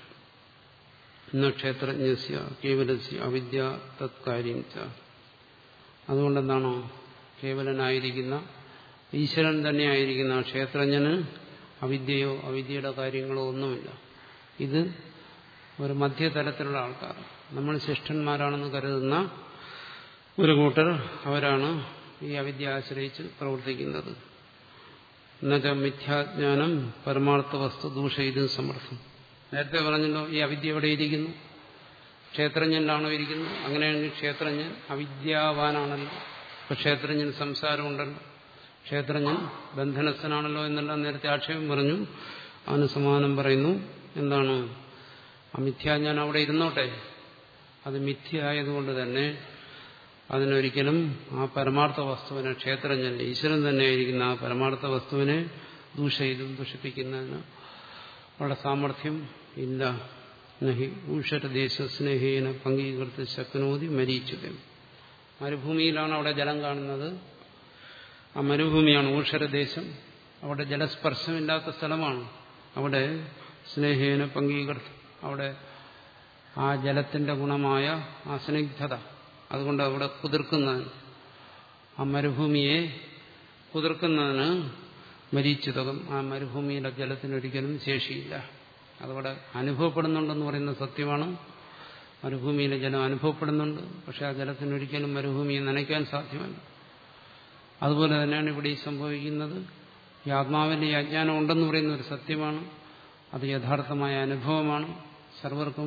ഇന്ന് ക്ഷേത്രജ്ഞസ്യ കേവലസ്യ അവിദ്യ തത്കാര്യം ച അതുകൊണ്ടെന്താണോ കേവലനായിരിക്കുന്ന ഈശ്വരൻ തന്നെയായിരിക്കുന്ന ക്ഷേത്രജ്ഞന് അവിദ്യയോ അവിദ്യയുടെ കാര്യങ്ങളോ ഒന്നുമില്ല ഇത് ഒരു മധ്യതലത്തിലുള്ള ആൾക്കാർ നമ്മൾ ശിഷ്ടന്മാരാണെന്ന് കരുതുന്ന ഒരു കൂട്ടർ അവരാണ് ഈ അവിദ്യ ആശ്രയിച്ച് പ്രവർത്തിക്കുന്നത് എന്നുവെച്ചാൽ മിഥ്യാജ്ഞാനം പരമാർത്ഥ വസ്തു ദൂഷയിതും സമർത്ഥം നേരത്തെ പറഞ്ഞല്ലോ ഈ അവിദ്യ എവിടെ ഇരിക്കുന്നു ക്ഷേത്രജ്ഞനിലാണോ ഇരിക്കുന്നത് അങ്ങനെയാണെങ്കിൽ ക്ഷേത്രജ്ഞൻ അവിദ്യാവാനാണല്ലോ ഇപ്പൊ ക്ഷേത്രജ്ഞൻ സംസാരമുണ്ടല്ലോ ക്ഷേത്രജ്ഞൻ ബന്ധനസ്ഥനാണല്ലോ എന്നെല്ലാം നേരത്തെ ആക്ഷേപം പറഞ്ഞു അവന് സമാനം പറയുന്നു എന്താണ് ആ മിഥ്യാജ്ഞാനം അവിടെ ഇരുന്നോട്ടെ അത് മിഥ്യയായതുകൊണ്ട് തന്നെ അതിനൊരിക്കലും ആ പരമാർത്ഥ വസ്തുവിനെ ക്ഷേത്രജ്ഞൻ ഈശ്വരൻ തന്നെയായിരിക്കുന്ന ആ പരമാർത്ഥ വസ്തുവിനെ ദൂഷയിതും ദുഷിപ്പിക്കുന്നതിന് അവിടെ സാമർഥ്യം ഇല്ല നഹി ഊഷരദേശ സ്നേഹേന പങ്കീകൃത ശക്നോതി മരീച്ചുതം മരുഭൂമിയിലാണ് അവിടെ ജലം കാണുന്നത് ആ മരുഭൂമിയാണ് ഊഷരദേശം അവിടെ ജലസ്പർശമില്ലാത്ത സ്ഥലമാണ് അവിടെ സ്നേഹേന പങ്കീകൃത അവിടെ ആ ജലത്തിന്റെ ഗുണമായ ആ സ്നിഗ്ധത അതുകൊണ്ട് അവിടെ കുതിർക്കുന്നതിന് ആ മരുഭൂമിയെ കുതിർക്കുന്നതിന് മരീച്ചുതകം ആ മരുഭൂമിയിലെ ജലത്തിനൊരിക്കലും ശേഷിയില്ല അതവിടെ അനുഭവപ്പെടുന്നുണ്ടെന്ന് പറയുന്ന സത്യമാണ് മരുഭൂമിയിലെ ജലം അനുഭവപ്പെടുന്നുണ്ട് പക്ഷെ ആ ജലത്തിനൊരിക്കലും മരുഭൂമിയെ നനയ്ക്കാൻ സാധ്യമല്ല അതുപോലെ തന്നെയാണ് ഇവിടെ ഈ സംഭവിക്കുന്നത് ഈ ആത്മാവിന്റെ ഈ അജ്ഞാനം ഉണ്ടെന്ന് പറയുന്ന ഒരു സത്യമാണ് അത് യഥാർത്ഥമായ അനുഭവമാണ് സർവർക്കും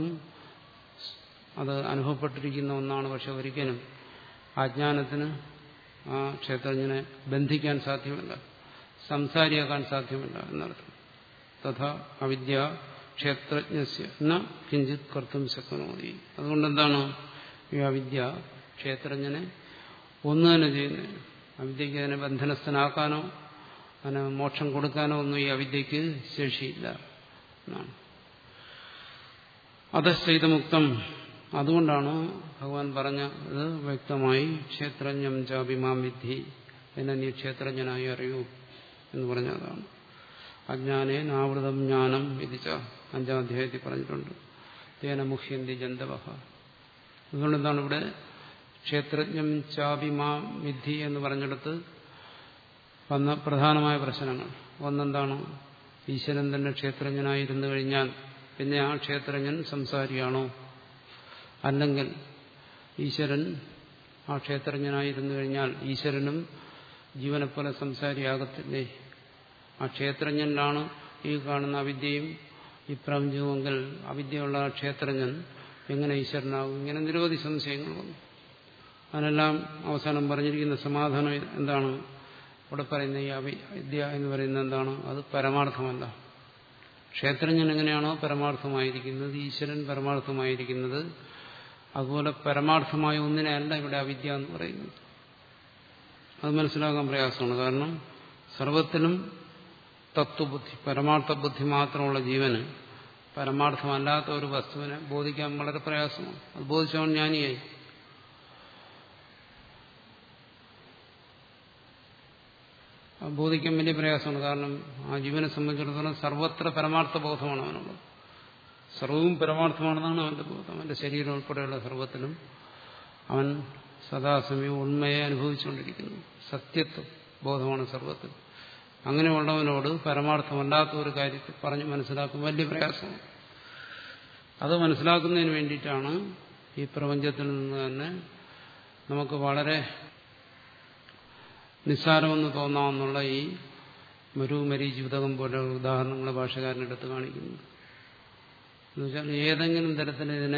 അത് അനുഭവപ്പെട്ടിരിക്കുന്ന ഒന്നാണ് പക്ഷെ ഒരിക്കലും അജ്ഞാനത്തിന് ആ ക്ഷേത്രജ്ഞനെ ബന്ധിക്കാൻ സാധ്യമല്ല സംസാരിയാക്കാൻ സാധ്യമല്ല എന്നർത്ഥം തഥാ അവിദ്യ ക്ഷേത്രജ്ഞസ്യ ന കിഞ്ചിത് കർത്തും ശക്നോതി അതുകൊണ്ട് എന്താണ് ഈ അവിദ്യ ക്ഷേത്രജ്ഞനെ ഒന്നു തന്നെ ചെയ്യുന്നത് അവിദ്യക്ക് അതിനെ ബന്ധനസ്ഥനാക്കാനോ അതിന് മോക്ഷം കൊടുക്കാനോ ഒന്നും ഈ അവിദ്യക്ക് ശേഷിയില്ല എന്നാണ് അധസ്ഥിതമുക്തം അതുകൊണ്ടാണ് ഭഗവാൻ പറഞ്ഞ ഇത് വ്യക്തമായി ക്ഷേത്രജ്ഞം ചാഭിമാം വിദ്ധി എന്നെ നീ ക്ഷേത്രജ്ഞനായി അറിയൂ എന്ന് പറഞ്ഞതാണ് അജ്ഞാനേൻ ആവൃതം ജ്ഞാനം വിധിച്ച അഞ്ചാം അധ്യായത്തിൽ പറഞ്ഞിട്ടുണ്ട് തേന മുഹ്യന്തി ജന്തവഹ അതുകൊണ്ട് എന്താണ് ഇവിടെ ക്ഷേത്രജ്ഞം ചാഭിമാം വിദ്ധി എന്ന് പറഞ്ഞെടുത്ത് വന്ന പ്രധാനമായ പ്രശ്നങ്ങൾ ഒന്നെന്താണ് ഈശ്വരൻ തന്നെ ക്ഷേത്രജ്ഞനായിരുന്നു കഴിഞ്ഞാൽ പിന്നെ ആ ക്ഷേത്രജ്ഞൻ സംസാരിയാണോ അല്ലെങ്കിൽ ഈശ്വരൻ ആ ക്ഷേത്രജ്ഞനായിരുന്നു കഴിഞ്ഞാൽ ഈശ്വരനും ജീവനെപ്പോലെ സംസാരിയാകത്തില്ലേ ആ ക്ഷേത്രജ്ഞനിലാണ് ഈ കാണുന്ന അവിദ്യയും ഈ പ്രപഞ്ചവുമെങ്കിൽ അവിദ്യയുള്ള ആ ക്ഷേത്രജ്ഞൻ എങ്ങനെ ഈശ്വരനാകും ഇങ്ങനെ നിരവധി സംശയങ്ങൾ വന്നു അതിനെല്ലാം അവസാനം പറഞ്ഞിരിക്കുന്ന സമാധാനം എന്താണ് ഇവിടെ പറയുന്ന ഈ അവിദ്യ എന്ന് പറയുന്നത് എന്താണ് അത് പരമാർത്ഥമല്ല ക്ഷേത്രജ്ഞൻ എങ്ങനെയാണോ പരമാർത്ഥമായിരിക്കുന്നത് ഈശ്വരൻ പരമാർത്ഥമായിരിക്കുന്നത് അതുപോലെ പരമാർത്ഥമായ ഒന്നിനെയല്ല ഇവിടെ അവിദ്യ എന്ന് പറയുന്നത് അത് മനസ്സിലാക്കാൻ പ്രയാസമാണ് കാരണം സർവത്തിനും തത്വബുദ്ധി പരമാർത്ഥ ബുദ്ധി മാത്രമുള്ള ജീവന് പരമാർത്ഥമല്ലാത്ത ഒരു വസ്തുവിനെ ബോധിക്കാൻ വളരെ പ്രയാസമാണ് അത് ബോധിച്ചവൻ ജ്ഞാനിയായി ബോധിക്കാൻ വലിയ പ്രയാസമാണ് കാരണം ആ ജീവനെ സംബന്ധിച്ചിടത്തോളം സർവത്ര പരമാർത്ഥ ബോധമാണ് അവനുള്ളത് സർവവും പരമാർത്ഥമാണെന്നാണ് അവന്റെ ബോധം അവന്റെ ശരീരം ഉൾപ്പെടെയുള്ള സർവത്തിലും അവൻ സദാസമയം ഉണ്മയെ അനുഭവിച്ചുകൊണ്ടിരിക്കുന്നു സത്യത്വ ബോധമാണ് സർവത്തിൽ അങ്ങനെയുള്ളവനോട് പരമാർത്ഥമല്ലാത്ത ഒരു കാര്യത്തെ പറഞ്ഞ് മനസ്സിലാക്കും വലിയ പ്രയാസമാണ് അത് മനസ്സിലാക്കുന്നതിന് വേണ്ടിയിട്ടാണ് ഈ പ്രപഞ്ചത്തിൽ നിന്ന് തന്നെ നമുക്ക് വളരെ നിസ്സാരമെന്ന് തോന്നാമെന്നുള്ള ഈ മരു മരീചിതകം പോലെയുള്ള ഉദാഹരണങ്ങൾ ഭാഷകാരനെടുത്ത് കാണിക്കുന്നത് എന്നുവെച്ചാൽ ഏതെങ്കിലും തരത്തിൽ ഇതിനെ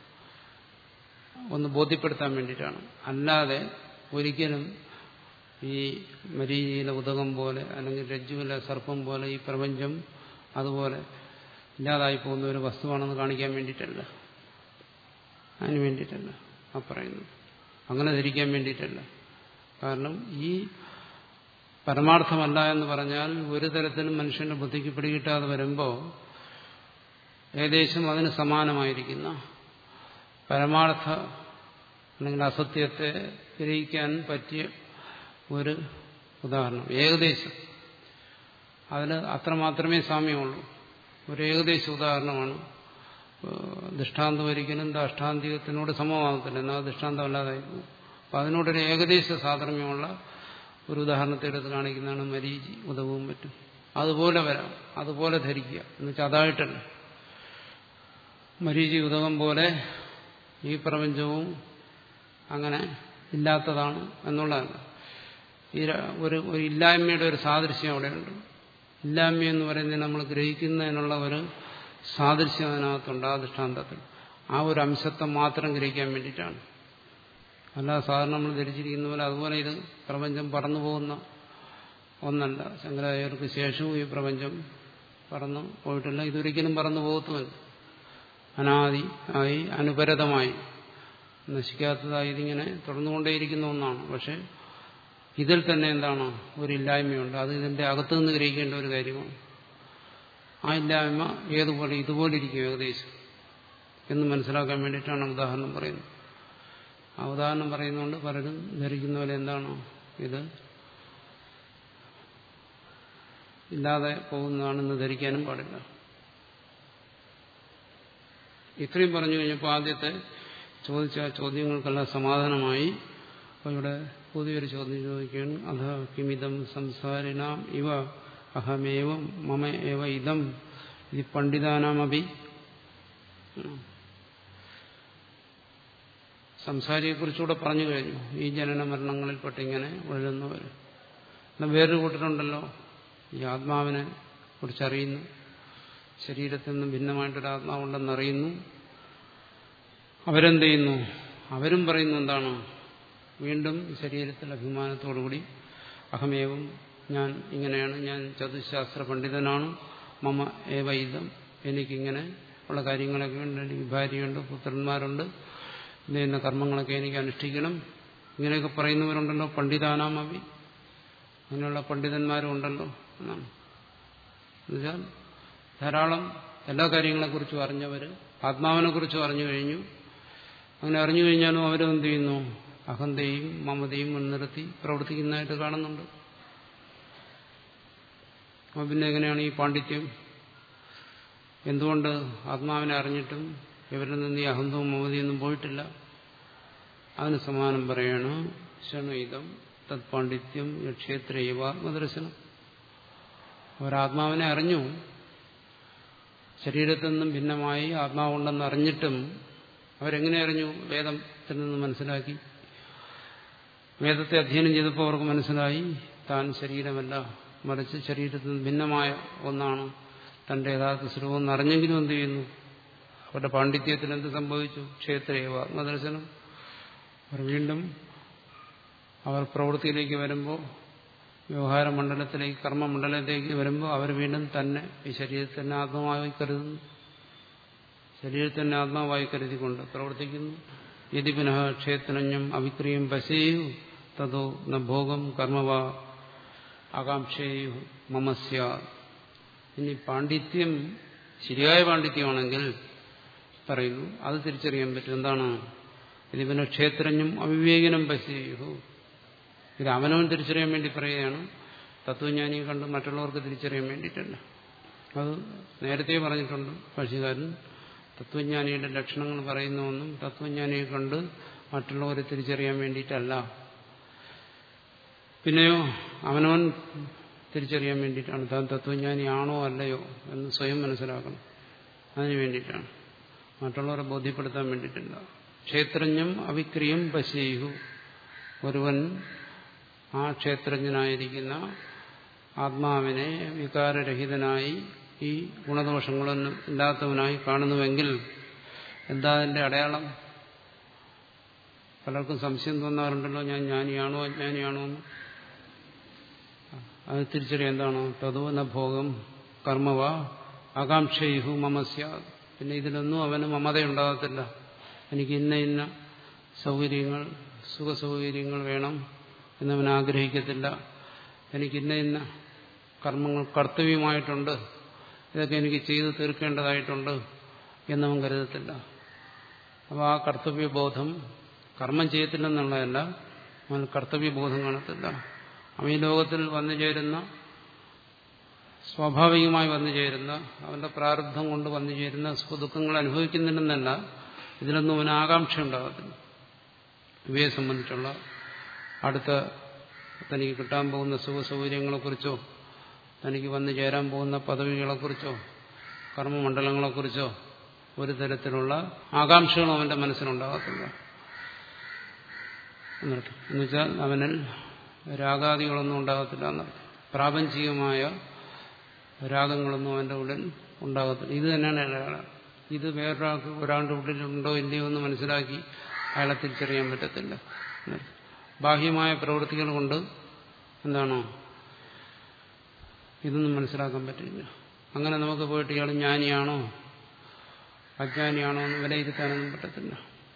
ഒന്ന് ബോധ്യപ്പെടുത്താൻ വേണ്ടിയിട്ടാണ് അല്ലാതെ ഒരിക്കലും ഈ മരീചിയിലെ ഉദകം പോലെ അല്ലെങ്കിൽ രജ്ജുവിലെ സർപ്പം പോലെ ഈ പ്രപഞ്ചം അതുപോലെ ഇല്ലാതായി പോകുന്ന ഒരു വസ്തുവാണെന്ന് കാണിക്കാൻ വേണ്ടിയിട്ടല്ല അതിന് വേണ്ടിയിട്ടല്ല ആ പറയുന്നത് അങ്ങനെ ധരിക്കാൻ വേണ്ടിയിട്ടല്ല കാരണം ഈ പരമാർത്ഥമല്ല എന്ന് പറഞ്ഞാൽ ഒരു തരത്തിലും മനുഷ്യന്റെ ബുദ്ധിക്ക് പിടികിട്ടാതെ വരുമ്പോൾ ഏകദേശം അതിന് സമാനമായിരിക്കുന്ന പരമാർത്ഥ അല്ലെങ്കിൽ അസത്യത്തെ ഗ്രഹിക്കാൻ പറ്റിയ ഒരു ഉദാഹരണം ഏകദേശം അതിൽ അത്രമാത്രമേ സാമ്യമുള്ളൂ ഒരു ഏകദേശ ഉദാഹരണമാണ് ദൃഷ്ടാന്തം ഒരിക്കലും ദാഷ്ടാന്തികത്തിനോട് സമമാകത്തില്ല എന്നാൽ ദൃഷ്ടാന്തമല്ലാതായി പോകും അപ്പം അതിനോടൊരു ഏകദേശ സാധർമ്യമുള്ള ഒരു ഉദാഹരണത്തെ എടുത്ത് കാണിക്കുന്നതാണ് മരീചി ഉദവും പറ്റും അതുപോലെ വരാം അതുപോലെ ധരിക്കുക എന്നുവെച്ചാൽ അതായിട്ടല്ല മരീചി ഉദകം പോലെ ഈ പ്രപഞ്ചവും അങ്ങനെ ഇല്ലാത്തതാണ് എന്നുള്ളതല്ല ഈ ഒരു ഒരു ഇല്ലായ്മയുടെ ഒരു സാദൃശ്യം അവിടെയുണ്ട് ഇല്ലായ്മ എന്ന് പറയുന്നത് നമ്മൾ ഗ്രഹിക്കുന്നതിനുള്ള ഒരു സാദൃശ്യം അതിനകത്തുണ്ട് ആ ദൃഷ്ടാന്തത്തിൽ ആ ഒരു അംശത്തെ മാത്രം ഗ്രഹിക്കാൻ വേണ്ടിയിട്ടാണ് അല്ലാതെ സാധാരണ നമ്മൾ ധരിച്ചിരിക്കുന്ന പോലെ അതുപോലെ ഇത് പ്രപഞ്ചം പറന്നു പോകുന്ന ഒന്നല്ല ശങ്കരാചാര്യർക്ക് ശേഷവും ഈ പ്രപഞ്ചം പറന്നു പോയിട്ടില്ല ഇതൊരിക്കലും പറന്നു പോകത്തുമല്ല അനാദി ആയി അനുപരതമായി നശിക്കാത്തതായി ഇതിങ്ങനെ തുടർന്നുകൊണ്ടേയിരിക്കുന്ന ഒന്നാണ് പക്ഷെ ഇതിൽ തന്നെ എന്താണ് ഒരു ഇല്ലായ്മയുണ്ട് അത് ഇതിന്റെ അകത്തു നിന്ന് ഗ്രഹിക്കേണ്ട ഒരു കാര്യമാണ് ആ ഇല്ലായ്മ ഏതുപോലെ ഇതുപോലെ ഇരിക്കും ഏകദേശം എന്ന് മനസ്സിലാക്കാൻ വേണ്ടിയിട്ടാണ് ഉദാഹരണം പറയുന്നത് ആ ഉദാഹരണം പറയുന്നതുകൊണ്ട് പലരും ധരിക്കുന്ന പോലെ എന്താണോ ഇത് ഇല്ലാതെ പോകുന്നതാണെന്ന് ധരിക്കാനും പാടില്ല ഇത്രയും പറഞ്ഞു കഴിഞ്ഞപ്പോൾ ആദ്യത്തെ ചോദിച്ച ചോദ്യങ്ങൾക്കെല്ലാം സമാധാനമായി അപ്പോൾ ഇവിടെ പുതിയൊരു ചോദ്യം ചോദിക്കുകയാണ് അധ കിമിതം സംസാരിനാം ഇവ അഹമേവം മമ ഏവ ഇതം ഇത് പണ്ഡിതാനാമപി സംസാരിയെക്കുറിച്ചുകൂടെ പറഞ്ഞു കഴിഞ്ഞു ഈ ജനന മരണങ്ങളിൽപ്പെട്ട് ഇങ്ങനെ ഉഴലുന്നവർ എന്നാൽ വേറൊരു കൂട്ടരുണ്ടല്ലോ ഈ ആത്മാവിനെ കുറിച്ചറിയുന്നു ശരീരത്തിൽ നിന്നും ഭിന്നമായിട്ടൊരു ആത്മാവുണ്ടെന്നറിയുന്നു അവരെന്ത് ചെയ്യുന്നു അവരും പറയുന്നു എന്താണ് വീണ്ടും ശരീരത്തിൽ അഭിമാനത്തോടുകൂടി അഹമേവം ഞാൻ ഇങ്ങനെയാണ് ഞാൻ ചതുശാസ്ത്ര പണ്ഡിതനാണ് മമ ഏവൈതം എനിക്കിങ്ങനെ ഉള്ള കാര്യങ്ങളൊക്കെ ഉണ്ട് എനിക്ക് ഭാര്യയുണ്ട് പുത്രന്മാരുണ്ട് ഇന്ന കർമ്മങ്ങളൊക്കെ എനിക്ക് അനുഷ്ഠിക്കണം ഇങ്ങനെയൊക്കെ പറയുന്നവരുണ്ടല്ലോ പണ്ഡിതാനാമവി അങ്ങനെയുള്ള പണ്ഡിതന്മാരും ഉണ്ടല്ലോ എന്നാണ് എന്നുവെച്ചാൽ ധാരാളം എല്ലാ കാര്യങ്ങളെക്കുറിച്ചും അറിഞ്ഞവർ ആത്മാവിനെക്കുറിച്ചും അറിഞ്ഞു കഴിഞ്ഞു അങ്ങനെ അറിഞ്ഞു കഴിഞ്ഞാലും അവരെന്ത് ചെയ്യുന്നു അഹന്തയും മമതയും മുൻനിർത്തി പ്രവർത്തിക്കുന്നതായിട്ട് കാണുന്നുണ്ട് അപ്പോൾ പിന്നെ എങ്ങനെയാണ് ഈ പാണ്ഡിത്യം എന്തുകൊണ്ട് ആത്മാവിനെ അറിഞ്ഞിട്ടും ഇവരിൽ നിന്ന് ഈ അഹന്തവും മമതയൊന്നും പോയിട്ടില്ല അതിന് സമാനം പറയാണ് ക്ഷണയിതം തത് പാണ്ഡിത്യം ക്ഷേത്രൈവ ആത്മദർശനം അവരാത്മാവിനെ അറിഞ്ഞു ശരീരത്തിൽ നിന്നും ഭിന്നമായി ആത്മാവുണ്ടെന്ന് അറിഞ്ഞിട്ടും അവരെങ്ങനെ അറിഞ്ഞു വേദത്തിൽ നിന്ന് മനസ്സിലാക്കി വേദത്തെ അധ്യയനം ചെയ്തപ്പോൾ അവർക്ക് മനസ്സിലായി താൻ ശരീരമല്ല മറിച്ച് ശരീരത്തിൽ നിന്ന് ഭിന്നമായ ഒന്നാണ് തന്റെ യഥാർത്ഥ സ്വരൂപം അറിഞ്ഞെങ്കിലും എന്ത് ചെയ്യുന്നു അവരുടെ പാണ്ഡിത്യത്തിൽ എന്ത് സംഭവിച്ചു ക്ഷേത്രേവ ആത്മദർശനം അവർ വീണ്ടും അവർ പ്രവൃത്തിയിലേക്ക് വരുമ്പോൾ വ്യവഹാര മണ്ഡലത്തിലേക്ക് കർമ്മമണ്ഡലത്തിലേക്ക് വരുമ്പോൾ അവർ വീണ്ടും തന്നെ ഈ ശരീരത്തിൽ തന്നെ ആത്മാവായി കരുതുന്നു ശരീരത്തിൽ തന്നെ ആത്മാവായി കരുതിക്കൊണ്ട് പ്രവർത്തിക്കുന്നു യതി പുനഃ ക്ഷേത്രജ്ഞം അവിക്രിയം പശയു തതോ ന ഭോഗം കർമ്മവ ആകാംക്ഷയു മമസ്യ ഇനി പാണ്ഡിത്യം ശരിയായ പാണ്ഡിത്യമാണെങ്കിൽ പറയുന്നു അത് തിരിച്ചറിയാൻ പറ്റും എന്താണ് ഇത് പിന്നെ ക്ഷേത്രജ്ഞം അവിവേകനം പശയു ഇത് അവനവൻ തിരിച്ചറിയാൻ വേണ്ടി പറയുകയാണ് തത്വജ്ഞാനിയെ കണ്ട് മറ്റുള്ളവർക്ക് തിരിച്ചറിയാൻ വേണ്ടിയിട്ടല്ല അത് നേരത്തെ പറഞ്ഞിട്ടുണ്ട് ഭാഷകാരൻ തത്വജ്ഞാനിയുടെ ലക്ഷണങ്ങൾ പറയുന്നുവെന്നും തത്വജ്ഞാനിയെ കണ്ട് മറ്റുള്ളവരെ തിരിച്ചറിയാൻ വേണ്ടിയിട്ടല്ല പിന്നെയോ അവനവൻ തിരിച്ചറിയാൻ വേണ്ടിയിട്ടാണ് താൻ തത്വജ്ഞാനിയാണോ അല്ലയോ എന്ന് സ്വയം മനസ്സിലാക്കണം അതിനു വേണ്ടിയിട്ടാണ് മറ്റുള്ളവരെ ബോധ്യപ്പെടുത്താൻ വേണ്ടിയിട്ടില്ല ക്ഷേത്രജ്ഞം അവിക്രിയം പശ്യു ഒരുവൻ ആ ക്ഷേത്രജ്ഞനായിരിക്കുന്ന ആത്മാവിനെ വികാരരഹിതനായി ഈ ഗുണദോഷങ്ങളൊന്നും ഇല്ലാത്തവനായി കാണുന്നുവെങ്കിൽ എന്താ അതിന്റെ അടയാളം പലർക്കും സംശയം തോന്നാറുണ്ടല്ലോ ഞാൻ ജ്ഞാനിയാണോ അജ്ഞാനിയാണോ എന്ന് അത് തിരിച്ചറിയാൻ എന്താണ് തതുവന ഭോഗം കർമ്മവ ആകാംക്ഷയുഹു മമസ്യ പിന്നെ ഇതിലൊന്നും അവന് മമതയുണ്ടാകത്തില്ല എനിക്ക് ഇന്ന ഇന്ന സൗകര്യങ്ങൾ സുഖസൗകര്യങ്ങൾ വേണം എന്നവൻ ആഗ്രഹിക്കത്തില്ല എനിക്ക് ഇന്ന ഇന്ന കർമ്മങ്ങൾ കർത്തവ്യമായിട്ടുണ്ട് ഇതൊക്കെ എനിക്ക് ചെയ്തു തീർക്കേണ്ടതായിട്ടുണ്ട് എന്നവൻ കരുതത്തില്ല അപ്പോൾ ആ കർത്തവ്യബോധം കർമ്മം ചെയ്യത്തില്ലെന്നുള്ളതല്ല അവൻ കർത്തവ്യബോധം കാണത്തില്ല അവൻ ഈ ലോകത്തിൽ വന്നു ചേരുന്ന സ്വാഭാവികമായി വന്നു ചേരുന്ന അവന്റെ പ്രാരബ്ധം കൊണ്ട് വന്നു ചേരുന്ന സുഖദുഃഖങ്ങൾ അനുഭവിക്കുന്നില്ലെന്നല്ല ഇതിലൊന്നും അവന് ആകാംക്ഷ ഉണ്ടാകത്തില്ല ഇവയെ സംബന്ധിച്ചുള്ള അടുത്ത തനിക്ക് കിട്ടാൻ പോകുന്ന സുഖസൗകര്യങ്ങളെക്കുറിച്ചോ തനിക്ക് വന്നു ചേരാൻ പോകുന്ന പദവികളെക്കുറിച്ചോ കർമ്മമണ്ഡലങ്ങളെക്കുറിച്ചോ ഒരു തരത്തിലുള്ള ആകാംക്ഷകളും അവന്റെ മനസ്സിലുണ്ടാകത്തില്ല എന്നർത്ഥം എന്നുവെച്ചാൽ അവനിൽ രാഗാദികളൊന്നും ഉണ്ടാകത്തില്ല എന്നർത്ഥം പ്രാപഞ്ചികമായ രാഗങ്ങളൊന്നും അവന്റെ ഉള്ളിൽ ഉണ്ടാകത്തില്ല ഇത് തന്നെയാണ് അയാളെ ഇത് വേറൊരാൾക്ക് ഒരാളുടെ ഉള്ളിലുണ്ടോ ഇല്ലയോ എന്ന് മനസ്സിലാക്കി അയാളെ തിരിച്ചറിയാൻ പറ്റത്തില്ല ബാഹ്യമായ പ്രവൃത്തികൾ കൊണ്ട് എന്താണോ ഇതൊന്നും മനസ്സിലാക്കാൻ പറ്റില്ല അങ്ങനെ നമുക്ക് പോയിട്ട് ഇയാൾ ജ്ഞാനിയാണോ അജ്ഞാനിയാണോ എന്ന് വിലയിരുത്താനൊന്നും പറ്റത്തില്ല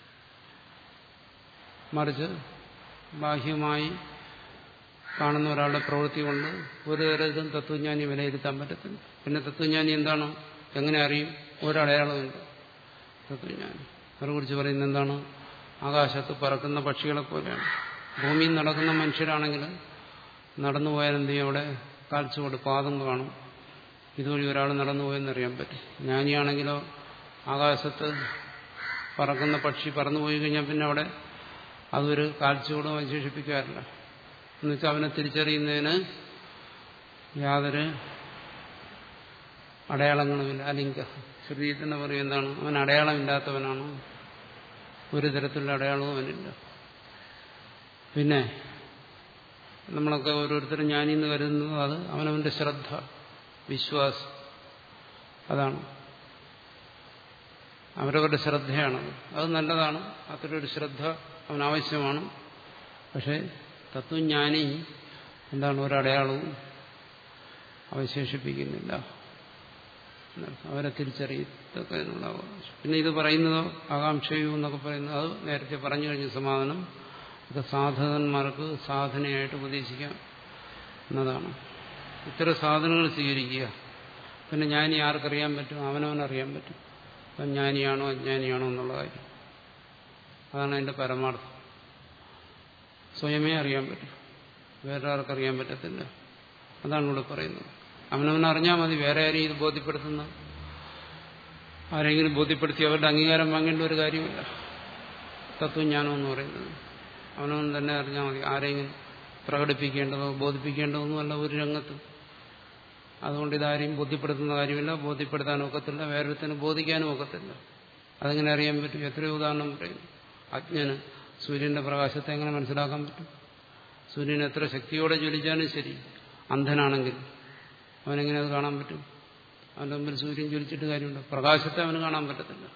മറിച്ച് ബാഹ്യമായി കാണുന്ന ഒരാളുടെ പ്രവൃത്തി കൊണ്ട് ഒരു തരത്തിലും തത്വജ്ഞാനി വിലയിരുത്താൻ പറ്റത്തില്ല പിന്നെ തത്വജ്ഞാനി എന്താണോ എങ്ങനെ അറിയും ഒരടയാളമുണ്ട് തത്വജ്ഞാനി അതിനെക്കുറിച്ച് പറയുന്നത് എന്താണ് ആകാശത്ത് പറക്കുന്ന പക്ഷികളെ പോലെയാണ് ഭൂമിയിൽ നടക്കുന്ന മനുഷ്യരാണെങ്കിൽ നടന്നു പോയാൽ എന്ത് ചെയ്യും അവിടെ കാൽച്ചുകൊണ്ട് പാദം കാണും ഇതുവഴി ഒരാൾ നടന്നു പോയെന്നറിയാൻ പറ്റും ജ്ഞാനിയാണെങ്കിലോ ആകാശത്ത് പറക്കുന്ന പക്ഷി പറന്നു പോയി കഴിഞ്ഞാൽ പിന്നെ അവിടെ അതൊരു കാൽച്ചുവടും അവശേഷിപ്പിക്കാറില്ല എന്നുവെച്ചാൽ അവനെ തിരിച്ചറിയുന്നതിന് യാതൊരു അടയാളങ്ങളുമില്ല അലിംഗ ശ്രുതി തന്നെ പറയും എന്താണ് അവൻ അടയാളമില്ലാത്തവനാണ് ഒരു തരത്തിലുള്ള അടയാളവും അവനില്ല പിന്നെ നമ്മളൊക്കെ ഓരോരുത്തരും ഞാനിന്ന് കരുതുന്നത് അത് അവനവന്റെ ശ്രദ്ധ വിശ്വാസം അതാണ് അവരവരുടെ ശ്രദ്ധയാണ് അത് നല്ലതാണ് അത്തരൊരു ശ്രദ്ധ അവനാവശ്യമാണ് പക്ഷെ തത്വജ്ഞാനി എന്താണ് ഒരടയാളവും അവശേഷിപ്പിക്കുന്നില്ല അവരെ തിരിച്ചറിയത്തൊക്കെ എന്നുള്ള അവകാശം പിന്നെ ഇത് പറയുന്നതോ ആകാംക്ഷയോ എന്നൊക്കെ പറയുന്നത് അത് നേരത്തെ പറഞ്ഞു കഴിഞ്ഞ സമാധാനം ഇത് സാധകന്മാർക്ക് സാധനയായിട്ട് ഉപദേശിക്കാം എന്നതാണ് ഇത്തരം സാധനങ്ങൾ സ്വീകരിക്കുക പിന്നെ ജ്ഞാനി ആർക്കറിയാൻ പറ്റും അവനവനറിയാൻ പറ്റും അപ്പം ജ്ഞാനിയാണോ അജ്ഞാനിയാണോ എന്നുള്ള കാര്യം അതാണ് അതിന്റെ പരമാർത്ഥം സ്വയമേ അറിയാൻ പറ്റും വേറെ ആർക്കറിയാൻ പറ്റത്തില്ല അതാണ് ഇവിടെ പറയുന്നത് അവനവനറിഞ്ഞാൽ മതി വേറെ ആരെയും ഇത് ബോധ്യപ്പെടുത്തുന്ന ആരെങ്കിലും ബോധ്യപ്പെടുത്തി അവരുടെ അംഗീകാരം വാങ്ങേണ്ട ഒരു കാര്യമില്ല തത്വജ്ഞാനം എന്ന് പറയുന്നത് അവനവൻ തന്നെ അറിഞ്ഞാൽ മതി ആരെങ്കിലും പ്രകടിപ്പിക്കേണ്ടതോ ബോധിപ്പിക്കേണ്ടതൊന്നുമല്ല ഒരു രംഗത്തും അതുകൊണ്ട് ഇതാരെയും ബോധ്യപ്പെടുത്തുന്ന കാര്യമില്ല ബോധ്യപ്പെടുത്താനും ഒക്കത്തില്ല വേറൊരുത്തിന് ബോധിക്കാനും ഒക്കത്തില്ല അതെങ്ങനെ അറിയാൻ പറ്റും എത്രയോ ഉദാഹരണം പറയുന്നു അജ്ഞന് സൂര്യന്റെ പ്രകാശത്തെ എങ്ങനെ മനസ്സിലാക്കാൻ പറ്റും സൂര്യൻ എത്ര ശക്തിയോടെ ജ്വലിച്ചാലും ശരി അന്ധനാണെങ്കിൽ അവനെങ്ങനെ അത് കാണാൻ പറ്റും അവൻ്റെ മുമ്പിൽ സൂര്യൻ ജ്വലിച്ചിട്ട് കാര്യമുണ്ട് പ്രകാശത്തെ അവന് കാണാൻ പറ്റത്തില്ല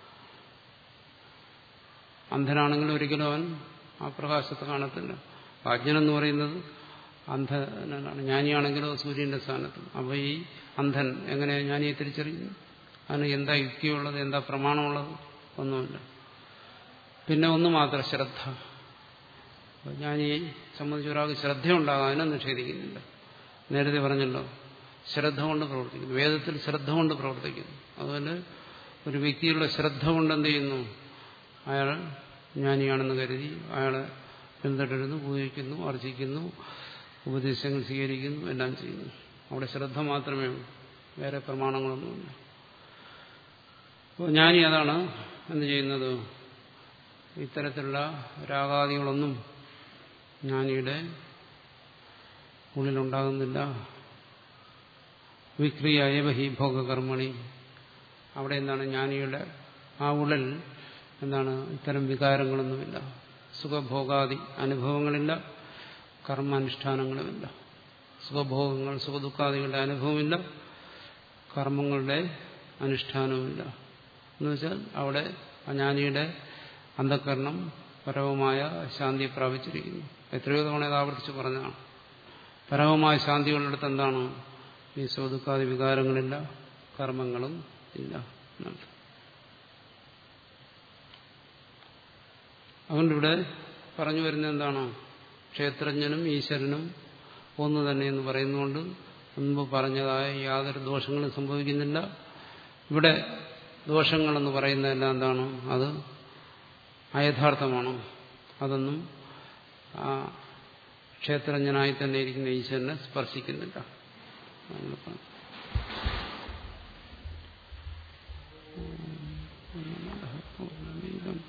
അന്ധനാണെങ്കിൽ ഒരിക്കലും അവൻ ആ പ്രകാശത്തെ കാണത്തില്ല അജ്ഞനെന്ന് പറയുന്നത് അന്ധനാണ് ജ്ഞാനിയാണെങ്കിലോ സൂര്യന്റെ സ്ഥാനത്ത് അപ്പോൾ ഈ അന്ധൻ എങ്ങനെ ജ്ഞാനിയെ തിരിച്ചറിയുന്നു അതിന് എന്താ യുക്തിയുള്ളത് എന്താ പ്രമാണമുള്ളത് ഒന്നുമില്ല പിന്നെ ഒന്ന് മാത്രം ശ്രദ്ധ ജ്ഞാനിയെ സംബന്ധിച്ച് ഒരാൾക്ക് ശ്രദ്ധയുണ്ടാകാം അതിനെ നിഷേധിക്കുന്നില്ല നേരത്തെ പറഞ്ഞല്ലോ ശ്രദ്ധ കൊണ്ട് പ്രവർത്തിക്കുന്നു വേദത്തിൽ ശ്രദ്ധ കൊണ്ട് പ്രവർത്തിക്കുന്നു അതുപോലെ ഒരു വ്യക്തിയുള്ള ശ്രദ്ധ കൊണ്ട് എന്ത് ചെയ്യുന്നു അയാൾ ജ്ഞാനിയാണെന്ന് കരുതി അയാളെ പിന്തുടരുന്നു പൂജിക്കുന്നു അർജിക്കുന്നു ഉപദേശങ്ങൾ സ്വീകരിക്കുന്നു എല്ലാം ചെയ്യുന്നു അവിടെ ശ്രദ്ധ മാത്രമേ ഉള്ളൂ വേറെ പ്രമാണങ്ങളൊന്നുമില്ല അപ്പോൾ ജ്ഞാനി അതാണ് എന്ത് ചെയ്യുന്നത് ഇത്തരത്തിലുള്ള രാഗാദികളൊന്നും ജ്ഞാനിയുടെ ഉള്ളിലുണ്ടാകുന്നില്ല വിക്രിയായ ഹി ഭോഗകർമ്മണി അവിടെ എന്താണ് ജ്ഞാനിയുടെ ആ ഉള്ളിൽ എന്താണ് ഇത്തരം വികാരങ്ങളൊന്നുമില്ല സുഖഭോഗാദി അനുഭവങ്ങളില്ല കർമാനുഷ്ഠാനങ്ങളുമില്ല സുഖഭോഗങ്ങൾ സുഖദുഃഖാദികളുടെ അനുഭവമില്ല കർമ്മങ്ങളുടെ അനുഷ്ഠാനവുമില്ല എന്നുവെച്ചാൽ അവിടെ അജ്ഞാനിയുടെ അന്ധകരണം പരമമായ ശാന്തി പ്രാപിച്ചിരിക്കുന്നു എത്രയോ തവണ ഇത് ആവർത്തിച്ച് പറഞ്ഞതാണ് പരമമായ ശാന്തികളുടെ എന്താണ് ഈ സുഖദുഃഖാദി വികാരങ്ങളില്ല കർമ്മങ്ങളും ഇല്ല എന്നുണ്ട് അതുകൊണ്ട് ഇവിടെ പറഞ്ഞു വരുന്നത് എന്താണ് ക്ഷേത്രജ്ഞനും ഈശ്വരനും ഒന്ന് തന്നെ എന്ന് പറയുന്നതുകൊണ്ട് മുൻപ് പറഞ്ഞതായ യാതൊരു ദോഷങ്ങളും സംഭവിക്കുന്നില്ല ഇവിടെ ദോഷങ്ങളെന്ന് പറയുന്നതെല്ലാം എന്താണ് അത് അയഥാർത്ഥമാണോ അതൊന്നും ആ ക്ഷേത്രജ്ഞനായി തന്നെ ഇരിക്കുന്ന ഈശ്വരനെ സ്പർശിക്കുന്നില്ല പൂർണ്ണമിതം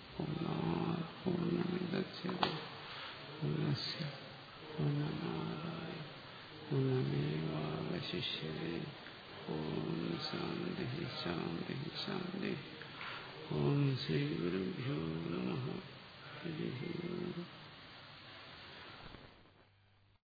പൂർണ്ണമിദ്യത്തെ പൂർണ്ണസ്യ പൂർണ്ണമാദായ പൂർണ്ണമേവാവശിഷ്യതേ ഓം ശാന്തി ശാന്തി ശാന്തി ഓം ശ്രീ ഗുരുഭ്യോ നമ ഹരി